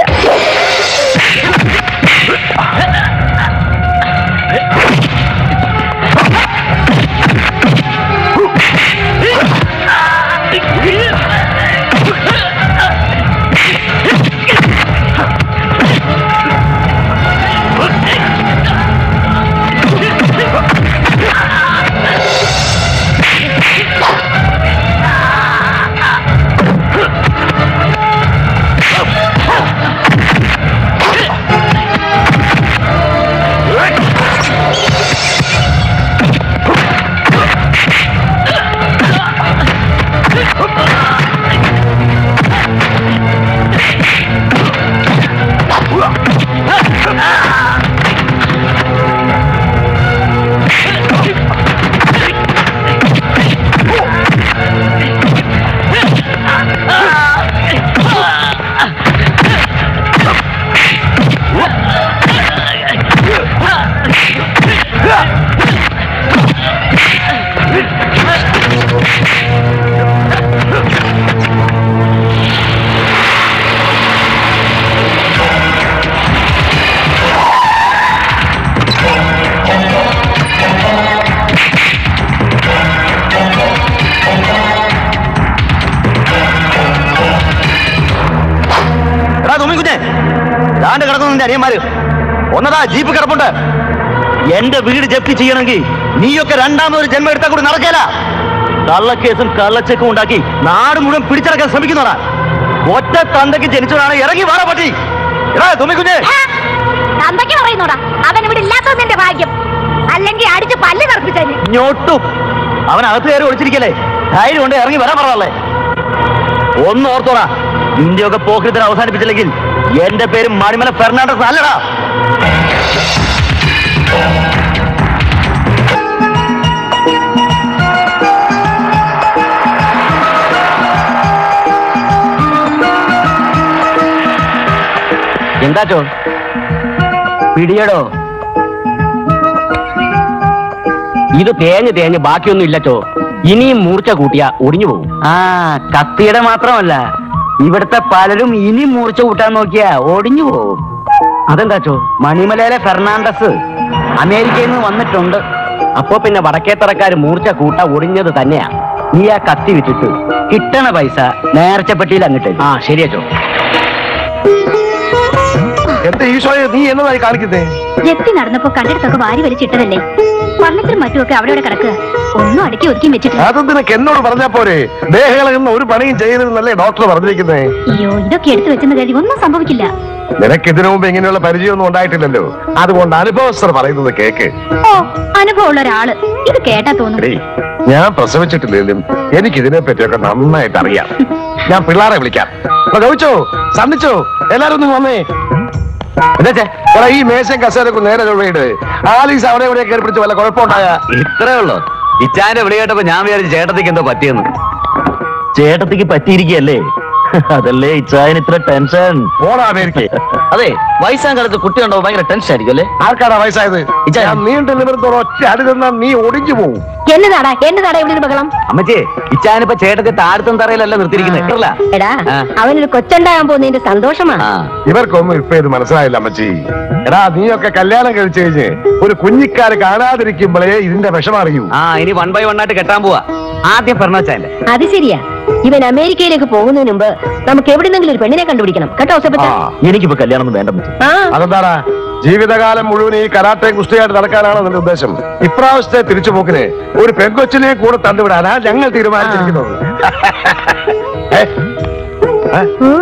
[SPEAKER 4] എടാ തുമ്മി കുഞ്ഞെ ദാണ്ട് കിടക്കുന്നു നിന്റെ അനിയന്മാര് ഒന്നതാ ജീപ്പ് കിടപ്പുണ്ട് എന്റെ വീട് ജപ്തി ചെയ്യണമെങ്കിൽ നീയൊക്കെ രണ്ടാമതൊരു ജന്മം എടുത്താൽ കൂടി നടക്കേല കള്ളക്കേസും കള്ളച്ചെക്കും ഉണ്ടാക്കി നാട് മുഴുവൻ പിടിച്ചടക്കാൻ ശ്രമിക്കുന്നതാ ഒറ്റ തന്തയ്ക്ക് ജനിച്ചവനാണ് ഇറങ്ങി വാട പറ്റി എടാ തുമ്മി കുഞ്ഞെ
[SPEAKER 6] തന്തയ്ക്ക് പറയുന്നോടാ അവൻ ഇവിടെ ഇല്ലാത്തത് നിന്റെ ഭാഗ്യം അല്ലെങ്കിൽ അടിച്ച് പല്ല് കറപ്പിച്ചതിന്
[SPEAKER 4] ഞൊട്ടും അവൻ അകത്ത് കയറി ഒളിച്ചിരിക്കല്ലേ ധൈര്യം കൊണ്ട് ഇറങ്ങി വരാൻ പറഞ്ഞല്ലേ ഒന്ന് ഓർത്തോടാ നിന്റെയൊക്കെ പോക്കൃത്തിന് അവസാനിപ്പിച്ചില്ലെങ്കിൽ എന്റെ പേര് മണിമല ഫെർണാണ്ടസ് അല്ലടാ എന്താച്ചോ പിടിയടോ ഇത് തേഞ്ഞ് തേഞ്ഞ് ബാക്കിയൊന്നും ഇല്ലച്ചോ
[SPEAKER 2] ഇനിയും മൂർച്ച കൂട്ടിയ ഒടിഞ്ഞു പോകും ആ കത്തിയുടെ മാത്രമല്ല ഇവിടുത്തെ പലരും ഇനി മൂർച്ച കൂട്ടാൻ നോക്കിയാ ഒടിഞ്ഞു പോകും അതെന്താച്ചോ മണിമലയിലെ ഫെർണാണ്ടസ് അമേരിക്കയിൽ നിന്ന് വന്നിട്ടുണ്ട് അപ്പോ പിന്നെ വടക്കേത്തറക്കാർ മൂർച്ച കൂട്ട ഒടിഞ്ഞത് തന്നെയാ നീ ആ കത്തി വിറ്റിട്ട് കിട്ടണ പൈസ നേർച്ചപ്പെട്ടിയിൽ അങ്ങിട്ട് ആ ശരിയച്ചോ
[SPEAKER 5] എന്റെ ഈശോയെ നീ എന്നതായി കാണിക്കുന്നേ
[SPEAKER 10] ജപ്തി നടന്നപ്പോ കണ്ടെടുത്തൊക്കെ വാരി വലിച്ചിട്ടതല്ലേ പള്ളത്തിലും മറ്റുമൊക്കെ അവിടെ ഇവിടെ കിടക്കുക ഒന്നും അടുക്കി ഒതുക്കി വെച്ചിട്ടില്ല
[SPEAKER 5] അത് നിനക്ക് എന്നോട് പറഞ്ഞാ പോരെ ദേഹകളെന്ന് ഒരു പണിയും ചെയ്യരുതെന്നല്ലേ ഡോക്ടർ പറഞ്ഞിരിക്കുന്നേ
[SPEAKER 10] അയ്യോ ഇതൊക്കെ എടുത്തു വെച്ചെന്ന് കരുതി ഒന്നും സംഭവിക്കില്ല
[SPEAKER 5] നിനക്ക് ഇതിനു മുമ്പ് ഇങ്ങനെയുള്ള പരിചയമൊന്നും ഉണ്ടായിട്ടില്ലല്ലോ അതുകൊണ്ട് അനുഭവസ്ഥർ പറയുന്നത് കേക്ക്
[SPEAKER 10] ഓ അനുഭവമുള്ള ഒരാള് ഇത് കേട്ടാ തോന്നും
[SPEAKER 5] എടീ, ഞാൻ പ്രസവിച്ചിട്ടില്ലെങ്കിലും എനിക്ക് ഇതിനെ പറ്റിയൊക്കെ നന്നായിട്ട് അറിയാം ഞാൻ പിള്ളാരെ വിളിക്കാം അപ്പൊ ഗൗച്ചോ സണ്ണിച്ചോ എല്ലാരും ഒന്ന് വന്നേ എന്താ ഈ മേശയും കസേരക്കും നേരെ ചൊവ്വയിട് ആലീസ് അവിടെ ഇവിടെ കയറി പിടിച്ച് വല്ല കുഴപ്പമുണ്ടായ
[SPEAKER 2] ഇത്രേ ഉള്ളൂ ഇച്ചാന്റെ വിളി കേട്ടപ്പോ ഞാൻ വിചാരിച്ചു ചേട്ടത്തിക്ക് എന്തോ പറ്റിയെന്ന് ചേട്ടത്തിക്ക് പറ്റിയിരിക്കല്ലേ അതല്ലേ ഇച്ചായന് ഇത്ര ടെൻഷൻ
[SPEAKER 5] പോടാ അമേരിക്ക
[SPEAKER 2] അതെ വയസ്സാം കാലത്ത് കുട്ടിയുണ്ടോ ഭയങ്കര ടെൻഷൻ ആയിരിക്കും അല്ലേ
[SPEAKER 5] ആർക്കാടാ വയസ്സായത്
[SPEAKER 2] ഇച്ചായ.
[SPEAKER 5] ഞാൻ നീണ്ടു നിമിർത്തോളം ഒറ്റ അടി തന്നാ നീ ഒടിഞ്ഞു പോവും
[SPEAKER 9] എന്നതാടാ എന്നതാടാ ഇവിടെ ബഹളം
[SPEAKER 2] അമ്മച്ചേ ഇച്ചാനിപ്പോ ചേട്ടത്തി താഴത്തും തറയിലല്ല നിർത്തിയിരിക്കുന്നത് കേട്ടില്ല
[SPEAKER 9] എടാ
[SPEAKER 2] ആ.
[SPEAKER 9] അവനൊരു കൊച്ചുണ്ടാകാൻ പോകുന്നതിന്റെ സന്തോഷമാണ്
[SPEAKER 2] ആ
[SPEAKER 5] ഇവർക്കൊന്നും ഇപ്പൊ ഇത് മനസ്സിലായില്ല അമ്മച്ചി എടാ നീയൊക്കെ കല്യാണം കഴിച്ചു കഴിഞ്ഞ് ഒരു കുഞ്ഞിക്കാര് കാണാതിരിക്കുമ്പോഴേ ഇതിന്റെ വിഷമം അറിയൂ
[SPEAKER 2] ആ ഇനി വൺ ബൈ വൺ ആയിട്ട് കെട്ടാൻ പോവാ ആദ്യം ഫെർണാച്ചാന്റെ
[SPEAKER 9] അത് ശരിയാ ഇവൻ അമേരിക്കയിലേക്ക് പോകുന്നതിന് മുമ്പ് നമുക്ക് എവിടെന്നെങ്കിലും ഒരു പെണ്ണിനെ കണ്ടുപിടിക്കണം കേട്ടോ
[SPEAKER 5] ആ
[SPEAKER 9] ഔസേപ്പച്ച?
[SPEAKER 2] എനിക്കിപ്പോ കല്യാണം ഒന്നും വേണ്ട അമ്മച്ചി.
[SPEAKER 9] ആ
[SPEAKER 5] അതെന്താടാ ജീവിതകാലം മുഴുവൻ ഈ കരാട്ടയും കുസ്തിയായിട്ട് നടക്കാനാണ് നിന്റെ ഉദ്ദേശം ഇപ്രാവശ്യത്തെ തിരിച്ചുപോക്കിന് ഒരു പെൺകൊച്ചിനെ കൂടെ തണ്ടുവിടാനാ ഞങ്ങൾ തീരുമാനിച്ചിരിക്കുന്നത് ഏ? ഏ?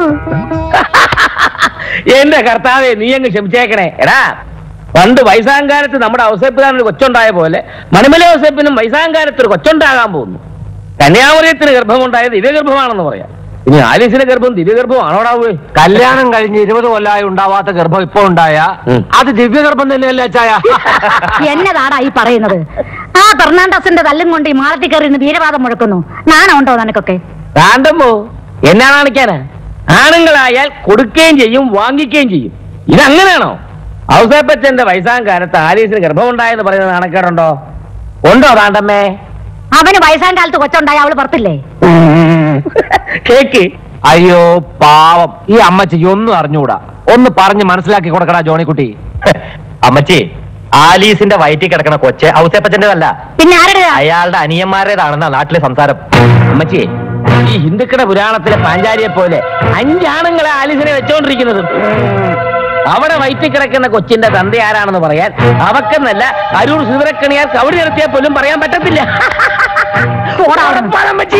[SPEAKER 4] എന്റെ കർത്താവെ നീ അങ്ങ് ക്ഷമിച്ചേക്കണേ എടാ പണ്ട് വൈസാങ്കാലത്ത് നമ്മുടെ ഔസേപ്പുകാരൻ ഒരു കൊച്ചുണ്ടായ പോലെ മണിമല ഔസേപ്പിനും വൈസാങ്കാലത്ത് ഒരു കൊച്ചുണ്ടാകാൻ പോകുന്നു കന്യാമറിയത്തിന് ഗർഭമുണ്ടായത് ദിവ്യഗർഭമാണെന്ന് പറയാം ഇനി ആലീസിന്റെ ഗർഭം ദിവ്യഗർഭമാണോടാ പോയി
[SPEAKER 1] കല്യാണം കഴിഞ്ഞ് ഇരുപത് കൊല്ലമായി ഉണ്ടാവാത്ത ഗർഭം ഇപ്പൊ ഉണ്ടായ
[SPEAKER 4] ഉം.
[SPEAKER 1] അത് ദിവ്യഗർഭം തന്നെയല്ലേ അച്ചായ
[SPEAKER 6] എന്നതാടാ ഈ പറയുന്നത് ആ ഫെർണാണ്ടസിന്റെ തല്ലും കൊണ്ട് ഈ മാളത്തിൽ കയറി നിന്ന് വീരവാദം മുഴക്കുന്നു നാണം ഉണ്ടോ നിനക്കൊക്കെ
[SPEAKER 4] കാണ്ടമ്പോ എന്നാ കാണിക്കാനാ ആണുങ്ങളായാൽ കൊടുക്കുകയും ചെയ്യും വാങ്ങിക്കുകയും ചെയ്യും ഇതങ്ങനെയാണോ ഔസേപ്പച്ചന്റെ വയസ്സാങ്കാലത്ത് ആലീസിന് ഗർഭമുണ്ടായെന്ന് പറയുന്നത് നാണക്കേടുണ്ടോ ഉണ്ടോ കാണ്ടമ്മേ
[SPEAKER 6] അവന് വയസ്സാം കാലത്ത് കൊച്ചുണ്ടായ അവള് പുറത്തില്ലേ
[SPEAKER 4] കേക്ക്
[SPEAKER 1] അയ്യോ പാവം ഈ അമ്മച്ചിക്ക് ഒന്നും അറിഞ്ഞുകൂടാ ഒന്ന് പറഞ്ഞ് മനസ്സിലാക്കി കൊടുക്കടാ ജോണിക്കുട്ടി
[SPEAKER 2] അമ്മച്ചി ആലീസിന്റെ വയറ്റിൽ കിടക്കണ കൊച്ച് ഔസേപ്പച്ചന്റേതല്ല
[SPEAKER 6] പിന്നെ ആരുടെ
[SPEAKER 2] അയാളുടെ അനിയന്മാരുടേതാണെന്ന നാട്ടിലെ സംസാരം
[SPEAKER 4] അമ്മച്ചിയെ ഈ ഹിന്ദുക്കളുടെ പുരാണത്തിലെ പാഞ്ചാലിയെ പോലെ അഞ്ചാണുങ്ങളെ ആലിസിനെ വെച്ചോണ്ടിരിക്കുന്നത് അവിടെ വയറ്റിൽ കിടക്കുന്ന കൊച്ചിന്റെ തന്ത ആരാണെന്ന് പറയാൻ അവക്കെന്നല്ല അരൂർ സുതരക്കണിയാർ കവടി നടത്തിയാൽ പോലും പറയാൻ പറ്റത്തില്ല ഉറപ്പാണ് അമ്മച്ചി.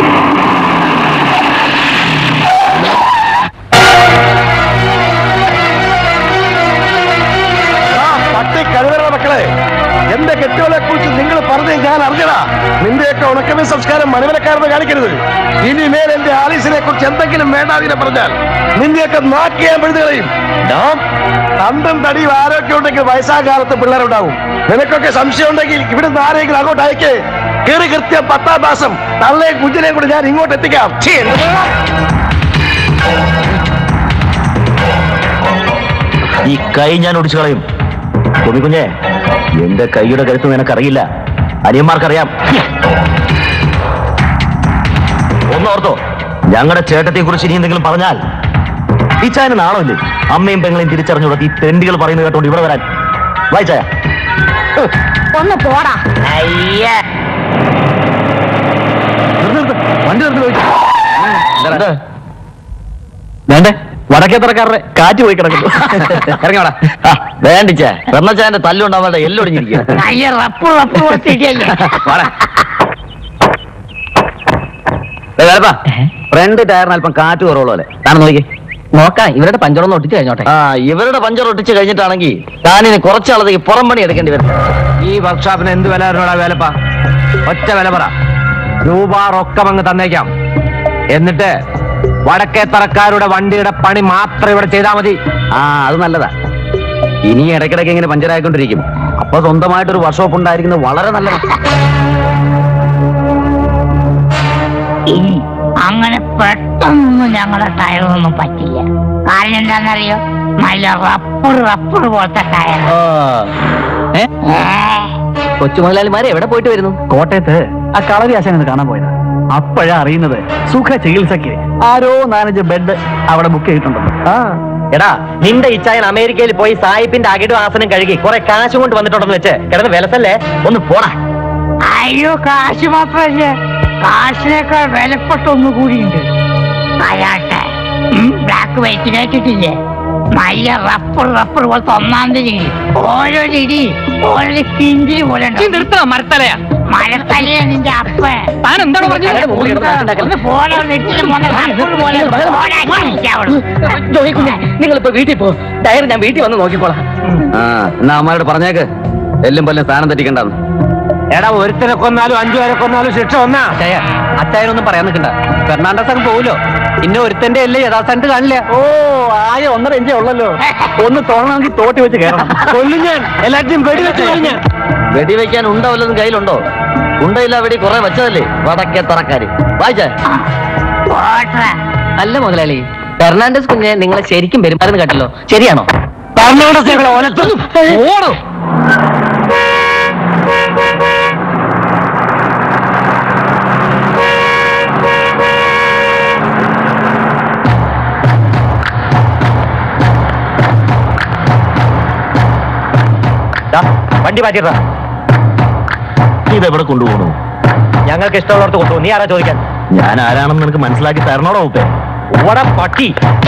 [SPEAKER 5] ആ, പട്ടി കഴുതറ മക്കളെ എന്റെ കെട്ടുകളെ കുറിച്ച് നിങ്ങൾ പറഞ്ഞ് ഞാൻ അറിഞ്ഞടാ നിന്റെയൊക്കെ ഉണക്കമേ സംസ്കാരം മണിമലക്കാരന് കാണിക്കരുത് ഇനിമേൽ എന്റെ ആലീസിനെ കുറിച്ച് എന്തെങ്കിലും വേണ്ടാതിനെ പറഞ്ഞാൽ നിന്റെയൊക്കെ നാക്കിയാൻ പെഴുതുകളയും തണ്ടും തടിയും ആരോഗ്യം ഉണ്ടെങ്കിൽ വയസ്സാകാലത്ത് പിള്ളേരുണ്ടാവും നിനക്കൊക്കെ സംശയം ഉണ്ടെങ്കിൽ ഇവിടുന്ന് ആരെങ്കിലും അങ്ങോട്ട് അയക്കേ കയറി കൃത്യം പത്താം മാസം തള്ളയും കുഞ്ഞിനെയും കൂടി ഞാൻ ഇങ്ങോട്ട് എത്തിക്കാം ഛീ, എന്ത്?
[SPEAKER 2] ഈ കൈ ഞാൻ ഒടിച്ചു കളയും കുഞ്ഞു കുഞ്ഞെ എന്റെ കൈയുടെ കരുത്ത് നിനക്കറിയില്ല അനിയന്മാർക്കറിയാം ഒന്നോർത്തോ ഞങ്ങളുടെ ചേട്ടത്തെ കുറിച്ച് ഇനി എന്തെങ്കിലും പറഞ്ഞാൽ ഈ ചായന് നാണമില്ലേ അമ്മയും പെങ്ങളെയും തിരിച്ചറിഞ്ഞുകൂടാ ഈ തെണ്ടികൾ പറയുന്നത് കേട്ടോണ്ട് ഇവിടെ വരാൻ വായിച്ചായ
[SPEAKER 6] ഒന്ന് പോടാ
[SPEAKER 4] അയ്യേ.
[SPEAKER 2] വണ്ടി നിർത്തി ചോദിച്ചു വേണ്ടേ വടക്കേ തറക്കാരുടെ കാറ്റ് പോയി കിടക്കുന്നു ഇറങ്ങിയോടാ വേണ്ടിച്ചേ റണ്ണച്ചാന്റെ തല്ലുണ്ടാവാതെ എല്ലൊടിഞ്ഞിരിക്കുക
[SPEAKER 7] അയ്യ റപ്പ് റപ്പ് കൊടുത്തിട്ടല്ലേ
[SPEAKER 2] ഫ്രണ്ട് ടയറിന് അല്പം കാറ്റ് കുറവുള്ള പോലെ താൻ നോക്കി
[SPEAKER 8] നോക്കാം ഇവരുടെ പഞ്ചറൊന്ന് ഒട്ടിച്ച് കഴിഞ്ഞോട്ടെ
[SPEAKER 2] ആ ഇവരുടെ പഞ്ചർ ഒട്ടിച്ച് കഴിഞ്ഞിട്ടാണെങ്കിൽ താനിനി കുറച്ചാളത്തേക്ക് പുറം പണി എടുക്കേണ്ടി വരും
[SPEAKER 1] ഈ വർക്ക്ഷോപ്പിന് എന്ത് വില തരണോടാ വേലപ്പ ഒറ്റ വില പറ രൂപ റൊക്കം അങ്ങ് തന്നേക്കാം എന്നിട്ട് വടക്കേ തറക്കാരുടെ വണ്ടിയുടെ പണി മാത്രം ഇവിടെ ചെയ്താൽ മതി
[SPEAKER 2] ആ അത് നല്ലതാ ഇനി ഇടയ്ക്കിടയ്ക്ക് ഇങ്ങനെ പഞ്ചറായിക്കൊണ്ടിരിക്കും അപ്പൊ സ്വന്തമായിട്ടൊരു വർക്ക്ഷോപ്പ് ഉണ്ടായിരിക്കുന്നത് വളരെ നല്ലതാ
[SPEAKER 7] ഇനി അങ്ങനെ പെട്ടെന്നൊന്നും ഞങ്ങളുടെ ടയറൊന്നും പറ്റില്ല കാരണം എന്താണെന്നറിയോ നല്ല റപ്പർ റപ്പർ പോലത്തെ ടയർ
[SPEAKER 2] കൊച്ചു മുതലാളിമാരെ എവിടെ പോയിട്ട് വരുന്നു
[SPEAKER 1] കോട്ടയത്ത് ആ കളരി ആശാനെ കാണാൻ പോയതാ അപ്പോഴാ അറിയുന്നത് സുഖ ചികിത്സയ്ക്ക് ആരോ നാലഞ്ച് ബെഡ് അവിടെ ബുക്ക് ചെയ്തിട്ടുണ്ടെന്ന് ആ
[SPEAKER 4] എടാ നിന്റെ ഇച്ചായൻ അമേരിക്കയിൽ പോയി സായിപ്പിന്റെ അകിടും ആസനം കഴുകി കുറെ കാശ് കൊണ്ട് വന്നിട്ടുണ്ടെന്ന് വെച്ച് കിടന്ന് വിലസല്ലേ ഒന്ന് പോടാ
[SPEAKER 7] അയ്യോ കാശ് മാത്രമല്ല കാശിനേക്കാൾ വിലപ്പെട്ട ഒന്നു കൂടിയുണ്ട് അയാട്ടെ ബ്ലാക്ക് വൈറ്റ് കേട്ടിട്ടില്ലേ നല്ല റപ്പർ റപ്പർ പോലത്തെ ഒന്നാം തീയതി ഓരോ ഇടി ഓരോ കിഞ്ചിരി പോലെ
[SPEAKER 8] നിർത്തണം മരത്തലയാ
[SPEAKER 7] മഴത്തലയ നിന്റെ അപ്പ
[SPEAKER 8] താൻ എന്താണ്
[SPEAKER 4] അയാളുടെ മുമ്പിൽ കിടന്ന് കാശുണ്ടാക്കൽ.
[SPEAKER 7] ഒന്ന് പോലെ നെറ്റിന് മോനെ റപ്പർ പോലെ
[SPEAKER 4] ജോയിക്കുഞ്ഞെ നിങ്ങളിപ്പോ വീട്ടിൽ പോ ഡയറി ഞാൻ വീട്ടിൽ വന്ന് നോക്കിക്കോളാം
[SPEAKER 2] ആ എന്നാ അമ്മയോട് പറഞ്ഞേക്ക് എല്ലും പല്ലും സ്ഥാനം തെറ്റിക്കണ്ടെന്ന്
[SPEAKER 4] എടാ ഒരുത്തനെ കൊന്നാലും അഞ്ചു പേരെ കൊന്നാലും ശിക്ഷ ഒന്നാ
[SPEAKER 1] അച്ചായനൊന്നും പറയാൻ നിൽക്കണ്ട ഫെർണാണ്ടസ് അങ്ങ് പോവുമല്ലോ പിന്നെ ഒരുത്തന്റെ അല്ലേ യഥാസ്ഥാനത്ത് കാണില്ല ഓ ആയ ഒന്നര ഇഞ്ചേ ഉള്ളല്ലോ ഒന്ന് തോന്നണമെങ്കിൽ തോട്ടി വെച്ച് കയറണം
[SPEAKER 4] കൊല്ലും ഞാൻ എല്ലാറ്റിനും വെടിവെച്ച് കൊല്ലും ഞാൻ
[SPEAKER 2] വെടിവെക്കാൻ ഉണ്ട വല്ലതും കയ്യിലുണ്ടോ ഉണ്ടയില്ല വെടി കുറെ വെച്ചതല്ലേ വടക്കേ തറക്കാര് വായിച്ചേ
[SPEAKER 8] അല്ല മുതലാളി ഫെർണാണ്ടസ് കുഞ്ഞെ നിങ്ങളെ ശരിക്കും പെരുമാറുന്ന കേട്ടല്ലോ ശരിയാണോ ഓടോ
[SPEAKER 4] വണ്ടി മാറ്റിട്ടാ
[SPEAKER 2] ഇതെവിടെ കൊണ്ടുപോകണു
[SPEAKER 4] ഞങ്ങൾക്ക് ഇഷ്ടമുള്ളവർക്ക് കൊണ്ടുപോകും നീ ആരാ ചോദിക്കാൻ
[SPEAKER 2] ഞാൻ ആരാണെന്ന് നിനക്ക് മനസ്സിലാക്കി തരണോടോ ഉപ്പേ
[SPEAKER 4] ഓടെ പട്ടി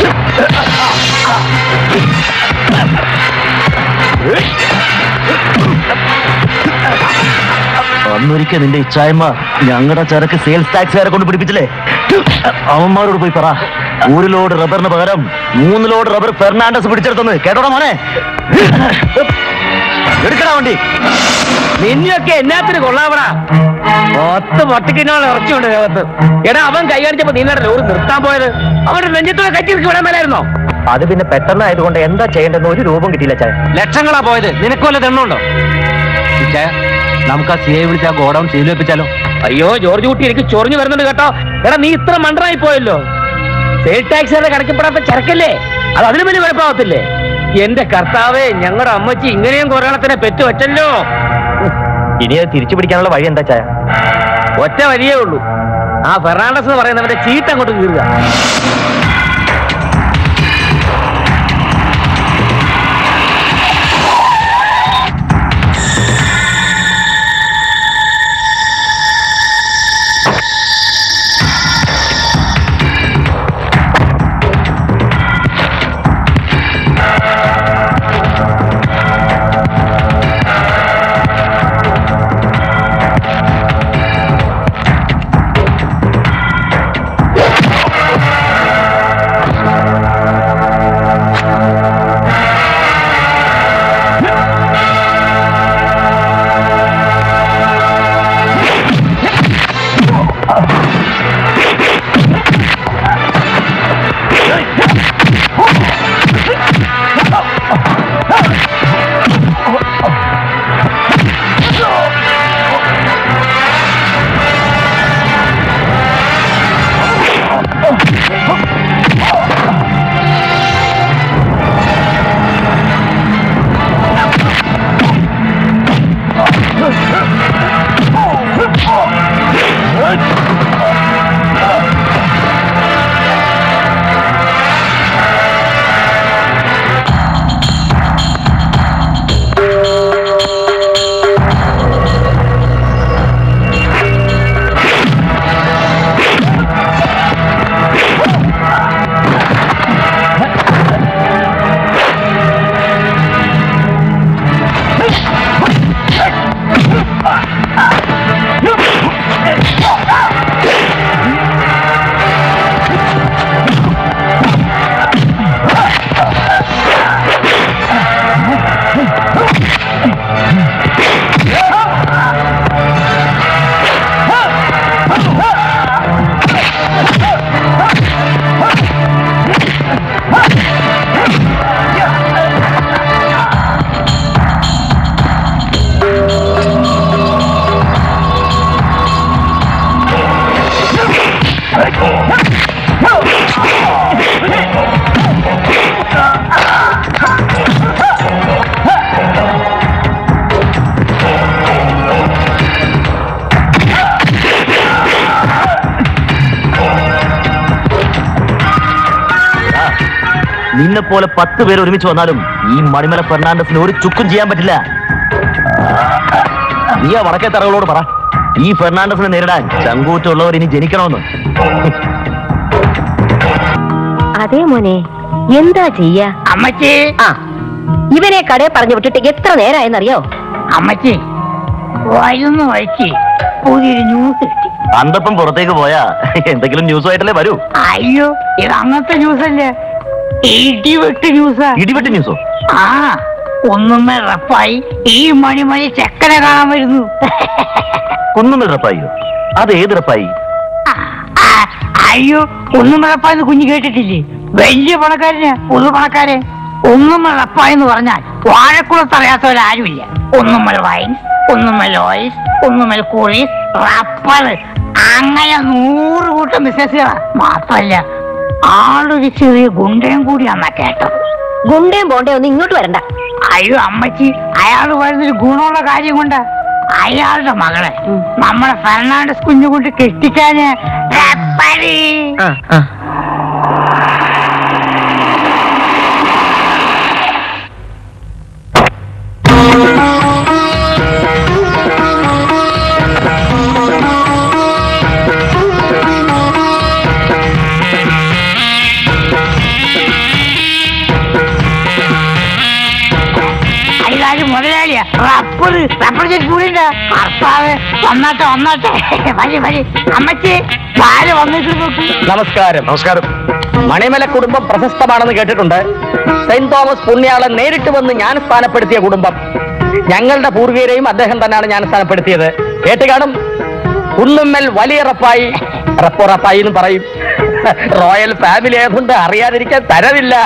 [SPEAKER 2] അന്നൊരിക്കൽ നിന്റെ ഇച്ചായ്മ ഞങ്ങളുടെ ചരക്ക് സെയിൽസ് ടാക്സുകാരെ കൊണ്ട് പിടിപ്പിച്ചില്ലേ അവന്മാരോട് പോയി പറ ഒരു ലോഡ് റബ്ബറിന് പകരം മൂന്ന് ലോഡ് റബ്ബർ ഫെർണാണ്ടസ് പിടിച്ചെടുത്തെന്ന് കേട്ടോടാ മോനെ എടുക്കടാ വണ്ടി
[SPEAKER 4] നിന്നെയൊക്കെ എന്നാത്തിന് കൊള്ളാവടാ ഒത്ത് പൊട്ടിക്കിനോളം ഇറച്ചിയുണ്ട് ദേഹത്ത് എടാ അവൻ കൈകാണിച്ചപ്പോ നീ ലോറി നിർത്താൻ പോയത് അവന്റെ നെഞ്ചത്തോടെ കറ്റിരിക്ക് വിടാൻ മേലായിരുന്നോ അത് പിന്നെ പെട്ടെന്നായതുകൊണ്ട് എന്താ ചെയ്യേണ്ടെന്ന് ഒരു രൂപം കിട്ടിയില്ല ചായ ലക്ഷങ്ങളാ പോയത് നിനക്ക് വല്ല തെണ്ണുണ്ടോ
[SPEAKER 1] നമുക്ക് ആ സിയെ വിളിച്ച് ആ ഗോഡൌൺ സീൽ വെപ്പിച്ചാലോ
[SPEAKER 4] അയ്യോ ജോർജ് കുട്ടി എനിക്ക് ചൊറിഞ്ഞു വരുന്നുണ്ട് കേട്ടോ എടാ നീ ഇത്ര മണ്ടറായി പോയല്ലോ സെയിൽ ടാക്സുകാരെ കടക്കപ്പെടാത്ത ചരക്കല്ലേ അത് അതിന് വലിയ കുഴപ്പമാവത്തില്ലേ എന്റെ കർത്താവേ ഞങ്ങളുടെ അമ്മച്ചി ഇങ്ങനെയും കൊറോണത്തിനെ പെറ്റുവച്ചല്ലോ ഇനി അത് തിരിച്ചു പിടിക്കാനുള്ള വഴി എന്താ ചായ ഒറ്റ വഴിയേ ഉള്ളൂ ആ ഫെർണാണ്ടസ് എന്ന് പറയുന്നവന്റെ ചീട്ട് അങ്ങോട്ട് കീറുക
[SPEAKER 3] നിന്നെ പോലെ പത്ത് പേര് ഒരുമിച്ച് വന്നാലും ഈ മണിമല ഫെർണാണ്ടസിന് ഒരു ചുക്കും ചെയ്യാൻ പറ്റില്ല നീ ആ വടക്കേ തറകളോട് പറ ഈ ഫെർണാണ്ടസിനെ നേരിടാൻ ചങ്കൂറ്റുള്ളവർ ഇനി ജനിക്കണമെന്ന്
[SPEAKER 9] അതേ മോനെ എന്താ ചെയ്യാ
[SPEAKER 7] അമ്മച്ചി
[SPEAKER 9] ആ ഇവനെ കടയെ പറഞ്ഞു വിട്ടിട്ട് എത്ര നേരമായെന്നറിയോ
[SPEAKER 7] അമ്മച്ചി വരുന്ന വഴിക്ക് പുതിയൊരു ന്യൂസ് കിട്ടി
[SPEAKER 3] അന്തപ്പം പുറത്തേക്ക് പോയാ എന്തെങ്കിലും ന്യൂസുമായിട്ടല്ലേ വരൂ
[SPEAKER 7] അയ്യോ ഇത് അങ്ങനത്തെ ന്യൂസ് അല്ലേ ഇടിവെട്ട് ന്യൂസാ
[SPEAKER 3] ഇടിവെട്ട് ന്യൂസോ
[SPEAKER 7] ആ ഒന്നും റപ്പായി ഈ മണിമണി ചെക്കനെ കാണാൻ വരുന്നു
[SPEAKER 3] കുന്നും റപ്പായിയോ അത് ഏത് റപ്പായി
[SPEAKER 7] ആ, അയ്യോ ഒന്നും റപ്പായെന്ന് കുഞ്ഞു കേട്ടിട്ടില്ലേ വലിയ പണക്കാരന് പുതു പണക്കാരൻ ഒന്നും റപ്പായെന്ന് പറഞ്ഞാൽ വാഴക്കുളത്ത് അറിയാത്തവരാരുമില്ല ഒന്നുമൽ വൈൻസ് ഒന്നുമൽ ഓയിൽസ് ഒന്നുമൽ കൂളീസ് റബ്ബർ അങ്ങനെ നൂറ് കൂട്ടം ബിസിനസ്സുകളാ മാത്രല്ല ആളൊരു ചെറിയ ഗുണ്ടയും കൂടിയാന്നാ കേട്ടത്
[SPEAKER 9] ഗുണ്ടയും പോണ്ടേ ഒന്നും ഇങ്ങോട്ട് വരണ്ട
[SPEAKER 7] അയ്യോ അമ്മച്ചി അയാൾ വരുന്നൊരു ഗുണമുള്ള കാര്യം കൊണ്ട് അയാളുടെ മകളെ നമ്മളെ ഫെർണാണ്ടസ് കുഞ്ഞു കൊണ്ട് കെട്ടിക്കാന് റബ്ബറി. അയാള് മുതലാളിയാ റബ്ബർ റബ്ബർ ചെടി കൂടിണ്ട് കർത്താവ് വന്നാട്ടെ വന്നാട്ടെ വരി വരി അമ്മച്ചി പാല് വന്നിട്ട് നോക്ക്
[SPEAKER 4] നമസ്കാരം
[SPEAKER 5] നമസ്കാരം
[SPEAKER 4] മണിമല കുടുംബം പ്രശസ്തമാണെന്ന് കേട്ടിട്ടുണ്ട് സെയിന്റ് തോമസ് പുണ്യാളൻ നേരിട്ട് വന്ന് ഞാൻ സ്ഥാനപ്പെടുത്തിയ കുടുംബം ഞങ്ങളുടെ പൂർവീകരെയും അദ്ദേഹം തന്നെയാണ് ഞാൻ സ്ഥാനപ്പെടുത്തിയത് കേട്ട് കാണും കുന്നുമ്മൽ വലിയ റപ്പായി റപ്പോ റപ്പായി എന്ന് പറയും റോയൽ ഫാമിലി ആയതുകൊണ്ട് അറിയാതിരിക്കാൻ തരവില്ല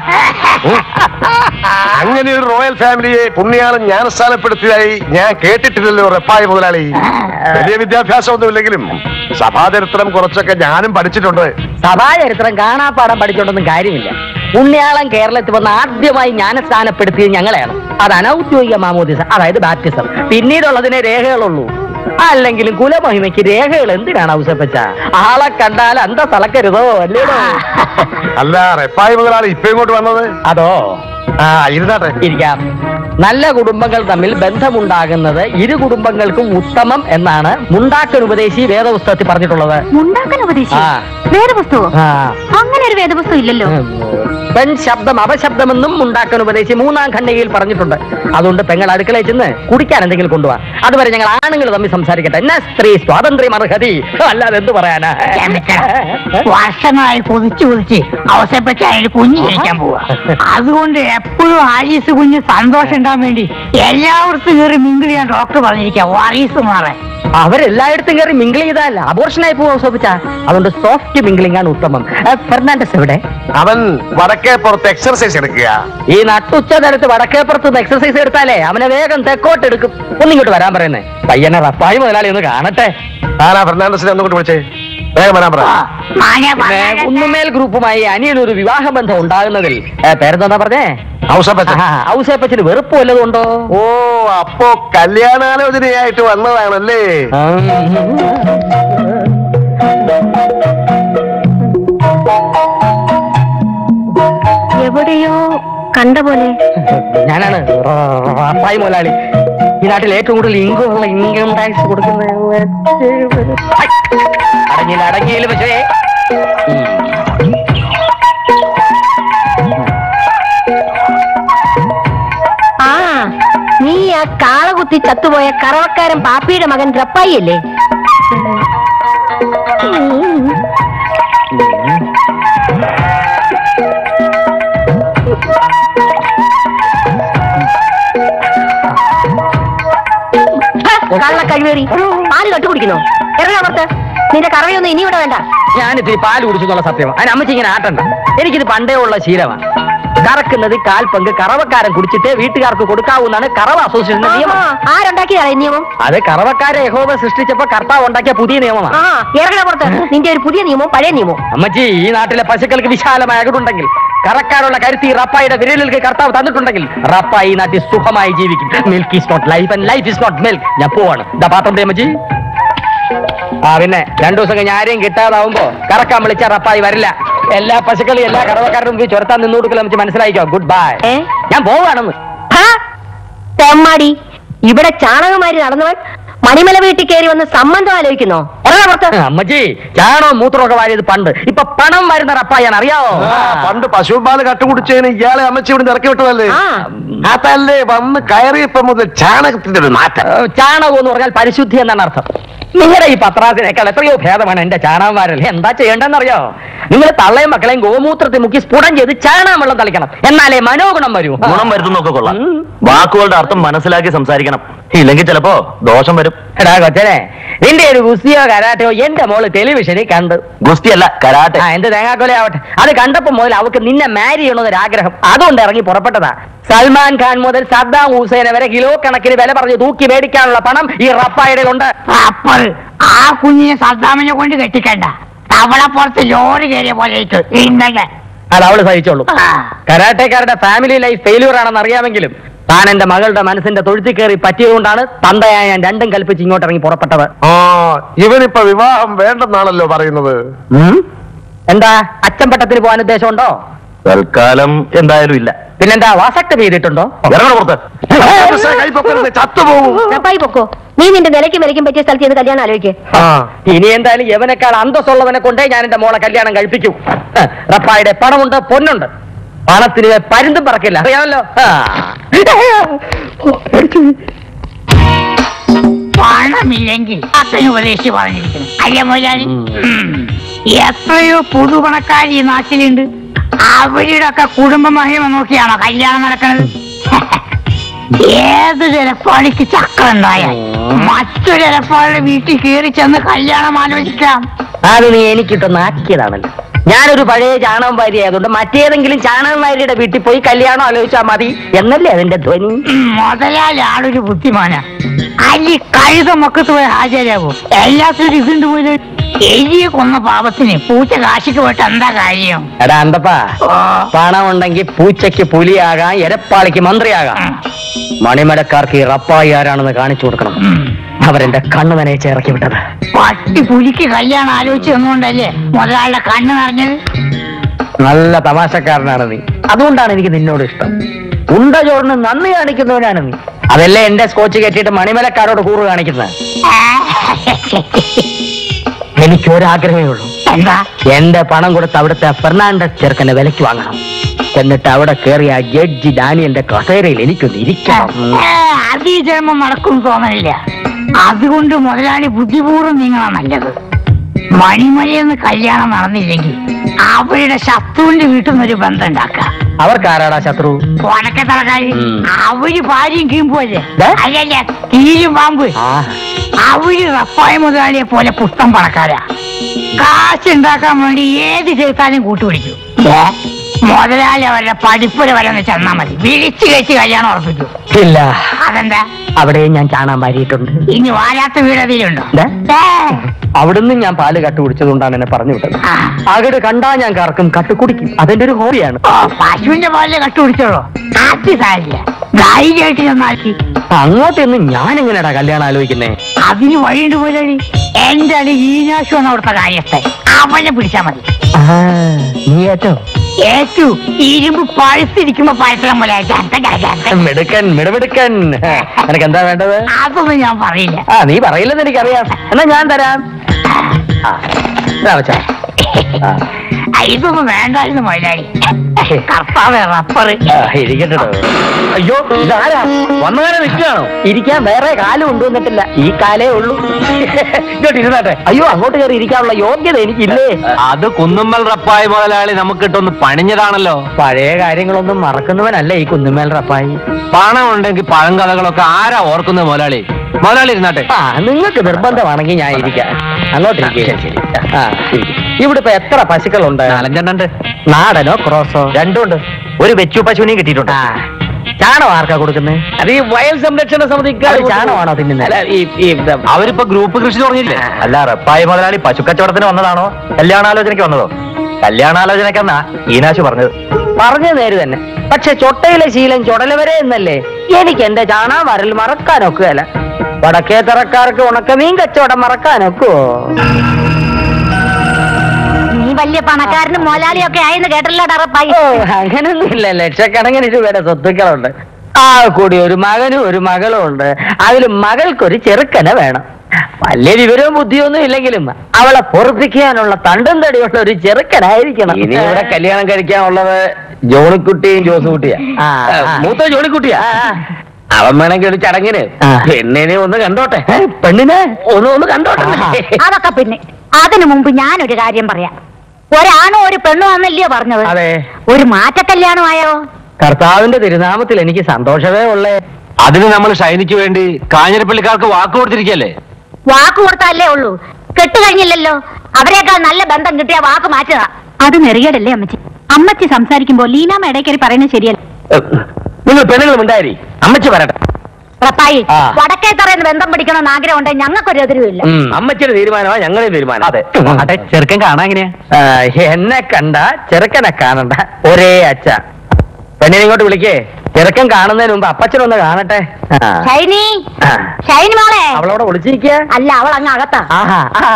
[SPEAKER 5] അങ്ങനെ ഒരു റോയൽ ഫാമിലിയെ പുണ്യാളം ഞാൻ സ്ഥാനപ്പെടുത്തിയതായി ഞാൻ കേട്ടിട്ടില്ലല്ലോ റെപ്പായി മുതലാളി വലിയ വിദ്യാഭ്യാസമൊന്നുമില്ലെങ്കിലും സഭാചരിത്രം കുറച്ചൊക്കെ ഞാനും പഠിച്ചിട്ടുണ്ട്
[SPEAKER 4] സഭാചരിത്രം കാണാപ്പാടം പഠിച്ചോണ്ടൊന്നും കാര്യമില്ല പുണ്യാളം കേരളത്തിൽ വന്ന് ആദ്യമായി ജ്ഞാനസ്ഥാനപ്പെടുത്തിയത് ഞങ്ങളെയാണ് അത് അനൗദ്യോഗിക മാമോദിസ അതായത് ബാപ്റ്റിസം പിന്നീടുള്ളതിനെ രേഖകളുള്ളൂ അല്ലെങ്കിലും കുലമഹിമയ്ക്ക് രേഖകൾ എന്തിനാണ് ഔസപ്പച്ച ആളെ കണ്ടാൽ അന്ത തളക്കരുതോ അല്ലേടോ
[SPEAKER 5] അല്ല റെപ്പായി മുതലാളി ഇപ്പൊ ഇങ്ങോട്ട് വന്നത്
[SPEAKER 4] അതോ
[SPEAKER 5] ആ ഇരുന്നാട്ടെ
[SPEAKER 4] ഇരിക്കാം നല്ല കുടുംബങ്ങൾ തമ്മിൽ ബന്ധമുണ്ടാകുന്നത് ഇരു കുടുംബങ്ങൾക്കും ഉത്തമം എന്നാണ് മുണ്ടാക്കൻ ഉപദേശി വേദപുസ്തകത്തിൽ പറഞ്ഞിട്ടുള്ളത്
[SPEAKER 10] മുണ്ടാക്കാൻ ഉപദേശിച്ചു
[SPEAKER 4] ആ.
[SPEAKER 10] വേദപുസ്തകോ
[SPEAKER 4] ആ
[SPEAKER 10] അങ്ങനെ ഒരു വേദപുസ്തകം ഇല്ലല്ലോ
[SPEAKER 4] പെൺ ശബ്ദം അപശബ്ദമെന്നും ഉണ്ടാക്കാൻ ഉപദേശി മൂന്നാം ഖണ്ഡികയിൽ പറഞ്ഞിട്ടുണ്ട് അതുകൊണ്ട് പെങ്ങൾ അടുക്കളയിൽ ചെന്ന് കുടിക്കാൻ എന്തെങ്കിലും കൊണ്ടുപോവാ അതുവരെ ഞങ്ങൾ ആണുങ്ങൾ തമ്മിൽ സംസാരിക്കട്ടെ എന്നാ സ്ത്രീ സ്വാതന്ത്ര്യം അർഹതി അല്ലാതെ എന്ത് പറയാനാ
[SPEAKER 7] വർഷങ്ങളായി കൊതിച്ചു കൊതിച്ച് അവസരപ്പെട്ട് അതിന് കുഞ്ഞ് ജനിക്കാൻ പോവാ അതുകൊണ്ട് എപ്പോഴും ആരീസ് കുഞ്ഞ് സന്തോഷം ഉണ്ടാകാൻ വേണ്ടി എല്ലായിടത്തും കയറി മിങ്കിൾ ചെയ്യാൻ ഡോക്ടർ പറഞ്ഞിരിക്കുക വാരീസ് മാറാൻ
[SPEAKER 4] അവരെല്ലായിടത്തും കയറി മിങ്കിൾ ചെയ്താൽ അബോർഷനായി പോവാൻ സോപ്പിച്ച അതുകൊണ്ട് സോഫ്റ്റ് മിങ്കിളിംഗ് ആണ് ഉത്തമം ആ, ഫെർണാണ്ടസ് എവിടെ
[SPEAKER 5] അവൻ വടക്കേ പുറത്ത് എക്സർസൈസ് എടുക്കുക
[SPEAKER 4] ഈ നട്ടുച്ച നേരത്ത് വടക്കേപ്പുറത്ത് നിന്ന് എക്സർസൈസ് എടുത്താലേ അവനെ വേഗം തെക്കോട്ട് എടുക്കും ഒന്നിങ്ങോട്ട് വരാൻ പറയുന്നേ പയ്യനെ റപ്പായി മുതലാളി ഒന്ന് കാണട്ടെ
[SPEAKER 5] ആരാ ഫെർണാണ്ടസിനെ ഒന്നും കൂടി വിളിച്ചേ വേഗം വരാൻ പറ
[SPEAKER 4] പിന്നെ കുന്നുമേൽ ഗ്രൂപ്പുമായി അനിയനൊരു വിവാഹ ബന്ധം ഉണ്ടാകുന്നതിൽ ഏ, പേരെന്താ പറഞ്ഞേ
[SPEAKER 5] ഔസപ്പച്ചൻ
[SPEAKER 4] ആഹാ, ഔസേപ്പച്ചന് വെറുപ്പ് വല്ലതും ഉണ്ടോ
[SPEAKER 5] ഓ അപ്പോ കല്യാണാലോചനയായിട്ട് വന്നതാണല്ലേ
[SPEAKER 4] ആ,
[SPEAKER 9] എവിടെയോ കണ്ട പോലെ
[SPEAKER 4] ഞാനാണ് റ- റപ്പായി മുതലാളി ഈ നാട്ടിൽ ഏറ്റവും കൂടുതൽ ഇൻകമുള്ള ഇൻകം ടാക്സ് കൊടുക്കുന്ന ഐ, അടങ്ങിയില്ല അടങ്ങിയില്ല പക്ഷേ
[SPEAKER 9] ആ നീ ആ കാളകുത്തി ചത്തുപോയ കറവക്കാരൻ പാപ്പിയുടെ മകൻ റപ്പായി അല്ലേ കള്ള കഴിവേറി പാല് കട്ടു കുടിക്കുന്നോ ഇറങ്ങാ പുറത്ത് നിന്റെ കറവയൊന്നും ഇനി ഇവിടെ വേണ്ട
[SPEAKER 4] ഞാനിത്തിരി പാല് കുടിച്ചു എന്നുള്ള സത്യം അതിന് അമ്മച്ചി ഇങ്ങനെ ആട്ടണ്ട എനിക്കിത് പണ്ടേ ഉള്ള ശീലമാണ് കറക്കുന്നത് കാൽ പങ്ക് കറവക്കാരൻ കുടിച്ചിട്ട് വീട്ടുകാർക്ക് കൊടുക്കാവുന്നതാണ് കറവ അസോസിയേഷന്റെ നിയമം
[SPEAKER 9] ആഹാ, ആരുണ്ടാക്കിയതാ ഈ നിയമം
[SPEAKER 4] അത് കറവക്കാരെ യഹോവ സൃഷ്ടിച്ചപ്പോ കർത്താവ് ഉണ്ടാക്കിയ പുതിയ നിയമമാണ്
[SPEAKER 9] ആ ഇറങ്ങണ പുറത്ത് നിന്റെ ഒരു പുതിയ നിയമവും പഴയ നിയമവും
[SPEAKER 4] അമ്മച്ചി ഈ നാട്ടിലെ പശുക്കൾക്ക് വിശാലമായ അകടുണ്ടെങ്കിൽ കറക്കാനുള്ള കരുത്തി റപ്പായുടെ വിരലുകൾക്ക് കർത്താവ് തന്നിട്ടുണ്ടെങ്കിൽ റപ്പായി ഈ നാട്ടിൽ സുഖമായി ജീവിക്കും milk is not life and life is not milk ഞാൻ പോവാണ് ഇതാ പാത്രം ദേ അമ്മച്ചി ആ പിന്നെ രണ്ടു ദിവസം കഴിഞ്ഞ് ആരെയും കിട്ടാതാവുമ്പോ കറക്കാൻ വിളിച്ച റപ്പായി വരില്ല
[SPEAKER 2] എല്ലാ പശുക്കളും എല്ലാ കറവക്കാരുടെ മുമ്പിൽ ചുരത്താൻ നിന്നു കൊടുക്കല നമുക്ക് മനസ്സിലായിക്കോ ഗുഡ് ബൈ
[SPEAKER 9] ഏ?
[SPEAKER 2] ഞാൻ പോവാണെന്ന്
[SPEAKER 9] ഹാ? തെമ്മാടി ഇവിടെ ചാണകമാരി നടന്നവൻ മണിമല വീട്ടിൽ കയറി വന്ന് സംബന്ധം ആലോചിക്കുന്നോ ഇറങ്ങാ പുറത്ത്
[SPEAKER 2] അമ്മച്ചി ചാണോ മൂത്രമൊക്കെ വാരിയത് പണ്ട് ഇപ്പൊ പണം വരുന്ന റപ്പായാണ് അറിയാവോ
[SPEAKER 5] ആ, പണ്ട് പശുപാല് കട്ടുകുടിച്ചതിന് ഇയാളെ അമ്മച്ചി ഇവിടെ ഇറക്കി വിട്ടതല്ലേ
[SPEAKER 9] ആ.
[SPEAKER 5] അതല്ലേ വന്ന് കയറിയപ്പോ മുതൽ ചാണകത്തിന്റെ ഒരു നാറ്റം
[SPEAKER 2] ഏ, ചാണകം എന്ന് പറഞ്ഞാൽ പരിശുദ്ധി എന്നാണ് അർത്ഥം നിങ്ങളുടെ ഈ പത്രാസിനേക്കാൾ എത്രയോ ഭേദമാണ് എന്റെ ചാണകന്മാരല്ലേ എന്താ ചെയ്യേണ്ടെന്നറിയോ നിങ്ങൾ തള്ളയും മക്കളെയും ഗോമൂത്രത്തിൽ മുക്കി സ്ഫുടം ചെയ്ത് ചാണകം വെള്ളം തളിക്കണം എന്നാലേ മനോഗുണം വരൂ
[SPEAKER 3] ഗുണം വരുത്തുന്നൊക്കെ കൊള്ളാം
[SPEAKER 2] ഉം.
[SPEAKER 3] വാക്കുകളുടെ അർത്ഥം മനസ്സിലാക്കി സംസാരിക്കണം ഇല്ലെങ്കിൽ ചിലപ്പോ ദോഷം വരും
[SPEAKER 2] എടാ കൊച്ചനെ നിന്റെ ഒരു ഗുസ്തിയോ കരാട്ടയോ എന്റെ മോള് ടെലിവിഷനിൽ കണ്ട്
[SPEAKER 3] ഗുസ്തിയല്ല കരാട്ടെ
[SPEAKER 2] ആ എന്ത് തേങ്ങാക്കൊല ആവട്ടെ അത് കണ്ടപ്പോ മുതൽ അവക്ക് നിന്നെ മാരി ചെയ്യണമെന്നൊരു ആഗ്രഹം അതുകൊണ്ട് ഇറങ്ങി പുറപ്പെട്ടതാ സൽമാൻ ഖാൻ മുതൽ സദ്ദാം ഹുസൈനെ വരെ കിലോ കണക്കിന് വില പറഞ്ഞ് തൂക്കി മേടിക്കാനുള്ള പണം ഈ റപ്പായുടെ ഉണ്ട്
[SPEAKER 7] അപ്പോൾ ആ കുഞ്ഞിനെ സദ്ദാമിനെ കൊണ്ട് കെട്ടിക്കണ്ട തവള പുറത്ത് ലോറി കയറിയ പോലെ ഇട്ടു. ഇന്നലെ
[SPEAKER 2] അത് അവള് സഹിച്ചോളൂ
[SPEAKER 7] ആ.
[SPEAKER 2] കരാട്ടക്കാരുടെ ഫാമിലി ലൈഫ് ഫെയിലിയർ ആണെന്ന് അറിയാമെങ്കിലും താൻ എന്റെ മകളുടെ മനസ്സിന്റെ തൊഴുത്തിൽ കയറി പറ്റിയതുകൊണ്ടാണ് തന്തയായ ഞാൻ രണ്ടും കൽപ്പിച്ച് ഇങ്ങോട്ട് ഇറങ്ങി പുറപ്പെട്ടത്
[SPEAKER 5] ആ ഇവനിപ്പോ വിവാഹം വേണ്ടെന്നാണല്ലോ പറയുന്നത്
[SPEAKER 2] ഉം? എന്താ അച്ഛൻ പട്ടത്തിന് പോകാൻ ഉദ്ദേശമുണ്ടോ
[SPEAKER 3] തൽക്കാലം എന്തായാലും ഇല്ല
[SPEAKER 2] പിന്നെന്താ വാസക്ട് ചെയ്തിട്ടുണ്ടോ
[SPEAKER 3] ഇറങ്ങണ പുറത്ത്
[SPEAKER 5] പക്ഷേ കൈപ്പൊക്കരുത് ചത്തുപോകും
[SPEAKER 9] റപ്പായി പൊക്കോ നീ നിന്റെ നിലയ്ക്കും വിലയ്ക്കും പറ്റിയ സ്ഥലത്ത് ചെന്ന് കല്യാണം ആലോചിക്കേ
[SPEAKER 5] ആ
[SPEAKER 2] ഇനി എന്തായാലും യവനേക്കാൾ അന്തസ്സുള്ളവനെ കൊണ്ടേ ഞാൻ എന്റെ മോളെ കല്യാണം കഴിപ്പിക്കൂ ഹ, റപ്പായുടെ പണമുണ്ട് പൊന്നുണ്ട് പണത്തിന് പരുന്തും പറക്കില്ല അറിയാമല്ലോ ആ.
[SPEAKER 7] പണമില്ലെങ്കിൽ അച്ഛന് ഉപദേശിച്ച് പറഞ്ഞിരിക്കുന്നു അല്ല മുതലാളി ഉം. എത്രയോ പുതുപണക്കാർ ഈ നാട്ടിലുണ്ട് അവരുടെ ഒക്കെ കുടുംബ മഹിമ നോക്കിയാണോ കല്യാണം നടക്കുന്നത് ഏത് ചിലപ്പാടിക്ക് ചക്ര ഉണ്ടായാൽ മറ്റൊരു ചിലപ്പാളുടെ വീട്ടിൽ കയറി ചെന്ന് കല്യാണം ആലോചിക്കാം
[SPEAKER 2] അത് നീ എനിക്കിട്ടൊന്ന് ആക്കിയതാണല്ലോ ഞാനൊരു പഴയ ചാണകം വാരി ആയതുകൊണ്ട് മറ്റേതെങ്കിലും ചാണകം വാരിയുടെ വീട്ടിൽ പോയി കല്യാണം ആലോചിച്ചാൽ മതി എന്നല്ലേ അതിന്റെ ധ്വനി
[SPEAKER 7] ഉം, മുതലാളി ആളൊരു ബുദ്ധിമാനാ അല്ലി കഴുത മക്കത്ത് പോയി ഹാജരാകും എല്ലാത്തിനും ഇതുണ്ട് പോലെ എലിയെ കൊന്ന പാപത്തിന് പൂച്ച കാശിക്ക് പോയിട്ട് എന്താ കാര്യം
[SPEAKER 2] എടാ അന്തപ്പാ
[SPEAKER 7] ഓ.
[SPEAKER 2] പണം ഉണ്ടെങ്കിൽ പൂച്ചയ്ക്ക് പുലിയാകാം എരപ്പാളിക്ക് മന്ത്രിയാകാം
[SPEAKER 7] ഉം.
[SPEAKER 2] മണിമലക്കാർക്ക് ഈ റപ്പായി ആരാണെന്ന് കാണിച്ചു കൊടുക്കണം
[SPEAKER 7] ഉം.
[SPEAKER 2] അവരെന്റെ കണ്ണു നനയിച്ച് ഇറക്കി വിട്ടത്
[SPEAKER 7] പട്ടി പുലിക്ക് കല്യാണം ആലോചിച്ച് തന്നുകൊണ്ടല്ലേ മുതലാളിയുടെ കണ്ണ് നിറഞ്ഞത്
[SPEAKER 2] നല്ല തമാശക്കാരനാണ് നീ അതുകൊണ്ടാണ് എനിക്ക് നിന്നോട് ഇഷ്ടം ഉണ്ട ചോറിന് നന്ദി കാണിക്കുന്നവനാണ് നീ അതല്ലേ എന്റെ സ്കോച്ച് കെട്ടിയിട്ട് മണിമലക്കാരോട് കൂറ് കാണിക്കുന്നത് എനിക്ക് ഒരാഗ്രഹമേ ഉള്ളൂ
[SPEAKER 7] എന്താ
[SPEAKER 2] എന്റെ പണം കൊടുത്ത് അവിടുത്തെ ഫെർണാണ്ടസ് ചെറുക്കനെ വിലക്ക് വാങ്ങണം എന്നിട്ട് അവിടെ കയറിയ ആ ജഡ്ജി ഡാനിയന്റെ കസേരയിൽ എനിക്കൊന്ന് ഇരിക്കണം
[SPEAKER 7] ഏ, അത് ഈ ജന്മം നടക്കും തോന്നണില്ല അതുകൊണ്ട് മുതലാളി ബുദ്ധിപൂർവ്വം നീങ്ങണം നല്ലത് മണിമലയെന്ന് കല്യാണം നടന്നില്ലെങ്കിൽ അവരുടെ ശത്രുവിന്റെ വീട്ടിൽ നിന്നൊരു ബന്ധം ഉണ്ടാക്കാം
[SPEAKER 2] അവർക്കാരാടാ ശത്രു
[SPEAKER 7] ഉണക്കെ തലക്കാരി
[SPEAKER 2] ഉം.
[SPEAKER 7] അവര് ഭാര്യയും കീമ്പുമല്ലേ
[SPEAKER 2] ദേ?
[SPEAKER 7] അല്ലല്ല കീഴും പാമ്പ്
[SPEAKER 2] ആ
[SPEAKER 7] അവര് റപ്പായ മുതലാളിയെ പോലെ പുസ്തം പണക്കാരാ കാശ് ഉണ്ടാക്കാൻ വേണ്ടി ഏത് ചെയ്താലും കൂട്ടുപിടിക്കും ദേ, മുതലാളി അവരുടെ പഠിപ്പുര വരെ ഒന്ന് ചെന്നാ മതി വിളിച്ചു കഴിച്ച് കല്യാണം ഉറപ്പിക്കും
[SPEAKER 2] ഇല്ല
[SPEAKER 7] അതെന്താ
[SPEAKER 2] അവിടെയും ഞാൻ കാണാൻ വാരിയിട്ടുണ്ട്
[SPEAKER 7] ഇനി വാരാത്ത വീടതിലുണ്ടോ
[SPEAKER 2] ദേ? അവിടുന്ന് ഞാൻ പാല് കട്ട് കുടിച്ചതുകൊണ്ടാണ് എന്നെ പറഞ്ഞു വിട്ടത് അകട് കണ്ടാ ഞാൻ കറക്കും കട്ട് കുടിക്കും അതെന്റെ ഒരു ഹോബിയാണ്
[SPEAKER 7] ഓ പശുവിന്റെ പാലില് കട്ടുപിടിച്ചോളൂ അത് സാരില്ല ധൈര്യമായിട്ട് ചെന്നാക്കി
[SPEAKER 2] അങ്ങോട്ടൊന്നും ഞാൻ എങ്ങനെയാടാ കല്യാണം ആലോചിക്കുന്നേ
[SPEAKER 7] അതിന് വഴിയുണ്ട് പോലടി എന്റെ അടി ഈനാശു എന്ന അവിടുത്തെ കാര്യത്തെ അവനെ പിടിച്ചാ മതി
[SPEAKER 2] നീ ഏറ്റോ
[SPEAKER 7] ഏറ്റു ഇരുമ്പ് പഴുത്തിരിക്കുമ്പോ പഴത്തം പോലെ
[SPEAKER 2] മിടുക്കൻ മിടുമിടുക്കൻ നിനക്ക് എന്താ വേണ്ടത്
[SPEAKER 7] അതൊന്നും ഞാൻ പറയില്ല
[SPEAKER 2] ആ നീ പറയില്ലെന്ന് എനിക്കറിയാം എന്നാ ഞാൻ തരാം ആ, ഇതാ വെച്ചോ. ആ,
[SPEAKER 7] ആ, ഇതൊന്നും വേണ്ടായിരുന്നു മൊയിലാളി കർത്താവ് റബ്ബർ
[SPEAKER 2] ആ, ഇരിക്കട്ടെ ട്ടോ. അയ്യോ ഇതാരാ വന്നകാലം നിൽക്കുകയാണോ ഇരിക്കാൻ വേറെ കാലം കൊണ്ടുവന്നിട്ടില്ല ഈ കാലേ ഉള്ളൂ ഇങ്ങോട്ട് ഇരുന്നാട്ടെ അയ്യോ അങ്ങോട്ട് കയറി ഇരിക്കാനുള്ള യോഗ്യത എനിക്കില്ലേ
[SPEAKER 3] അത് കുന്നുമ്മൽ റപ്പായി മുതലാളി നമുക്കിട്ടൊന്ന് പണിഞ്ഞതാണല്ലോ
[SPEAKER 2] പഴയ കാര്യങ്ങളൊന്നും മറക്കുന്നവനല്ല ഈ കുന്നുമേൽ റപ്പായി
[SPEAKER 3] പണം ഉണ്ടെങ്കിൽ പഴങ്കഥകളൊക്കെ ആരാ ഓർക്കുന്നത് മുതലാളി മുതലാളി ഇരുന്നാട്ടെ
[SPEAKER 2] ആ നിങ്ങൾക്ക് നിർബന്ധമാണെങ്കിൽ ഞാൻ ഇരിക്കാം അങ്ങോട്ട് ഇരിക്കുക ആ ഇരിക്ക്. ഇവിടെ ഇപ്പൊ എത്ര പശുക്കളുണ്ട്
[SPEAKER 3] നാലഞ്ചെണ്ണുണ്ട്
[SPEAKER 2] നാടനോ ക്രോസോ
[SPEAKER 3] രണ്ടുണ്ട് ഒരു വെച്ചു പശുവിനെയും കിട്ടിയിട്ടുണ്ട്
[SPEAKER 2] ആ ചാണകം ആർക്കാ കൊടുക്കുന്നത്
[SPEAKER 3] അത് ഈ വയൽ സംരക്ഷണ സമിതിക്കാർ
[SPEAKER 2] അവര് ചാണകമാണോ തിന്നുന്നത്?
[SPEAKER 3] അല്ല, ഈ ഈ അവരിപ്പോ ഗ്രൂപ്പ് കൃഷി തുടങ്ങിയില്ലേ അല്ല റപ്പായി മുതലാളി പശുക്കച്ചവടത്തിന് വന്നതാണോ കല്യാണാലോചനയ്ക്ക് വന്നതോ കല്യാണാലോചനക്കെന്നാ ഈനാശു പറഞ്ഞത്
[SPEAKER 2] പറഞ്ഞു നേര് തന്നെ പക്ഷെ ചൊട്ടയിലെ ശീലം ചുടല വരെ എന്നല്ലേ എനിക്ക് എന്റെ ചാണാ വരൽ മറക്കാനൊക്കുകയല്ല വടക്കേ തറക്കാർക്ക് ഉണക്കമീൻ കച്ചവടം മറക്കാനൊക്കുവോ
[SPEAKER 9] നീ
[SPEAKER 6] വലിയ പണക്കാരനും മോലാളിയൊക്കെ ആയെന്ന് കേട്ടല്ലോ ഡറപ്പായി
[SPEAKER 2] ഓ അങ്ങനൊന്നുമില്ല ലക്ഷക്കണക്കിന് രൂപയുടെ സ്വത്തുക്കളുണ്ട് ആ കൂടി ഒരു മകനും ഒരു മകളും ഉണ്ട് അതിൽ മകൾക്കൊരു ചെറുക്കനെ വേണം വലിയ വിവരവും ബുദ്ധിയൊന്നും ഇല്ലെങ്കിലും അവളെ പൊറപ്പിക്കാനുള്ള തണ്ടും തടിയുള്ള ഒരു ചെറുക്കനായിരിക്കണം
[SPEAKER 4] ഇനി ഇവിടെ കല്യാണം കഴിക്കാനുള്ളത് ജോണിക്കുട്ടിയും ജോസുകുട്ടിയാ
[SPEAKER 2] ആ, ആ.
[SPEAKER 4] മൂത്ത ജോണിക്കുട്ടിയാ
[SPEAKER 2] ആ, ആ.
[SPEAKER 4] അവൻ വേണമെങ്കിൽ ഒരു ചടങ്ങിന്
[SPEAKER 2] ആ.
[SPEAKER 4] പെണ്ണിനെ ഒന്ന് കണ്ടോട്ടെ
[SPEAKER 2] ഏ, പെണ്ണിനെ
[SPEAKER 4] ഒന്ന് ഒന്ന് കണ്ടോട്ടെ
[SPEAKER 6] അതൊക്കെ പിന്നെ അതിനു മുമ്പ് ഞാനൊരു കാര്യം പറയാം ഒരാണോ ഒരു പെണ്ണും ആണെന്നല്ലയോ പറഞ്ഞത്
[SPEAKER 2] അതെ
[SPEAKER 6] ഒരു മാറ്റ കല്യാണമായോ
[SPEAKER 2] കർത്താവിന്റെ തിരുനാമത്തിൽ എനിക്ക് സന്തോഷമേ ഉള്ളേ
[SPEAKER 5] അതിന് നമ്മൾ ഷൈനിക്ക് വേണ്ടി കാഞ്ഞിരപ്പള്ളിക്കാർക്ക് വാക്ക് കൊടുത്തിരിക്കല്ലേ
[SPEAKER 6] വാക്ക് കൊടുത്തല്ലേ ഉള്ളൂ കെട്ട് കഴിഞ്ഞില്ലല്ലോ അവരെക്കാൾ നല്ല ബന്ധം കിട്ടിയ വാക്ക് മാറ്റുക അത് നെറിയടല്ലേ അമ്മച്ചി അമ്മച്ചി സംസാരിക്കുമ്പോ ലീനാമ്മ ഇടയ്ക്കറി പറയുന്നത് ശരിയല്ല
[SPEAKER 4] നിങ്ങൾ പെണ്ണുങ്ങളും ഉണ്ടായി അമ്മച്ചി പറയട്ടെ
[SPEAKER 6] ഉറപ്പായി
[SPEAKER 2] ആ.
[SPEAKER 6] വടക്കേ തറയുന്ന ബന്ധം പിടിക്കണമെന്ന് ആഗ്രഹമുണ്ടെങ്കിൽ ഞങ്ങൾക്കൊരു എതിരുമില്ല
[SPEAKER 2] ഉം.
[SPEAKER 4] അമ്മച്ചിയുടെ തീരുമാനമാണ് ഞങ്ങളുടെ തീരുമാനം
[SPEAKER 2] അതെ
[SPEAKER 1] അതെ ചെറുക്കൻ കാണാൻ എങ്ങനെയാ
[SPEAKER 2] ആ, എന്നെ കണ്ട ചെറുക്കനെ കാണണ്ട ഒരേ അച്ഛ പെണ്ണിനെ ഇങ്ങോട്ട് വിളിക്കേ ചെറുക്കൻ കാണുന്നതിന് മുമ്പ് അപ്പച്ചനൊന്ന് കാണട്ടെ ആ.
[SPEAKER 6] ഷൈനി
[SPEAKER 2] ആ.
[SPEAKER 6] ഷൈനി മോളെ
[SPEAKER 2] അവളവിടെ വിളിച്ചിരിക്കുക
[SPEAKER 6] അല്ല അവൾ അങ്ങ് അകത്താ
[SPEAKER 2] ആഹാ ആ.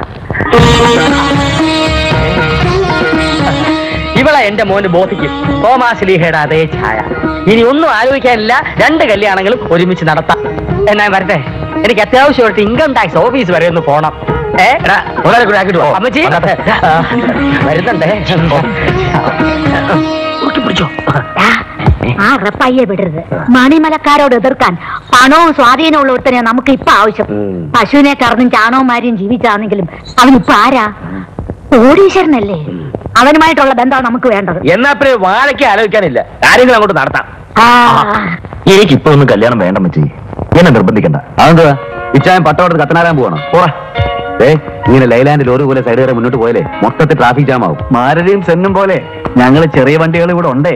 [SPEAKER 2] ഇവളെ എന്റെ മോന് ബോധിക്കും തോമാശ്ലീഹയുടെ അതേ ഛായ ഇനി ഒന്നും ആലോചിക്കാനില്ല രണ്ട് കല്യാണങ്ങളും ഒരുമിച്ച് നടത്താം എന്നാ വരട്ടെ എനിക്ക് അത്യാവശ്യമായിട്ട് ഇൻകം ടാക്സ് ഓഫീസ് വരെ ഒന്ന് പോണം ഏ എടാ, മുതലാളി കൂടെ ആക്കിയിട്ട് പോ. അമ്മച്ചി ആ, വരുന്നുണ്ടേ
[SPEAKER 6] ആ, ആ ഉറപ്പായിയെ വിടരുത് മണിമലക്കാരോട് എതിർക്കാൻ പണവും സ്വാധീനവും ഉള്ള ഒരുത്തനെ നമുക്ക് ഇപ്പൊ ആവശ്യം
[SPEAKER 2] ഉം.
[SPEAKER 6] പശുവിനെ കറന്നും ചാണകമാരിയും ജീവിച്ചാണെങ്കിലും അവനിപ്പോ ആരാ കോടീശ്വരനല്ലേ അവനുമായിട്ടുള്ള ബന്ധമാണ് നമുക്ക് വേണ്ടത്
[SPEAKER 4] എന്നാ പിന്നെ വാഴയ്ക്ക് ആലോചിക്കാനില്ല കാര്യങ്ങൾ അങ്ങോട്ട് നടത്താം
[SPEAKER 6] ആ
[SPEAKER 1] എനിക്കിപ്പോ ഒന്നും കല്യാണം വേണ്ട മച്ചി എന്നെ നിർബന്ധിക്കണ്ട അതെന്തുവാ ഇച്ചായൻ പട്ടോടത്ത് കത്തനാരാൻ പോവാണോ പോടാ ഏ ഇങ്ങനെ ലൈലാൻഡിൽ ഒരു പോലെ സൈഡ് വരെ മുന്നോട്ട് പോയാലേ മൊത്തത്തിൽ ട്രാഫിക് ജാം ആവും മാരുതിയും സെന്നും പോലെ ഞങ്ങള് ചെറിയ വണ്ടികൾ ഇവിടെ ഉണ്ടേ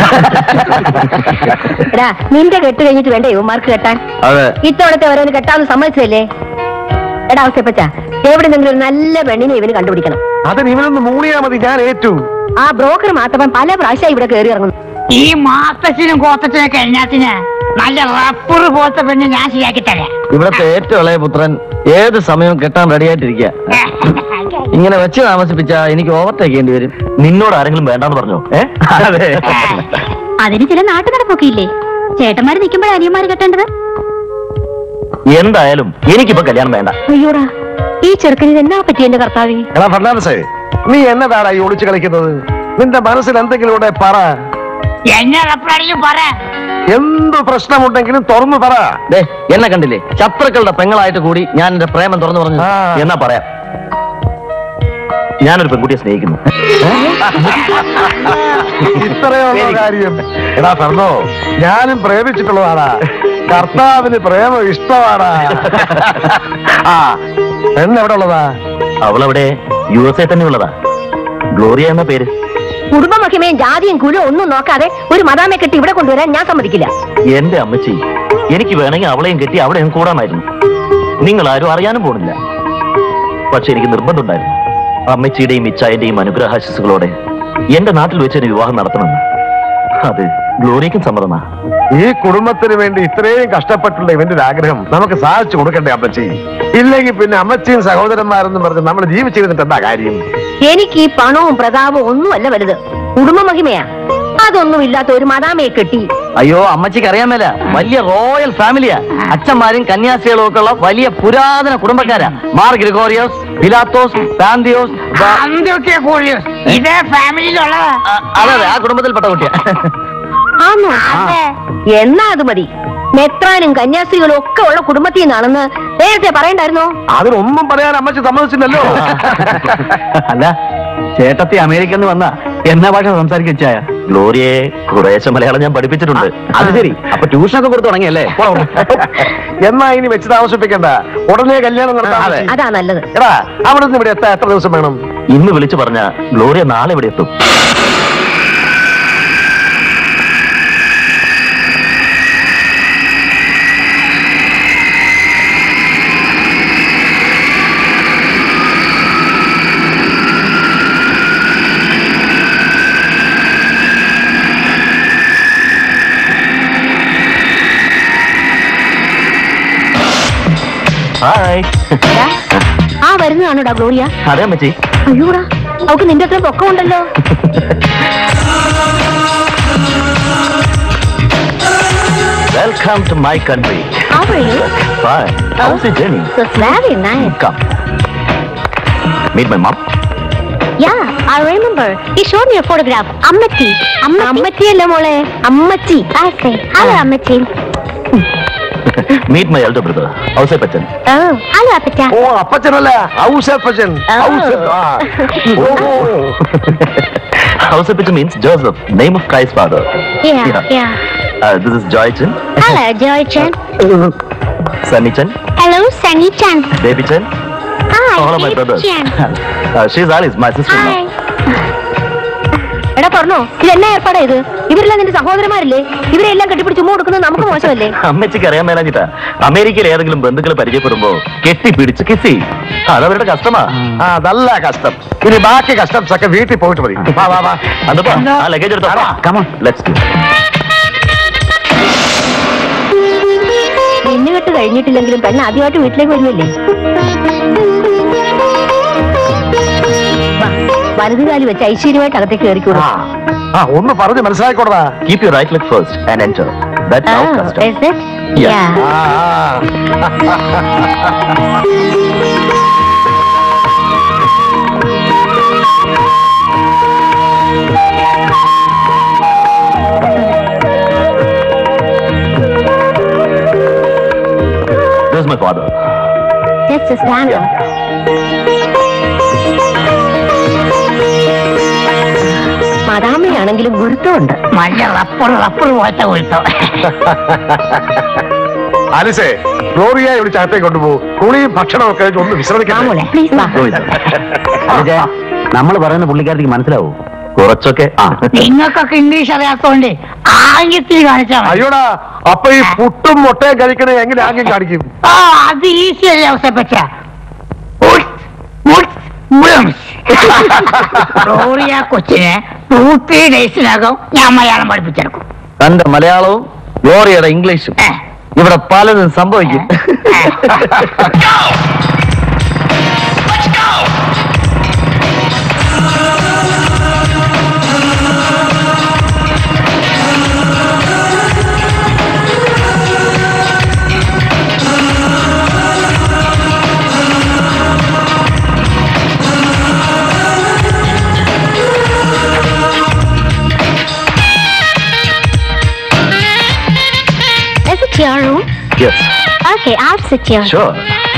[SPEAKER 9] എടാ നിന്റെ കെട്ട് കഴിഞ്ഞിട്ട് വേണ്ടേ ഇവന്മാർക്ക് കെട്ടാൻ
[SPEAKER 1] അതെ
[SPEAKER 9] ഇത്തവണത്തെ ഓരോന്ന് കെട്ടാന്ന് സമ്മതിച്ചതല്ലേ എടാ ഔസേപ്പച്ച എവിടെന്നെങ്കിലും ഒരു നല്ല പെണ്ണിനെ ഇവന് കണ്ടുപിടിക്കണം
[SPEAKER 5] അതിന് ഇവനൊന്ന് മൂളിയാ മതി ഞാൻ ഏറ്റു
[SPEAKER 9] ആ ബ്രോക്കർ മാത്രം പല പ്രാവശ്യം ഇവിടെ കയറി ഇറങ്ങുന്നു
[SPEAKER 7] ഈ മാത്തച്ഛനും കോത്തച്ഛനും കഴിഞ്ഞാത്തിന് നല്ല റബ്ബർ പോലത്തെ പെണ്ണ് ഞാൻ ശരിയാക്കി തരാം
[SPEAKER 1] ഇവിടത്തെ ഏറ്റവും ഇളയ പുത്രൻ ഏത് സമയവും കെട്ടാൻ റെഡി ആയിട്ടിരിക്കുക ഇങ്ങനെ വെച്ച് താമസിപ്പിച്ച എനിക്ക് ഓവർടേക്ക് ചെയ്യേണ്ടി വരും നിന്നോട് ആരെങ്കിലും വേണ്ടാന്ന് പറഞ്ഞോ ഏ അതെ
[SPEAKER 10] അതിന് ചില നാട്ടു നടപ്പൊക്കെ ഇല്ലേ ചേട്ടന്മാര് നിൽക്കുമ്പോഴേ അനിയന്മാര് കെട്ടേണ്ടത്
[SPEAKER 1] എന്തായാലും എനിക്കിപ്പോ കല്യാണം വേണ്ട
[SPEAKER 9] അയ്യോടാ ഈ ചെറുക്കനിത് എന്നാ പറ്റി എന്റെ കർത്താവേ
[SPEAKER 5] എടാ ഫർണാണ്ടസേ നീ എന്നതാടാ ഈ ഒളിച്ചു കളിക്കുന്നത് നിന്റെ മനസ്സിൽ എന്തെങ്കിലും ഇവിടെ പറ
[SPEAKER 7] എന്നെ റബ്ബറാണെങ്കിലും പറ
[SPEAKER 5] എന്ത് പ്രശ്നമുണ്ടെങ്കിലും തുറന്നു പറ
[SPEAKER 1] ദേ എന്നെ കണ്ടില്ലേ ശത്രുക്കളുടെ പെങ്ങളായിട്ട് കൂടി ഞാൻ എന്റെ പ്രേമം തുറന്നു പറഞ്ഞു
[SPEAKER 5] ആ.
[SPEAKER 1] എന്നാ പറയാം ഞാനൊരു പെൺകുട്ടിയെ സ്നേഹിക്കുന്നു
[SPEAKER 5] ഇത്രയുള്ള കാര്യം എടാ ഫർണോ ഞാനും പ്രേമിച്ചിട്ടുള്ളതാടാ കർത്താവിന് പ്രേമം ഇഷ്ടമാടാ
[SPEAKER 1] ആ
[SPEAKER 5] എന്നെവിടെ ഉള്ളതാ
[SPEAKER 1] അവളവിടെ യു എസ് എ തന്നെ ഉള്ളതാ ഗ്ലോറിയ എന്ന പേര്
[SPEAKER 9] കുടുംബ മഹിമയും ജാതിയും കുലവും ഒന്നും നോക്കാതെ ഒരു മതാമെ കെട്ടി ഇവിടെ കൊണ്ടുവരാൻ ഞാൻ സമ്മതിക്കില്ല
[SPEAKER 1] എന്റെ അമ്മച്ചി എനിക്ക് വേണമെങ്കിൽ അവളെയും കെട്ടി അവിടെ ഞാൻ കൂടാമായിരുന്നു നിങ്ങൾ ആരും അറിയാനും പോണില്ല പക്ഷെ എനിക്ക് നിർബന്ധമുണ്ടായിരുന്നു അമ്മച്ചിയുടെയും ഇച്ചായന്റെയും അനുഗ്രഹാശിസുകളോടെ എന്റെ നാട്ടിൽ വെച്ച് ഒരു വിവാഹം നടത്തണമെന്ന് അത് ഗ്ലോറിയക്കും സമ്മതമാ
[SPEAKER 5] ഈ കുടുംബത്തിന് വേണ്ടി ഇത്രയും കഷ്ടപ്പെട്ടുള്ള ഇവന്റെ ഒരു ആഗ്രഹം നമുക്ക് സാധിച്ചു കൊടുക്കണ്ടേ അമ്മച്ചി ഇല്ലെങ്കിൽ പിന്നെ അമ്മച്ചിയും സഹോദരന്മാരെന്നും പറഞ്ഞ് നമ്മൾ ജീവിച്ചിരുന്നിട്ട് എന്താ കാര്യം
[SPEAKER 9] എനിക്ക് ഈ പണവും പ്രതാപവും ഒന്നുമല്ല വലുത് കുടുംബ മഹിമയാ അതൊന്നും ഇല്ലാത്ത ഒരു മതാമയെ കെട്ടി
[SPEAKER 1] അയ്യോ അമ്മച്ചിക്ക് അറിയാമല്ല വലിയ റോയൽ ഫാമിലിയാ അച്ഛന്മാരും കന്യാസ്ത്രീകളും ഒക്കെ ഉള്ള വലിയ പുരാതന കുടുംബക്കാരാ മാർ ഗ്രിഗോറിയോസ് പിലാത്തോസ് പാന്തിയോസ് ബ-
[SPEAKER 7] അന്തൊക്കെ കൂടിയോ ഇതേ ഫാമിലിയിലുള്ളതാ
[SPEAKER 1] ആ, അതെ അതെ ആ കുടുംബത്തിൽപ്പെട്ട കുട്ടിയാ
[SPEAKER 9] ആന്നോ എന്നാ അത് മതി മെത്രാനും കന്യാസ്ത്രീകളും ഒക്കെ ഉള്ള കുടുംബത്തിൽ നിന്നാണെന്ന് നേരത്തെ പറയണ്ടായിരുന്നോ
[SPEAKER 5] അതിനൊന്നും പറയാൻ അമ്മച്ചി സമ്മതിച്ചില്ലല്ലോ
[SPEAKER 1] അല്ല ചേട്ടത്തി അമേരിക്കന്ന് വന്ന എന്നാ ഭാഷ സംസാരിക്കായ ഗ്ലോറിയെ കുറേശ്ശെ മലയാളം ഞാൻ പഠിപ്പിച്ചിട്ടുണ്ട് അത് ശരി അപ്പൊ ട്യൂഷനൊക്കെ കൊടുത്തു തുടങ്ങിയല്ലേ
[SPEAKER 5] എന്നാ ഇനി വെച്ച് താമസിപ്പിക്കണ്ട ഉടനെ കല്യാണം നടത്താം
[SPEAKER 1] അതെ.
[SPEAKER 9] അതാ നല്ലത്
[SPEAKER 5] എടാ അവിടെ നിന്ന് ഇവിടെ എത്താൻ എത്ര ദിവസം വേണം
[SPEAKER 1] ഇന്ന് വിളിച്ചു പറഞ്ഞ ഗ്ലോറിയ നാളെ ഇവിടെ എത്തും
[SPEAKER 2] ഹായ്
[SPEAKER 9] ആ വരുന്നതാണോടാ ഗ്ലോറിയ
[SPEAKER 2] അതെ അമ്മച്ചി
[SPEAKER 9] അയ്യോടാ അവക്ക് നിന്റെ അത്ര പൊക്കമുണ്ടല്ലോ
[SPEAKER 3] welcome to my country
[SPEAKER 9] How are you?
[SPEAKER 3] Fine. How's the journey?
[SPEAKER 9] So very nice.
[SPEAKER 3] Come. Meet my mom.
[SPEAKER 9] Yeah, I remember. He showed me a photograph. അമ്മച്ചി അമ്മച്ചി അല്ല മോളെ അമ്മച്ചി ഹലോ അമ്മച്ചി
[SPEAKER 3] Meet my elder brother, Ausay Bachchan.
[SPEAKER 9] ഓ hello അപ്പച്ച
[SPEAKER 5] ഓ അപ്പച്ചനല്ല ഔസപ്പച്ചൻ ഔസ- ആ. ഓ, ഓ, ഓ.
[SPEAKER 3] Ausay Bachchan means Joseph, name of Christ's father.
[SPEAKER 9] Yeah,
[SPEAKER 3] Yeah.
[SPEAKER 9] yeah.
[SPEAKER 3] Uh, this is Joy Chan,
[SPEAKER 9] Hello, Joy Chan.
[SPEAKER 3] Sunny Chan,
[SPEAKER 9] Hello, Sunny Chan.
[SPEAKER 3] Baby Chan,
[SPEAKER 9] Hi,
[SPEAKER 3] all of my
[SPEAKER 9] it's
[SPEAKER 3] brothers.
[SPEAKER 9] Chan.
[SPEAKER 3] uh, she's Alice, my sister-in-law.
[SPEAKER 9] Hi. എടാ പറഞ്ഞോ ഇത് എന്നാ ഏർപ്പാടാ ഇത് ഇവരെല്ലാം നിന്റെ സഹോദരന്മാരില്ലേ ഇവരെല്ലാം കെട്ടിപ്പിടിച്ച് ചുമ്മാ കൊടുക്കുന്നത് നമുക്ക് മോശമല്ലേ
[SPEAKER 3] അമ്മച്ചിക്ക് അറിയാൻ മേലാഞ്ഞിട്ടാ അമേരിക്കയിൽ ഏതെങ്കിലും ബന്ധുക്കൾ പരിചയപ്പെടുമ്പോ കെട്ടിപ്പിടിച്ച് കിസ് ചെയ്യും അതവരുടെ കഷ്ടമാ
[SPEAKER 5] ആ നല്ല കഷ്ടം ഇനി ബാക്കി കഷ്ടംസ് ഒക്കെ വീട്ടിൽ പോയിട്ട് മതി വാ വാ വാ
[SPEAKER 3] അന്തപ്പാ ആ ലഗേജ് എടുത്തോ കമോൺ ലെറ്റ്സ്
[SPEAKER 9] പെണ്ണുകെട്ട് കഴിഞ്ഞിട്ടില്ലെങ്കിലും പെണ്ണ് ആദ്യമായിട്ട് വീട്ടിലേക്ക് വരുന്നില്ലേ വലതുകാലി വെച്ച് ഐശ്വര്യമായിട്ട് അകത്തേക്ക് കയറിക്കൂടും
[SPEAKER 5] ആ ആ ഒന്ന് പറഞ്ഞ് മനസ്സിലാക്കോടാ
[SPEAKER 3] keep you right leg first and enter that's our custom Yeah.
[SPEAKER 5] ആ ആ.
[SPEAKER 3] This is my father.
[SPEAKER 9] മദാമയാണെങ്കിലും ഗുരുത്വമുണ്ട്
[SPEAKER 7] മഞ്ഞ റപ്പർ റപ്പർ പോലത്തെ കൊഴുത്തോ
[SPEAKER 5] ആലിസേ ഗ്ലോറിയ ഇവിടെ ചായത്തെ കൊണ്ടുപോകും കുളിയും ഭക്ഷണവും ഒക്കെ കഴിച്ച് ഒന്ന് വിശ്രമിക്കാം
[SPEAKER 9] പ്ലീസ് വാ
[SPEAKER 2] നമ്മൾ പറയുന്ന പുള്ളിക്കാരത്തേക്ക് മനസ്സിലാവൂ
[SPEAKER 3] കുറച്ചൊക്കെ ആ
[SPEAKER 7] നിങ്ങൾക്കൊക്കെ ഇംഗ്ലീഷ് അറിയാത്തോണ്ട് ആംഗ്യത്തിൽ കാണിച്ചാൽ മതി
[SPEAKER 5] അയ്യോടാ അപ്പൊ ഈ പുട്ടും മുട്ടയും കഴിക്കണേ എങ്ങനെ ആംഗ്യം കാണിക്കും
[SPEAKER 7] ആ അത് ഈസി അല്ലേ അവസരപ്പച്ച ഗ്ലോറിയ കൊച്ചിനെ ടൂ ത്രീ ഡേയ്സിനകം ഞാൻ മലയാളം പഠിപ്പിച്ചെടുക്കും
[SPEAKER 3] തന്റെ മലയാളവും ഗ്ലോറിയുടെ ഇംഗ്ലീഷും
[SPEAKER 7] ഏ.
[SPEAKER 3] ഇവിടെ പലതും സംഭവിക്കും
[SPEAKER 9] Is it your room?
[SPEAKER 3] Yes
[SPEAKER 9] Okay, I'll sit here.
[SPEAKER 3] Sure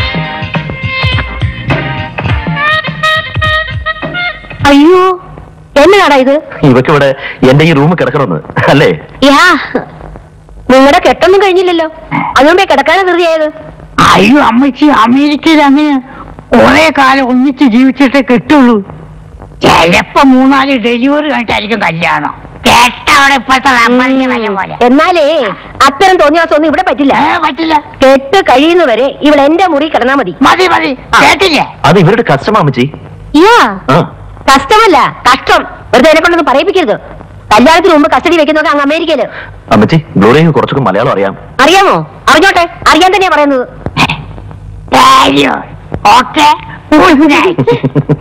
[SPEAKER 9] അയ്യോ എന്നതാടാ ഇത്
[SPEAKER 3] ഇവക്ക് ഇവിടെ എന്റെ ഈ റൂം കിടക്കണമെന്ന് അല്ലേ
[SPEAKER 9] യാ നിങ്ങളുടെ കെട്ടൊന്നും കഴിഞ്ഞില്ലല്ലോ അതുകൊണ്ടേ കിടക്കാനാ ധൃതിയായത്
[SPEAKER 7] അയ്യോ അമ്മച്ചി അമേരിക്കയിൽ അങ്ങനെ കുറെ കാലം ഒന്നിച്ച് ജീവിച്ചിട്ടേ കിട്ടുള്ളൂ ചിലപ്പോ മൂന്നാല് ഡെലിവറി കഴിഞ്ഞിട്ടായിരിക്കും കല്യാണം കേട്ടവിടെ ഇപ്പോഴത്തെ നമ്മളിങ്ങനെ നല്ല പോലെ
[SPEAKER 9] എന്നാലേ അത്തരം തോന്നിയാസൊന്നും ഇവിടെ പറ്റില്ല
[SPEAKER 7] ഏ, പറ്റില്ല
[SPEAKER 9] കെട്ട് കഴിയുന്നവരെ ഇവിടെ എന്റെ മുറി കിടന്നാ മതി
[SPEAKER 7] മതി മതി കേട്ടില്ലേ
[SPEAKER 3] അത് ഇവരുടെ കസ്റ്റമാ അമ്മച്ചി
[SPEAKER 9] യാ
[SPEAKER 3] ആ
[SPEAKER 9] കഷ്ടമല്ല കഷ്ടം വെറുതെ എന്നെ കൊണ്ടൊന്നും പറയിപ്പിക്കരുത് കല്യാണത്തിന് മുമ്പ് കസ്റ്റഡി വെക്കുന്നതൊക്കെ അങ്ങ് അമേരിക്കയില്
[SPEAKER 3] അമ്മച്ചി ഗ്ലോറിയക്ക് കുറച്ചൊക്കെ മലയാളം അറിയാം
[SPEAKER 9] അറിയാമോ അറിഞ്ഞോട്ടെ അറിയാൻ തന്നെയാ പറയുന്നത്
[SPEAKER 7] ഓക്കെ ഗുഡ് നൈറ്റ്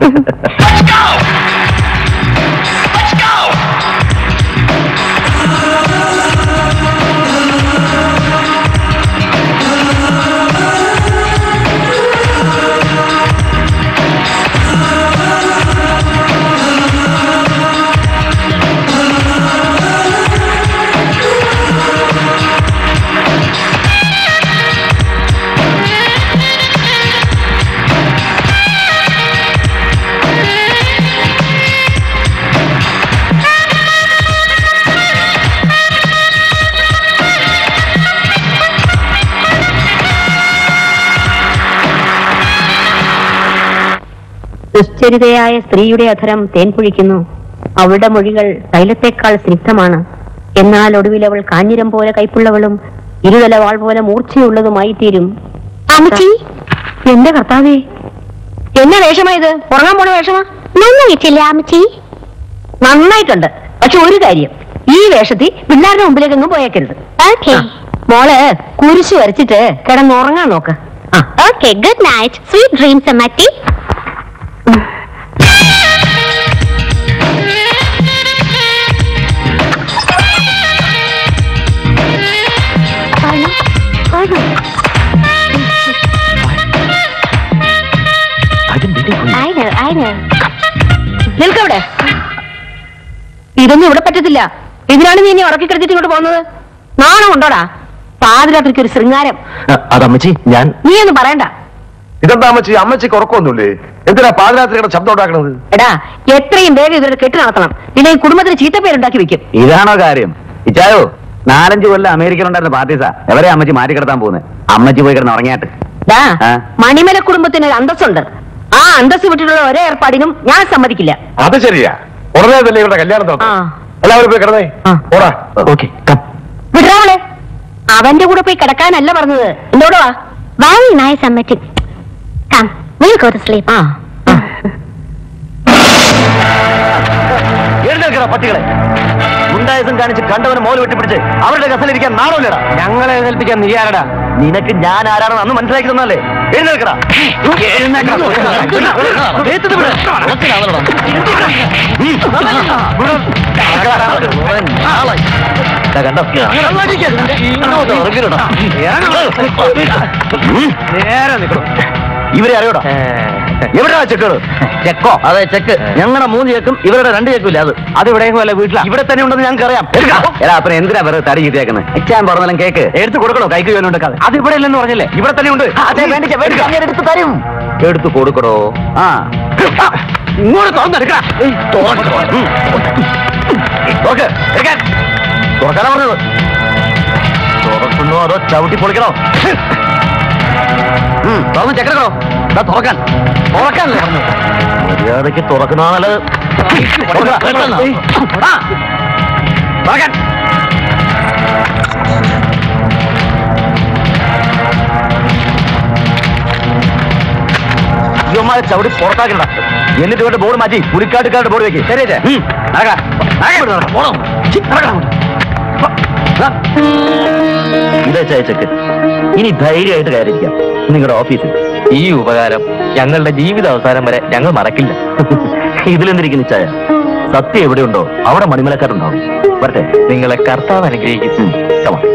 [SPEAKER 9] ദുശ്ചരിതയായ സ്ത്രീയുടെ അധരം തേൻ പൊഴിക്കുന്നു അവളുടെ മൊഴികൾ തൈലത്തേക്കാൾ സ്നിഗ്ധമാണ് എന്നാൽ ഒടുവിൽ അവൾ കാഞ്ഞിരം പോലെ കൈപ്പുള്ളവളും ഇരുതല വാൾ പോലെ മൂർച്ചയുള്ളതുമായി തീരും അമ്മച്ചി എന്റെ കർത്താവേ എന്നാ വേഷമായത് ഉറങ്ങാൻ പോണ വേഷമാ നന്നായിട്ടില്ല അമ്മച്ചി നന്നായിട്ടുണ്ട് പക്ഷെ ഒരു കാര്യം ഈ വേഷത്തിൽ പിള്ളേരുടെ മുമ്പിലേക്ക് ഒന്നും പോയേക്കരുത് മോള് കുരിശ് വരച്ചിട്ട് കിടന്നുറങ്ങാൻ നോക്ക് okay good night sweet dreams അമ്മറ്റി I know, I know. നിൽക്കവിടെ ഇതൊന്നും ഇവിടെ പറ്റത്തില്ല ഇതിനാണ് നീ ഇനി ഉറക്കി കിടത്തിട്ട് ഇങ്ങോട്ട് പോകുന്നത് നാണം ഉണ്ടോടാ പാതിരാത്രിക്ക് ഒരു ശൃംഗാരം
[SPEAKER 3] അതമ്മച്ചി ഞാൻ
[SPEAKER 9] നീ ഒന്നും പറയണ്ട
[SPEAKER 5] ഇതെന്താ അമ്മച്ചി അമ്മച്ചിക്ക് ഉറക്കമൊന്നുമില്ലേ എന്തിനാ പാതിരാത്രിയുടെ ശബ്ദം ഉണ്ടാക്കണത്
[SPEAKER 9] എടാ എത്രയും വേഗം ഇവരുടെ കെട്ട് നടത്തണം ഇല്ലെങ്കിൽ കുടുംബത്തിന് ചീത്തപ്പേരുണ്ടാക്കി വെക്കും
[SPEAKER 2] ഇതാണോ കാര്യം ഇച്ചായോ നാലഞ്ച് കൊല്ലം അമേരിക്കയിലുണ്ടായിരുന്ന പാർട്ടീസാ എവരെ അമ്മച്ചി മാറ്റി കിടത്താൻ പോകുന്നത് അമ്മച്ചി പോയി കിടന്ന് ഉറങ്ങിയാട്ട്
[SPEAKER 9] ദാ,
[SPEAKER 2] ആ.
[SPEAKER 9] മണിമല കുടുംബത്തിന് ഒരു അന്തസ്സുണ്ട് ആ അന്തസ് വിട്ടിട്ടുള്ള ഒരേ ഏർപ്പാടിനും ഞാൻ സമ്മതിക്കില്ല
[SPEAKER 5] അത് ശരിയാ ഉടനെ തന്നെ ഇവരുടെ കല്യാണം
[SPEAKER 9] ആ.
[SPEAKER 5] നടത്തും എല്ലാവരും പോയി കിടന്നേ
[SPEAKER 9] ആ.
[SPEAKER 5] പോടാ
[SPEAKER 2] ഓക്കെ കം
[SPEAKER 9] വിടാവളെ അവന്റെ കൂടെ പോയി കിടക്കാനല്ല പറഞ്ഞത് എന്നോട് വാ
[SPEAKER 10] Very nice, Ammati. Come, we'll go to sleep.
[SPEAKER 9] ആ
[SPEAKER 2] എഴുന്നേൽക്കടാ പട്ടികളെ ഗുണ്ടായസം കാണിച്ച് കണ്ടവന് മോല് വെട്ടിപ്പിടിച്ച് അവരുടെ കസലിരിക്കാൻ നാണമില്ലടാ
[SPEAKER 4] ഞങ്ങളെ എഴുന്നേൽപ്പിക്കാൻ നീ ആരടാ
[SPEAKER 2] നിനക്ക് ഞാൻ ആരാണെന്ന് അന്ന് മനസ്സിലാക്കി തന്നല്ലേ എഴുന്നേൽക്കടാ കണ്ടോ ഇവരെ അറിയോടാ എവിടെയാ ചെക്കുകൾ ചെക്കോ അതെ ചെക്ക് ഞങ്ങളുടെ മൂന്ന് ചെക്കും ഇവരുടെ രണ്ട് ചെക്കും ഇല്ല അത്
[SPEAKER 4] അത് ഇവിടെയും പോലെ വീട്ടിലാ
[SPEAKER 2] ഇവിടെ തന്നെ ഉണ്ടെന്ന് ഞങ്ങൾക്ക് അറിയാം എടാ അപ്പൊ എന്തിനാ വെറുതെ തടി ചീത്തയാക്കുന്നത് എച്ചാൻ പറഞ്ഞാലും കേക്ക് എടുത്ത് കൊടുക്കണോ കൈക്ക് വേലുണ്ടാക്കാതെ
[SPEAKER 4] അത് ഇവിടെ ഇല്ലെന്ന് പറഞ്ഞില്ലേ
[SPEAKER 2] ഇവിടെ തന്നെ ഉണ്ട് അതെ വേണ്ടിക്ക വേണ്ടിക്ക അങ്ങനെ എടുത്ത് തരും എടുത്ത് കൊടുക്കടോ ആ
[SPEAKER 4] ഇങ്ങോട്ട് തുറന്നെടുക്കടാ
[SPEAKER 2] തുറക്ക് എടുക്കാൻ തുറക്കാനാ പറഞ്ഞത് തുറക്കുന്നോ അതോ ചവിട്ടി പൊളിക്കണോ ഉം, തുറന്ന് ചെക്കണോ ദാ തുറക്കാൻ തുറക്കാനല്ലേ പറഞ്ഞത് മര്യാദയ്ക്ക് തുറക്കുന്ന നല്ലത് തുറക്കടാ. ആ, തുറക്കാൻ ഇവന്മാരെ ചവിടി പുറത്താക്കണ്ട എന്നിട്ട് ഇവരുടെ ബോർഡ് മാറ്റി പുലിക്കാട്ടുകാരുടെ ബോർഡ് വെക്ക് ശരി ഇതേ ചെക്ക് ഇനി ധൈര്യമായിട്ട് കയറിയിരിക്കാം നിങ്ങളുടെ ഓഫീസിൽ
[SPEAKER 3] ഈ ഉപകാരം ഞങ്ങളുടെ ജീവിത അവസാനം വരെ ഞങ്ങൾ മറക്കില്ല
[SPEAKER 2] ഇതിലെന്തിരിക്കുന്ന ചായ സത്യം എവിടെയുണ്ടോ അവിടെ മണിമലക്കാരുണ്ടാവും വരട്ടെ
[SPEAKER 3] നിങ്ങളെ കർത്താവ് അനുഗ്രഹിക്കും
[SPEAKER 2] Come on.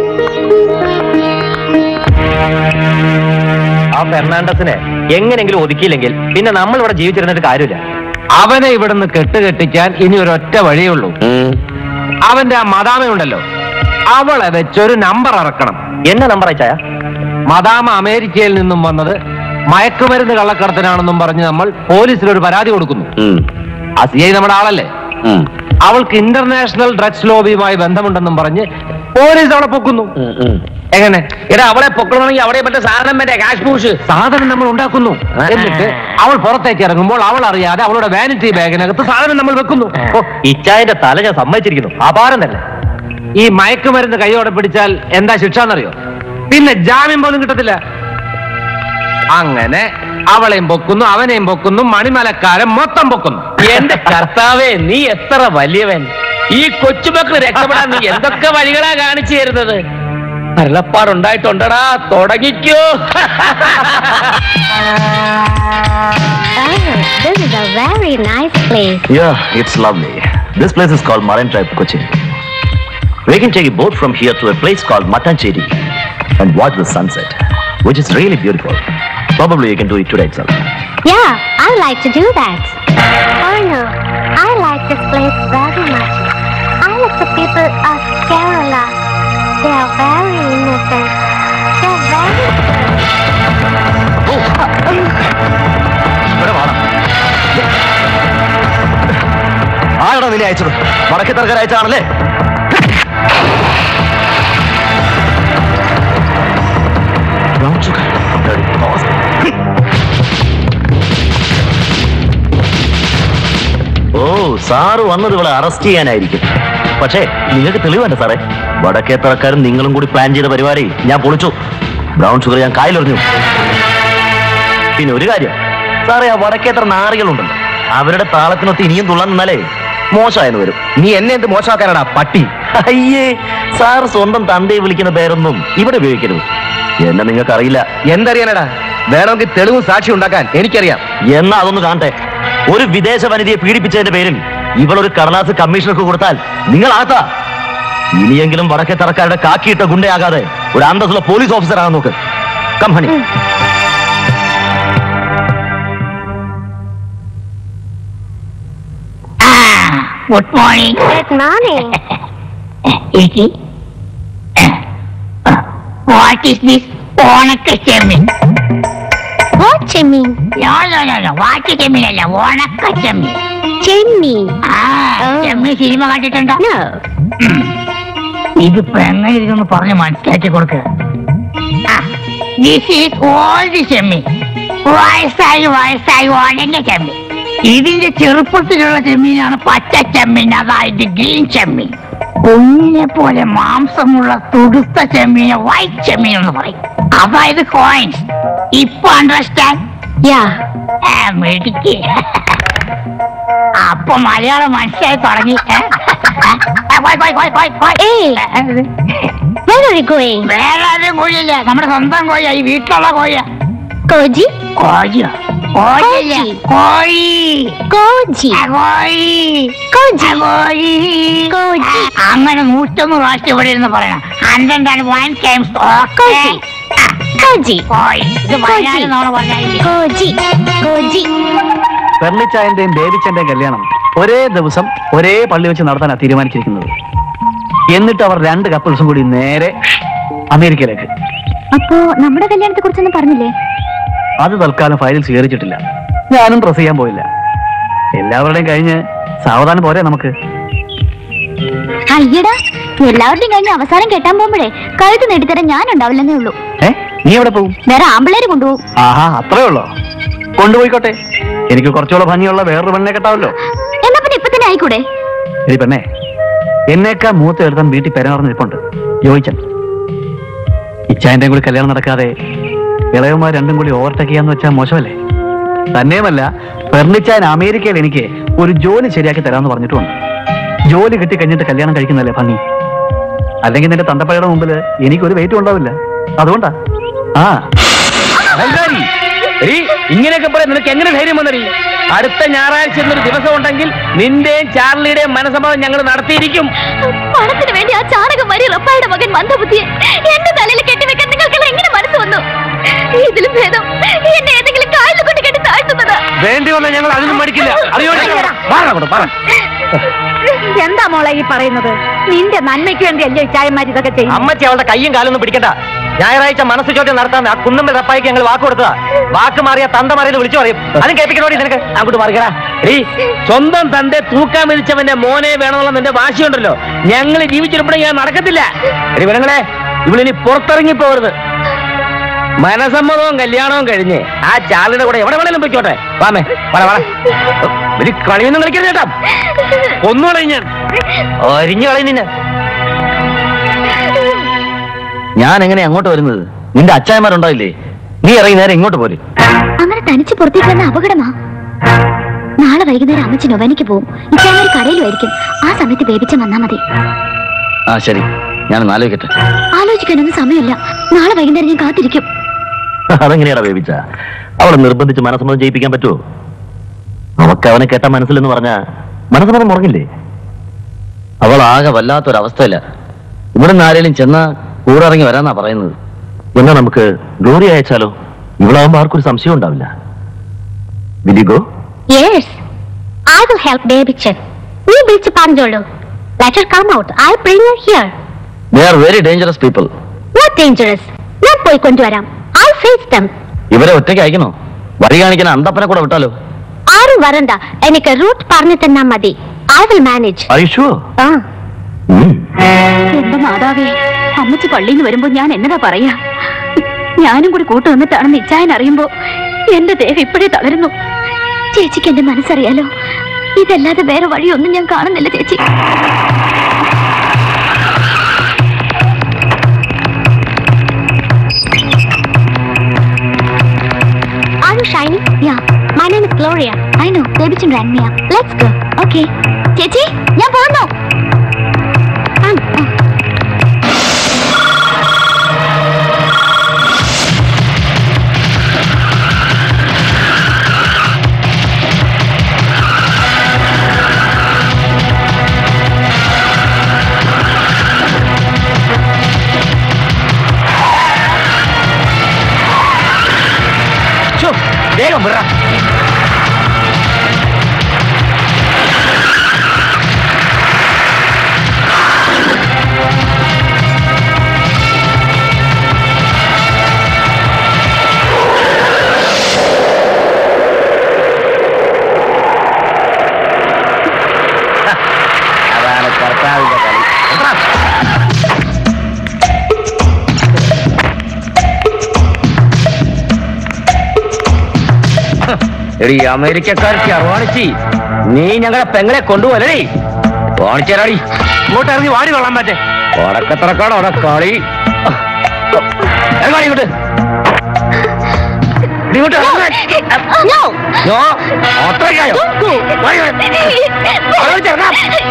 [SPEAKER 3] ആ ഫെർണാണ്ടസിനെ എങ്ങനെങ്കിലും ഒതുക്കിയില്ലെങ്കിൽ പിന്നെ നമ്മൾ ഇവിടെ ജീവിച്ചിരുന്നിട്ട് കാര്യമില്ല
[SPEAKER 4] അവനെ ഇവിടുന്ന് കെട്ടുകെട്ടിക്കാൻ ഇനി ഒരൊറ്റ വഴിയുള്ളൂ അവന്റെ ആ മദാമയുണ്ടല്ലോ അവളെ വെച്ചൊരു നമ്പർ ഇറക്കണം
[SPEAKER 3] എന്നെ നമ്പർ അയച്ചായ
[SPEAKER 4] മദാമ അമേരിക്കയിൽ നിന്നും വന്നത് മയക്കുമരുന്ന് കള്ളക്കടത്തിനാണെന്നും പറഞ്ഞ് നമ്മൾ പോലീസിൽ ഒരു പരാതി കൊടുക്കുന്നു
[SPEAKER 2] ഉം.
[SPEAKER 4] ആ സി ഐ നമ്മുടെ ആളല്ലേ
[SPEAKER 2] ഉം.
[SPEAKER 4] അവൾക്ക് ഇന്റർനാഷണൽ ഡ്രഗ്സ് ലോബിയുമായി ബന്ധമുണ്ടെന്നും പറഞ്ഞ് പോലീസ് അവളെ പൊക്കുന്നു എങ്ങനെ
[SPEAKER 3] എടാ അവളെ പൊക്കണമെങ്കിൽ അവിടെ മറ്റേ സാധനം മറ്റേ കാഷ് പൂഷ്
[SPEAKER 4] സാധനം നമ്മൾ ഉണ്ടാക്കുന്നു എന്നിട്ട് അവൾ പുറത്തേക്ക് ഇറങ്ങുമ്പോൾ അവൾ അറിയാതെ അവളുടെ വാനിറ്റി ബാഗിനകത്ത് സാധനം നമ്മൾ വെക്കുന്നു
[SPEAKER 3] ഓ, ഇച്ചായന്റെ തല ഞാൻ സമ്മതിച്ചിരിക്കുന്നു അപാരം തന്നെ
[SPEAKER 4] ഈ മയക്കുമരുന്ന് കൈയോടെ പിടിച്ചാൽ എന്താ ശിക്ഷ എന്നറിയോ പിന്നെ ജാമ്യം പോലും കിട്ടത്തില്ല അങ്ങനെ അവളെയും പൊക്കുന്നു അവനെയും പൊക്കുന്നു മണിമലക്കാരൻ മൊത്തം പൊക്കുന്നു
[SPEAKER 3] എന്റെ കർത്താവേ നീ എത്ര വലിയവൻ ഈ കൊച്ചുമക്കൾ രക്ഷപ്പെടാൻ നീ എന്തൊക്കെ വഴികളാ കാണിച്ചു തരുന്നത് അരുളപ്പാടുണ്ടായിട്ടുണ്ടടാ തുടങ്ങിക്കോ
[SPEAKER 10] Oh, this is a very nice place.
[SPEAKER 2] Yeah, it's lovely. This place is called Marine Drive, Kochi. We can take a boat from here to a place called Matancheri and watch the sunset, which is really beautiful. Probably you can do it today itself.
[SPEAKER 10] Yeah, I like to do that. Oh no, I like this place very much. I like the people of Kerala. They are very innocent. They are very...
[SPEAKER 2] ആരാണ് നിന്നെ അയച്ചത് വടക്കേ തർക്കാർ അയച്ചതാണല്ലേ Brown sugar. Dirty bastard. ഓ സാറ് വന്നത് ഇവിടെ അറസ്റ്റ് ചെയ്യാനായിരിക്കും പക്ഷേ നിങ്ങൾക്ക് തെളിവേണ്ട സാറേ വടക്കേ തറക്കാരും നിങ്ങളും കൂടി പ്ലാൻ ചെയ്ത പരിപാടി ഞാൻ പൊളിച്ചു ബ്രൗൺ ഷുഗർ ഞാൻ കായലെറിഞ്ഞു പിന്നെ ഒരു കാര്യം സാറേ ആ വടക്കേത്ര നാറികളുണ്ടല്ലോ അവരുടെ താളത്തിനൊത്ത് ഇനിയും തുള്ളാൻ നിന്നാലേ മോശമായെന്ന് വരും
[SPEAKER 4] നീ എന്നെ എന്ത് മോശമാക്കാനടാ പട്ടി
[SPEAKER 2] അയ്യേ സാർ സ്വന്തം തന്തയെ വിളിക്കുന്ന പേരൊന്നും ഇവിടെ ഉപയോഗിക്കരുത് എന്നെ നിങ്ങൾക്ക് അറിയില്ല
[SPEAKER 4] എന്തറിയാനടാ വേണമെങ്കിൽ തെളിവും സാക്ഷി ഉണ്ടാക്കാൻ എനിക്കറിയാം
[SPEAKER 2] എന്നാ അതൊന്ന് കാണട്ടെ ഒരു വിദേശ വനിതയെ പീഡിപ്പിച്ചതിന്റെ പേരിൽ ഇവളൊരു കടലാസ് കമ്മീഷണർക്ക് കൊടുത്താൽ നിങ്ങൾ ആത്താ ഇനിയെങ്കിലും വടക്കേ തറക്കാരുടെ കാക്കിയിട്ട ഗുണ്ടയാകാതെ ഒരു അന്തസ്സുള്ള പോലീസ് ഓഫീസർ ആകാൻ നോക്ക് come honey
[SPEAKER 7] good morning
[SPEAKER 10] Good morning.
[SPEAKER 7] ഇരിക്കി വാട്ട് ഈസ് ദിസ് ഓണക്ക ചെമ്മീൻ
[SPEAKER 10] What ചെമ്മീൻ
[SPEAKER 7] no no no no what ചെമ്മീൻ അല്ല ഓണക്ക ചെമ്മീൻ
[SPEAKER 10] ചെമ്മീൻ
[SPEAKER 7] ആ ചെമ്മീൻ സിനിമ കണ്ടിട്ടുണ്ടോ
[SPEAKER 10] No.
[SPEAKER 7] ഇതിപ്പോ എങ്ങനെ ഇരിക്കുന്നു പറഞ്ഞ് മനസ്സിലാക്കി കൊടുക്കുക ദിസ് ഈസ് ഓൾഡ് ചെമ്മീൻ വയസ്സായി വയസ്സായി ഉണങ്ങിയ ചെമ്മീൻ ഇതിന്റെ ചെറുപ്പത്തിലുള്ള ചെമ്മീനാണ് പച്ച ചെമ്മീൻ അതായത് ഗ്രീൻ ചെമ്മീൻ കുഞ്ഞിനെ പോലെ മാംസമുള്ള തുടുത്ത ചെമ്മീനെ വൈറ്റ് ചെമ്മീൻ എന്ന് പറയും അതായത് കോയിൻസ് ഇപ്പൊ അണ്ടർസ്റ്റാൻഡ്
[SPEAKER 10] Yeah.
[SPEAKER 7] മിടുക്കി അപ്പൊ മലയാളം മനസ്സിലായി തുടങ്ങി ഏ? ഏ, പോയ്, പോയ്, പോയ്, പോയ്, പോയ്.
[SPEAKER 10] ഏയ്. Where are you going?
[SPEAKER 7] വേറെ ആരും കോഴിയില്ല നമ്മുടെ സ്വന്തം കോഴിയാ ഈ വീട്ടിലുള്ള കോഴിയാ
[SPEAKER 10] Koji?
[SPEAKER 7] കോഴിയോ കോഴിയില്ല കോഴി
[SPEAKER 10] Koji.
[SPEAKER 7] ആ, കോഴി
[SPEAKER 10] Koji.
[SPEAKER 7] ആ, കോഴി
[SPEAKER 10] കോഴി.
[SPEAKER 7] ആ, അങ്ങനെ നൂറ്റൊന്ന് പ്രാവശ്യം ഇവിടെ ഇരുന്ന് പറയണം ഹൺഡ്രഡ് ആൻഡ് വൺ ടൈംസ്
[SPEAKER 10] കോഴി. Koji.
[SPEAKER 7] കോഴി ഇത് പറയാനും നമ്മൾ പറഞ്ഞാൽ
[SPEAKER 10] Koji. Koji.
[SPEAKER 1] പെർണിച്ചായന്റെയും ബേബിച്ചന്റെയും കല്യാണം ഒരേ ദിവസം ഒരേ പള്ളി വെച്ച് നടത്താനാണ് തീരുമാനിച്ചിരിക്കുന്നത് എന്നിട്ട് അവർ രണ്ട് കപ്പിൾസും കൂടി നേരെ അമേരിക്കയിലേക്ക്
[SPEAKER 10] അപ്പോ നമ്മുടെ കല്യാണത്തെ കുറിച്ചൊന്നും പറഞ്ഞില്ലേ
[SPEAKER 1] അത് തൽക്കാലം ഫയലിൽ സ്വീകരിച്ചിട്ടില്ല ഞാനും ഡ്രസ് ചെയ്യാൻ പോയില്ല എല്ലാവരുടെയും കഴിഞ്ഞ് സാവധാനം പോരെ നമുക്ക്
[SPEAKER 10] അയ്യടാ എല്ലാവരുടെയും കഴിഞ്ഞ് അവസാനം കെട്ടാൻ പോകുമ്പോഴേ കഴുത്ത് നേടിത്തരാൻ ഞാൻ ഉണ്ടാവില്ലെന്നേ ഉള്ളൂ
[SPEAKER 1] ഏ നീ എവിടെ പോകും
[SPEAKER 10] വേറെ ആമ്പിള്ളേര് കൊണ്ടുപോകും
[SPEAKER 1] ആഹാ അത്രേ ഉള്ളോ കൊണ്ടുപോയിക്കോട്ടെ എനിക്ക് കുറച്ചുകൂടെ ഭംഗിയുള്ള വേറൊരു പെണ്ണെ കെട്ടാവല്ലോ
[SPEAKER 10] എന്നാ പിന്നെ ഇപ്പൊ തന്നെ ആയിക്കൂടെ
[SPEAKER 1] എടി പെണ്ണെ എന്നേക്കാ മൂത്ത് എടുത്താൻ വീട്ടിൽ പെരനറന്ന് ഇരിപ്പുണ്ട് ചോദിച്ചൻ ഇച്ചായന്റെയും കൂടി കല്യാണം നടക്കാതെ ഇളയന്മാർ രണ്ടും കൂടി ഓവർടേക്ക് ചെയ്യാന്ന് വെച്ചാൽ മോശമല്ലേ തന്നെയുമല്ല ഫെർണിച്ചാൻ അമേരിക്കയിൽ എനിക്ക് ഒരു ജോലി ശരിയാക്കി തരാമെന്ന് പറഞ്ഞിട്ടുമുണ്ട് ജോലി കിട്ടി കഴിഞ്ഞിട്ട് കല്യാണം കഴിക്കുന്നല്ലേ ഭംഗി അല്ലെങ്കിൽ നിന്റെ തന്തപ്പഴയുടെ മുമ്പിൽ എനിക്കൊരു വെയിറ്റും ഉണ്ടാവില്ല അതുകൊണ്ടാ ആ
[SPEAKER 4] അഹങ്കാരി. എടീ, ഇങ്ങനെയൊക്കെ പറയാൻ നിനക്ക് എങ്ങനെ ധൈര്യം വന്നടി അടുത്ത ഞായറാഴ്ച എന്നൊരു ദിവസം ഉണ്ടെങ്കിൽ നിന്റെയും ചാർലിയുടെയും മനസ്സമ്മതം ഞങ്ങൾ നടത്തിയിരിക്കും
[SPEAKER 10] പണത്തിന് വേണ്ടി ആ ചാണകം വരി റപ്പായുടെ മകൻ മന്ദബുദ്ധിയെ എന്റെ തലയിൽ കെട്ടിവെക്കാൻ നിങ്ങൾക്കെല്ലാം എങ്ങനെ മനസ്സ് വന്നു ഇതിലും ഭേദം എന്നെ ഏതെങ്കിലും കാലിൽ കൊണ്ട് കെട്ടി താഴ്ത്തുന്നത്
[SPEAKER 4] വേണ്ടി വന്ന ഞങ്ങൾ അതിനും മടിക്കില്ല അറിയോ
[SPEAKER 6] എന്താ മോളെ ഈ പറയുന്നത് നിന്റെ നന്മയ്ക്ക് വേണ്ടി അല്ലേ ചായമാർ ഇതൊക്കെ ചെയ്യും
[SPEAKER 4] അമ്മച്ചി അവളുടെ കയ്യും കാലൊന്നും പിടിക്കണ്ട ഞായറാഴ്ച മനസ്സ് ചോദ്യം നടത്താൻ ആ കുന്നമ്മ റപ്പായിക്ക് ഞങ്ങൾ വാക്ക് കൊടുത്തതാ വാക്ക് മാറിയ തന്ത മാറിയത് വിളിച്ചു പറയും അതും കേൾപ്പിക്കണോടി നിനക്ക് അങ്ങോട്ട് മാറിക്കടാ എടീ സ്വന്തം തന്റെ തൂക്കാൻ വിധിച്ചവന്റെ മോനെ വേണമെന്നുള്ള നിന്റെ വാശിയുണ്ടല്ലോ ഞങ്ങൾ ജീവിച്ചിരിപ്പണേ ഞാൻ നടക്കത്തില്ല എടി വിലങ്ങളെ ഇവളിനി പുറത്തിറങ്ങി പോകരുത് മനസമ്മതവും കല്യാണവും കഴിഞ്ഞ് ആ ചാളിയുടെ കൂടെ എവിടെ വേണേലും പൊയ്ക്കോട്ടെ വാമേ വള വള ഒരു കളിയൊന്നും കളിക്കരുത് കേട്ടോ ഒന്നുകൂടെ ഞാൻ ഒരിഞ്ഞു കളയും നിന്നെ ഞാൻ എങ്ങനെ അങ്ങോട്ട് വരുന്നത് നിന്റെ അച്ചായന്മാരുണ്ടായില്ലേ നീ ഇറങ്ങി നേരെ ഇങ്ങോട്ട് പോര്
[SPEAKER 10] അങ്ങനെ തനിച്ച് പുറത്തേക്ക് വന്ന അപകടമാ നാളെ വൈകുന്നേരം അമ്മച്ചി നൊവനിക്ക് പോവും ഇച്ചാനൊരു കടയിലുമായിരിക്കും ആ സമയത്ത് ബേബിച്ച വന്നാ മതി
[SPEAKER 4] ആ ശരി ഞാൻ ആലോചിക്കട്ടെ
[SPEAKER 10] ആലോചിക്കാനൊന്നും സമയമില്ല നാളെ വൈകുന്നേരം ഞാൻ കാത്തിരിക്കും
[SPEAKER 4] അതെങ്ങനെയാടാ ബേബിച്ച അവളെ നിർബന്ധിച്ച് മനസ്സമ്മതം ചെയ്യിപ്പിക്കാൻ പറ്റുമോ അവക്ക് അവനെ കേട്ട മനസ്സിലെന്ന് പറഞ്ഞ മനസ്സമ്മതം മുറങ്ങില്ലേ അവൾ ആകെ വല്ലാത്തൊരവസ്ഥയില്ല ഇവിടുന്ന് ആരെങ്കിലും ചെന്ന കൂടെ ഇറങ്ങി വരാന്നാ പറയുന്നത് എന്നാ നമുക്ക് ഗ്ലോറി അയച്ചാലോ ഇവളാകുമ്പോ ആർക്കൊരു സംശയം ഉണ്ടാവില്ല വിലിഗോ
[SPEAKER 10] yes I will help Babychan നീ വിളിച്ച് പറഞ്ഞോളൂ let her come out I bring you here
[SPEAKER 4] they are very dangerous people
[SPEAKER 10] not dangerous ഞാൻ പോയി കൊണ്ടുവരാം ഐ ഫേസ് ദം
[SPEAKER 4] ഇവരെ ഒറ്റയ്ക്ക് അയക്കണോ വഴി കാണിക്കാൻ അന്തപ്പനെ കൂടെ വിട്ടാലോ
[SPEAKER 10] ആരും വരണ്ട എനിക്ക് റൂട്ട് പറഞ്ഞു തന്നാ മതി ഐ വിൽ മാനേജ്
[SPEAKER 4] അയഷോ
[SPEAKER 10] ആ എന്റെ മാതാവേ അമ്മച്ചി പള്ളിയിൽ നിന്ന് വരുമ്പോ ഞാൻ എന്നതാ പറയാ ഞാനും കൂടി കൂട്ടു നിന്നിട്ടാണെന്ന് ഇച്ചായൻ അറിയുമ്പോ എന്റെ ദേഹം ഇപ്പോഴേ തളരുന്നു ചേച്ചിക്ക് എന്റെ മനസ്സറിയാലോ ഇതല്ലാതെ വേറെ വഴിയൊന്നും ഞാൻ കാണുന്നില്ല ചേച്ചി Are you shining? Yeah. My name is Gloria. I know. Babychin rang me up. Let's go. Okay. ചേച്ചി ഞാൻ പോന്നു ആ, ആ.
[SPEAKER 4] വേഗം വിട എടി അമേരിക്കക്കാർക്ക് അറുവാണിച്ചി നീ ഞങ്ങളെ പെങ്ങളെ കൊണ്ടുപോലടി വാണിച്ചേരാടി
[SPEAKER 5] ഇങ്ങോട്ട് ഇറങ്ങി വാടി കൊള്ളാൻ പറ്റേ
[SPEAKER 4] വടക്കത്തറക്കാട് അവിടെ കളി ഇറങ്ങാടി ഇങ്ങോട്ട് ഇടി ഇങ്ങോട്ട് ഇറങ്ങ്.
[SPEAKER 9] No!
[SPEAKER 4] യ്യോ, അത്രയ്ക്കായോ? വാടി, വാടി. അവിടെ ഇറങ്ങാം.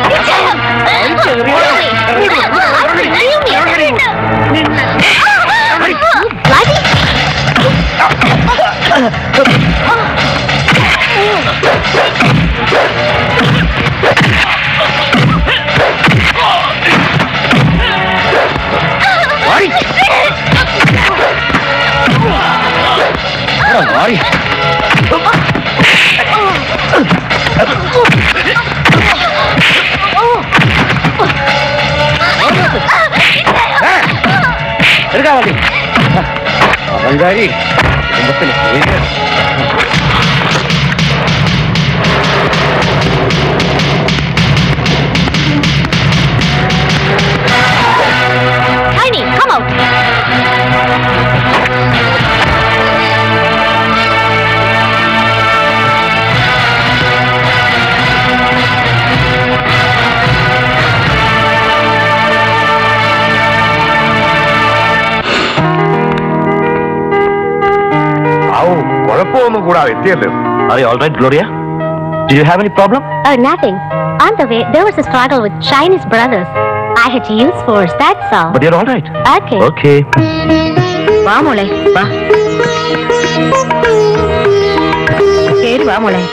[SPEAKER 4] വാടി. ഇവിടെ വാടി. ഏ, എടുക്കാൻ മതി അഹങ്കാരി കുടുംബത്തിന് പേര്.
[SPEAKER 9] Tiny, come out!
[SPEAKER 5] ആവൂ കുഴപ്പമൊന്നും കൂടാതെ എത്തിയല്ലോ
[SPEAKER 3] Are you all right, Gloria? Do you have any problem?
[SPEAKER 10] Oh, nothing. On the way, there was a struggle with Chinese brothers. I had to use force, that's all.
[SPEAKER 3] But you're all right.
[SPEAKER 10] Okay.
[SPEAKER 3] Okay.
[SPEAKER 9] വാ മോളെ വാ കേറി വാ മോളെ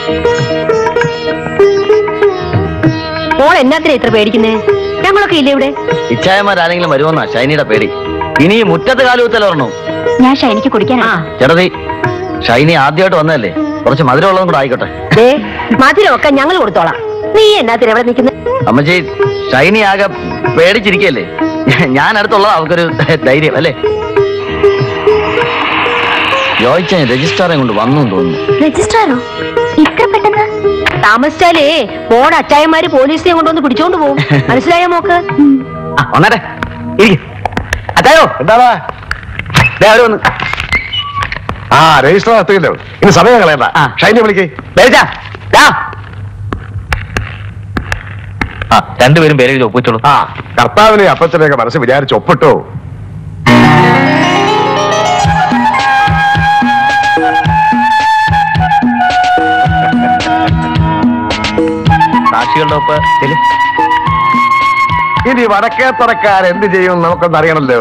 [SPEAKER 9] മോൾ എന്നാത്തിനാ ഇത്ര പേടിക്കുന്നേ ഞങ്ങളൊക്കെ ഇല്ലേ ഇവിടെ
[SPEAKER 2] ഇച്ഛായമാരാരെങ്കിലും വരുമെന്നാ ഷൈനിയുടെ പേടി ഇനി ഈ മുറ്റത്ത് കാലുകുത്തൽ ഓർണു
[SPEAKER 10] ഞാൻ ഷൈനിക്ക് കുടിക്കാനാ
[SPEAKER 2] ചേട്ടതി ഷൈനി ആദ്യമായിട്ട് വന്നതല്ലേ കുറച്ച് മധുരമുള്ളതും കൂടെ ആയിക്കോട്ടെ
[SPEAKER 9] ദേ മധുരമൊക്കെ ഞങ്ങൾ കൊടുത്തോളാം നീ എന്നാത്തിനാ ഇവിടെ നിൽക്കുന്നത്
[SPEAKER 2] അമ്മച്ചി ഷൈനി ആകെ പേടിച്ചിരിക്കല്ലേ ഞാൻ അടുത്തുള്ളത് അവൾക്കൊരു ധൈര്യം അല്ലേ യോയിച്ച രജിസ്ട്രാറെ കൊണ്ട് വന്നു എന്ന് തോന്നുന്നു
[SPEAKER 10] രജിസ്ട്രാറോ ഇത്ര പെട്ടെന്ന്
[SPEAKER 9] താമസിച്ചാലേ മോടെ അച്ചായന്മാര് പോലീസിനെ കൊണ്ടുവന്ന് പിടിച്ചോണ്ട് പോകും മനസ്സിലായോ മോക്ക്
[SPEAKER 2] ആ വന്നേട്ടെ ഇരിക്ക്. അച്ചായോ
[SPEAKER 5] എന്താടാ
[SPEAKER 2] ദേ അവര് വന്നു
[SPEAKER 5] ആ രജിസ്റ്റർ എത്തിയല്ലോ ഇനി സമയം കളയണ്ട
[SPEAKER 2] ആ.
[SPEAKER 5] ഷൈനെ വിളിക്കേ
[SPEAKER 2] ദേവിച്ചാ, ദാ.
[SPEAKER 3] ആ രണ്ടുപേരും പേരെഴുതി ഒപ്പിച്ചോളൂ
[SPEAKER 5] ആ കർത്താവിനെ അപ്പച്ചനെയൊക്കെ മനസ്സ് വിചാരിച്ച് ഒപ്പിട്ടോ
[SPEAKER 3] സാക്ഷികളുടെ ഒപ്പ് ചെല്ലു.
[SPEAKER 5] ഇനി വടക്കേത്തറക്കാർ എന്ത് ചെയ്യും നമുക്കൊന്ന് അറിയണല്ലോ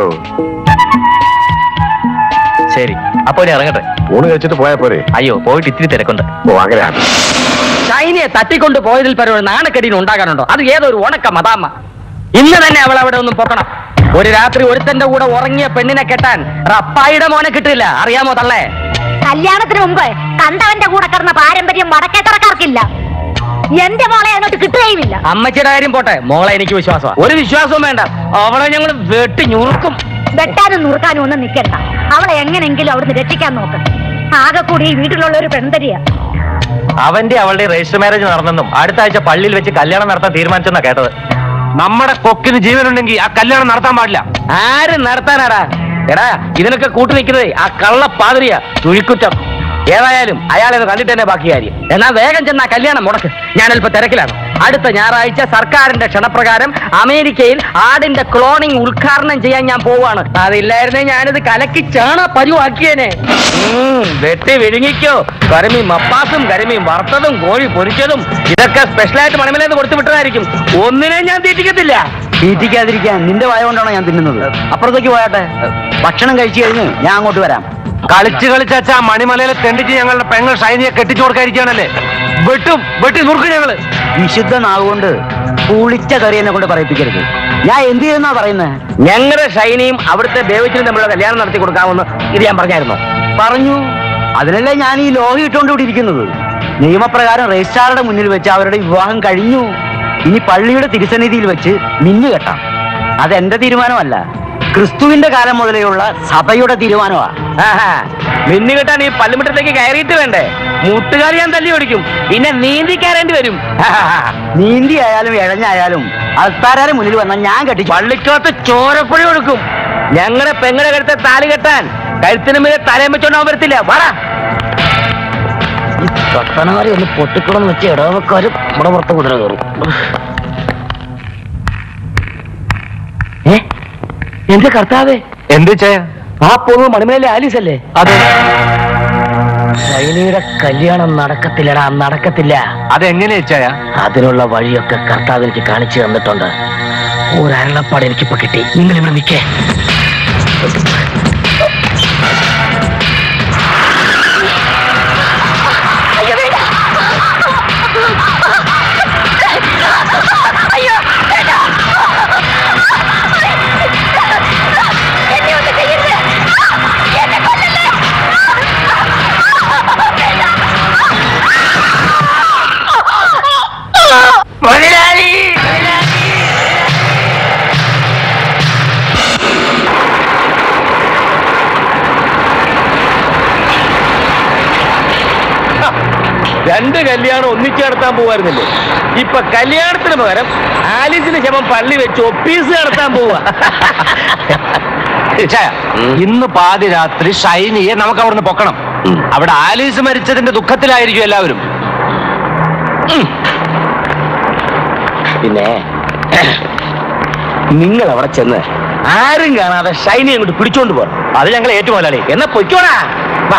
[SPEAKER 3] ശരി അപ്പൊ ഇനി ഇറങ്ങട്ടെ
[SPEAKER 5] ഊണ് കഴിച്ചിട്ട് പോയാ പോരെ
[SPEAKER 3] അയ്യോ പോയിട്ട് ഇത്തിരി തിരക്കുണ്ട്
[SPEAKER 5] ഓ അങ്ങനെയാണ്
[SPEAKER 4] ഷൈനിയെ തട്ടിക്കൊണ്ട് പോയതിൽ പരം ഒരു നാണക്കെടീന് ഉണ്ടാകാനുണ്ടോ അത് ഏതൊരു ഉണക്ക മതാമ്മ ഇന്ന് തന്നെ അവൾ അവിടെ ഒന്നും പൊക്കണം ഒരു രാത്രി ഒരുത്തന്റെ കൂടെ ഉറങ്ങിയ പെണ്ണിനെ കെട്ടാൻ റപ്പായിയുടെ മോനെ കിട്ടില്ല അറിയാമോ തള്ളേ
[SPEAKER 6] കല്യാണത്തിന് മുമ്പ് കണ്ടവന്റെ കൂടെ കിടന്ന പാരമ്പര്യം വടക്കേത്തറക്കാർക്കില്ല എന്റെ മോളെ അങ്ങോട്ട് കിട്ടുകയുമില്ല
[SPEAKER 4] അമ്മച്ചിയുടെ കാര്യം പോട്ടെ മോളെ എനിക്ക് വിശ്വാസമാണ് ഒരു വിശ്വാസവും വേണ്ട അവളെ ഞങ്ങൾ വെട്ടി ഞുറുക്കും
[SPEAKER 6] വെട്ടാനും നുറുക്കാനും ഒന്നും നിൽക്കണ്ട അവളെ എങ്ങനെങ്കിലും അവിടുന്ന് രക്ഷിക്കാൻ നോക്ക് ആകെ കൂടി ഈ വീട്ടിലുള്ള ഒരു പെൺതരിയ
[SPEAKER 3] അവന്റെ അവളുടെ രജിസ്റ്റർ മാരേജ് നടന്നെന്നും അടുത്ത ആഴ്ച പള്ളിയിൽ വെച്ച് കല്യാണം നടത്താൻ തീരുമാനിച്ചെന്നാ കേട്ടത്
[SPEAKER 5] നമ്മുടെ കൊക്കിന് ജീവനുണ്ടെങ്കിൽ ആ കല്യാണം നടത്താൻ പാടില്ല
[SPEAKER 4] ആര് നടത്താനാടാ എടാ ഇതിനൊക്കെ കൂട്ടു നിൽക്കുന്നത് ആ കള്ള പാതിരിയ ചുഴിക്കുറ്റം ഏതായാലും അയാളെ കണ്ടിട്ട് തന്നെ ബാക്കി കാര്യം എന്നാ വേഗം ചെന്ന കല്യാണം മുടക്ക് ഞാനല്പ തിരക്കിലാണ് അടുത്ത ഞായറാഴ്ച സർക്കാരിന്റെ ക്ഷണപ്രകാരം അമേരിക്കയിൽ ആടിന്റെ ക്ലോണിംഗ് ഉദ്ഘാടനം ചെയ്യാൻ ഞാൻ പോവാണ് അതില്ലായിരുന്നേ ഞാനിത് കലക്കി ചാണ പരുവാക്കിയേനെ ഉം, വെട്ടി വിഴുങ്ങിക്കോ കരിമീൻ മപ്പാസും കരിമീൻ വറുത്തതും കോഴി പൊരിച്ചതും ഇതൊക്കെ സ്പെഷ്യലായിട്ട് മണിമലേന്ന് കൊടുത്തു വിട്ടതായിരിക്കും ഒന്നിനെ ഞാൻ തീറ്റിക്കത്തില്ല
[SPEAKER 2] തീറ്റിക്കാതിരിക്കാൻ നിന്റെ വായ കൊണ്ടാണോ ഞാൻ തിന്നുന്നത് അപ്പുറത്തേക്ക് പോയാട്ടെ ഭക്ഷണം കഴിച്ചു കഴിഞ്ഞ് ഞാൻ അങ്ങോട്ട് വരാം
[SPEAKER 5] കളിച്ച് കളിച്ച് അച്ഛാ മണിമലയിലെ തെണ്ടിച്ച് ഞങ്ങളുടെ പെങ്ങൾ ഷൈനിയെ കെട്ടിച്ചു കൊടുക്കാതിരിക്കുകയാണല്ലേ വെട്ടും വെട്ടി നുറുക്കും ഞങ്ങള്
[SPEAKER 2] വിശുദ്ധ നാവുകൊണ്ട് പുളിച്ച കറി എന്നെ കൊണ്ട് പറയിപ്പിക്കരുത് ഞാൻ എന്ത് ചെയ്യുന്നാ പറയുന്നത്
[SPEAKER 4] ഞങ്ങളുടെ ഷൈനിയും അവിടുത്തെ ദേവച്ചിനും തമ്മിലുള്ള കല്യാണം നടത്തി കൊടുക്കാമെന്ന് ഇത് ഞാൻ പറഞ്ഞായിരുന്നു
[SPEAKER 2] പറഞ്ഞു അതിനല്ലേ ഞാൻ ഈ ലോഹി ഇട്ടുകൊണ്ട് ഇവിടെ ഇരിക്കുന്നത് നിയമപ്രകാരം രജിസ്ട്രാറുടെ മുന്നിൽ വെച്ച് അവരുടെ വിവാഹം കഴിഞ്ഞു ഇനി പള്ളിയുടെ തിരുസന്നിധിയിൽ വെച്ച് മിന്നു കെട്ടാം അതെന്റെ തീരുമാനമല്ല ക്രിസ്തുവിന്റെ കാലം മുതലെയുള്ള സഭയുടെ തീരുമാനമാണ്
[SPEAKER 4] മിന്നു കെട്ടാൻ ഈ പള്ളിമുറ്റത്തേക്ക് കയറിയിട്ട് വേണ്ടേ മുട്ടുകാരി ഞാൻ തല്ലി ഓടിക്കും പിന്നെ നീന്തി കയറേണ്ടി വരും
[SPEAKER 2] നീന്തി ആയാലും ഇഴഞ്ഞായാലും അൾത്താരെ മുന്നിൽ വന്നാൽ ഞാൻ കെട്ടിച്ചു
[SPEAKER 4] പള്ളിക്കകത്ത് ചോരപ്പുഴ കൊടുക്കും ഞങ്ങളുടെ പെങ്ങളുടെ കഴുത്തെ താലി കെട്ടാൻ കഴുത്തിന് മീതെ തലയും വെച്ചോണ്ടാൻ വരത്തില്ല വാടാ
[SPEAKER 2] കത്തനമാരി ഒന്ന് പൊട്ടിക്കണം വെച്ച് ഇടവക്കാര് നമ്മുടെ പുറത്ത് കുതിര കയറും ഏ എന്റെ കർത്താവേ
[SPEAKER 1] എന്ത് ചായ
[SPEAKER 2] ആ പോകുന്നത് മണിമേലെ ആലീസ് അല്ലേ
[SPEAKER 1] അതെ
[SPEAKER 2] ശൈലിയുടെ കല്യാണം നടക്കത്തില്ലടാ നടക്കത്തില്ല
[SPEAKER 1] അതെങ്ങനെ ചായ
[SPEAKER 2] അതിനുള്ള വഴിയൊക്കെ കർത്താവ് എനിക്ക് കാണിച്ചു തന്നിട്ടുണ്ട് ഒരരുളപ്പാട് എനിക്കിപ്പോ കിട്ടി നിങ്ങൾ ഇവിടെ നിൽക്കേ
[SPEAKER 4] രണ്ട് കല്യാണം ഒന്നിച്ചു നടത്താൻ പോവായിരുന്നില്ലേ ഇപ്പൊ കല്യാണത്തിന് പകരം ആലീസിന് ശമം പള്ളി വെച്ച് ഒപ്പീസ് നടത്താൻ പോവാ
[SPEAKER 1] ചായ ഇന്ന് പാതിരാത്രി ഷൈനിയെ നമുക്ക് അവിടുന്ന് പൊക്കണം അവിടെ ആലീസ് മരിച്ചതിന്റെ ദുഃഖത്തിലായിരിക്കും എല്ലാവരും
[SPEAKER 4] പിന്നെ നിങ്ങൾ അവിടെ ചെന്ന് ആരും കാണാതെ ഷൈനി അങ്ങോട്ട് പിടിച്ചോണ്ട് പോകണം
[SPEAKER 1] അത് ഞങ്ങൾ ഏറ്റുപോലാളി
[SPEAKER 4] എന്നാ പൊയ്ക്കോടാ വാ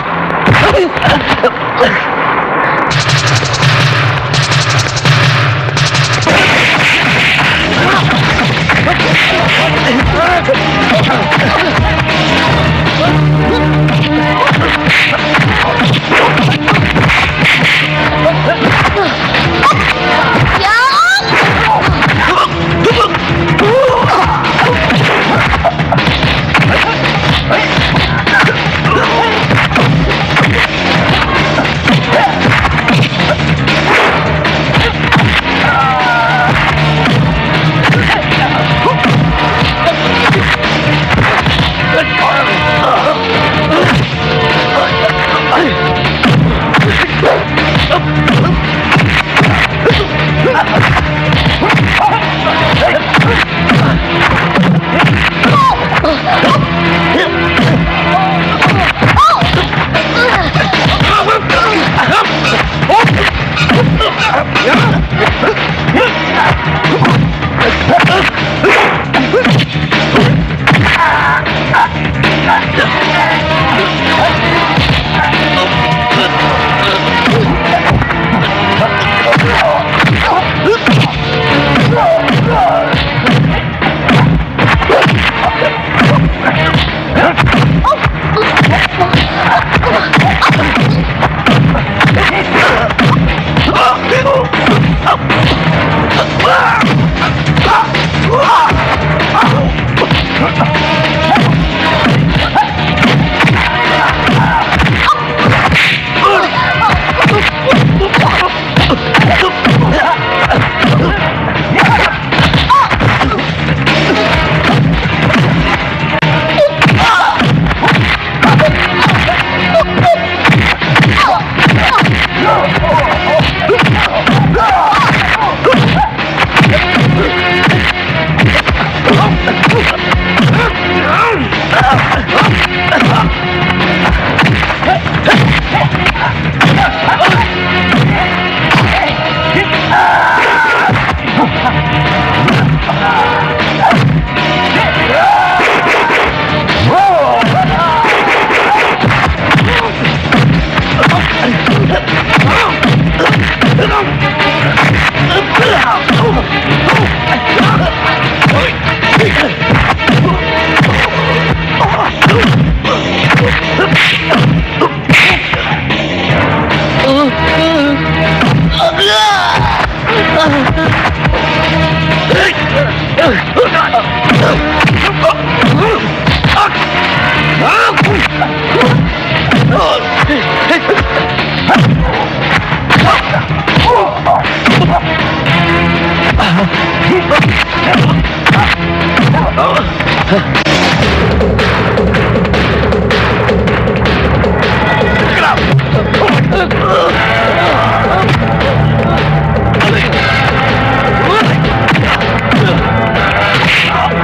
[SPEAKER 5] Ah!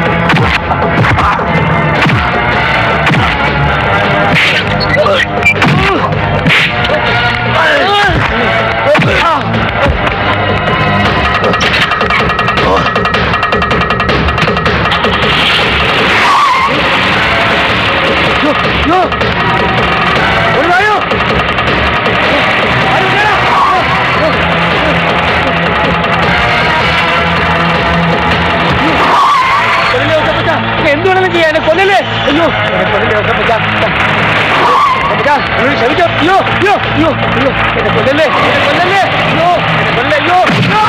[SPEAKER 3] അയ്യോ എന്നെ കൊല്ലല്ലേ വസപ്പച്ച വസപ്പച്ച എന്നോട് ക്ഷമിക്കാം അയ്യോ അയ്യോ അയ്യോ അയ്യോ എന്നെ കൊല്ലല്ലേ എന്നെ കൊല്ലല്ലേ അയ്യോ എന്നെ കൊല്ലല്ലേ അയ്യോ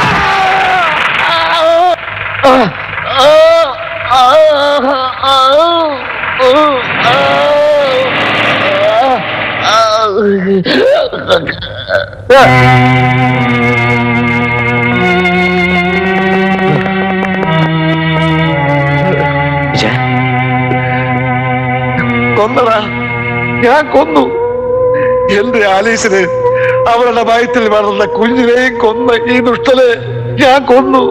[SPEAKER 3] ആ, ആ, ആ, ആ, ആ, ആ, ആ.
[SPEAKER 5] കൊന്നടാ ഞാൻ കൊന്നു എന്റെ ആലീസിന് അവരുടെ ഭയത്തിൽ വളർന്ന കുഞ്ഞിനെയും കൊന്ന ഈ ദുഷ്ടനെ ഞാൻ കൊന്നു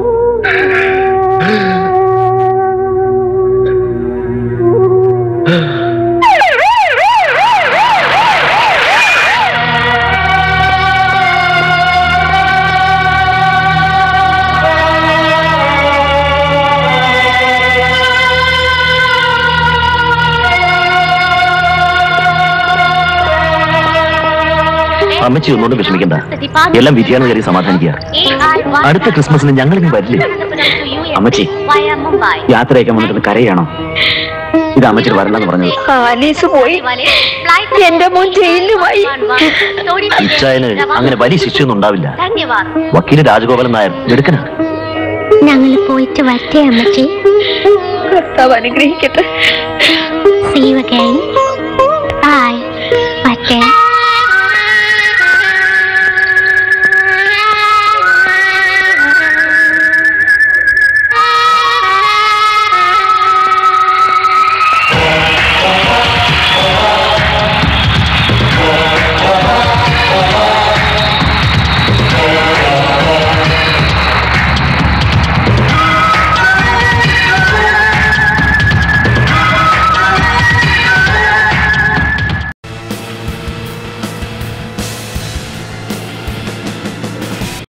[SPEAKER 3] അമ്മച്ചി ഒന്നുകൊണ്ട് വിഷമിക്കണ്ട എല്ലാം വിധിയാന്ന് കയറി സമാധാനിക്കുക അടുത്ത ക്രിസ്മസിന് ഞങ്ങളിങ്ങ് വരില്ലേ അമ്മച്ചി യാത്രയൊക്കെ വന്നിട്ട് കരയാണോ ഇത് അമ്മച്ചിട്ട് വരണ്ടെന്ന് പറഞ്ഞത്
[SPEAKER 6] ആലീസ് പോയി എന്റെ മോൻ ജയിലിലുമായി
[SPEAKER 3] ഇച്ചായന് അങ്ങനെ വലിയ ശിക്ഷയൊന്നും ഉണ്ടാവില്ല വക്കീല് രാജഗോപാലൻ നായർ എടുക്കനാ
[SPEAKER 10] ഞങ്ങൾ പോയിട്ട് വരട്ടെ അമ്മച്ചി
[SPEAKER 6] കർത്താവ് അനുഗ്രഹിക്കട്ടെ
[SPEAKER 10] See you again.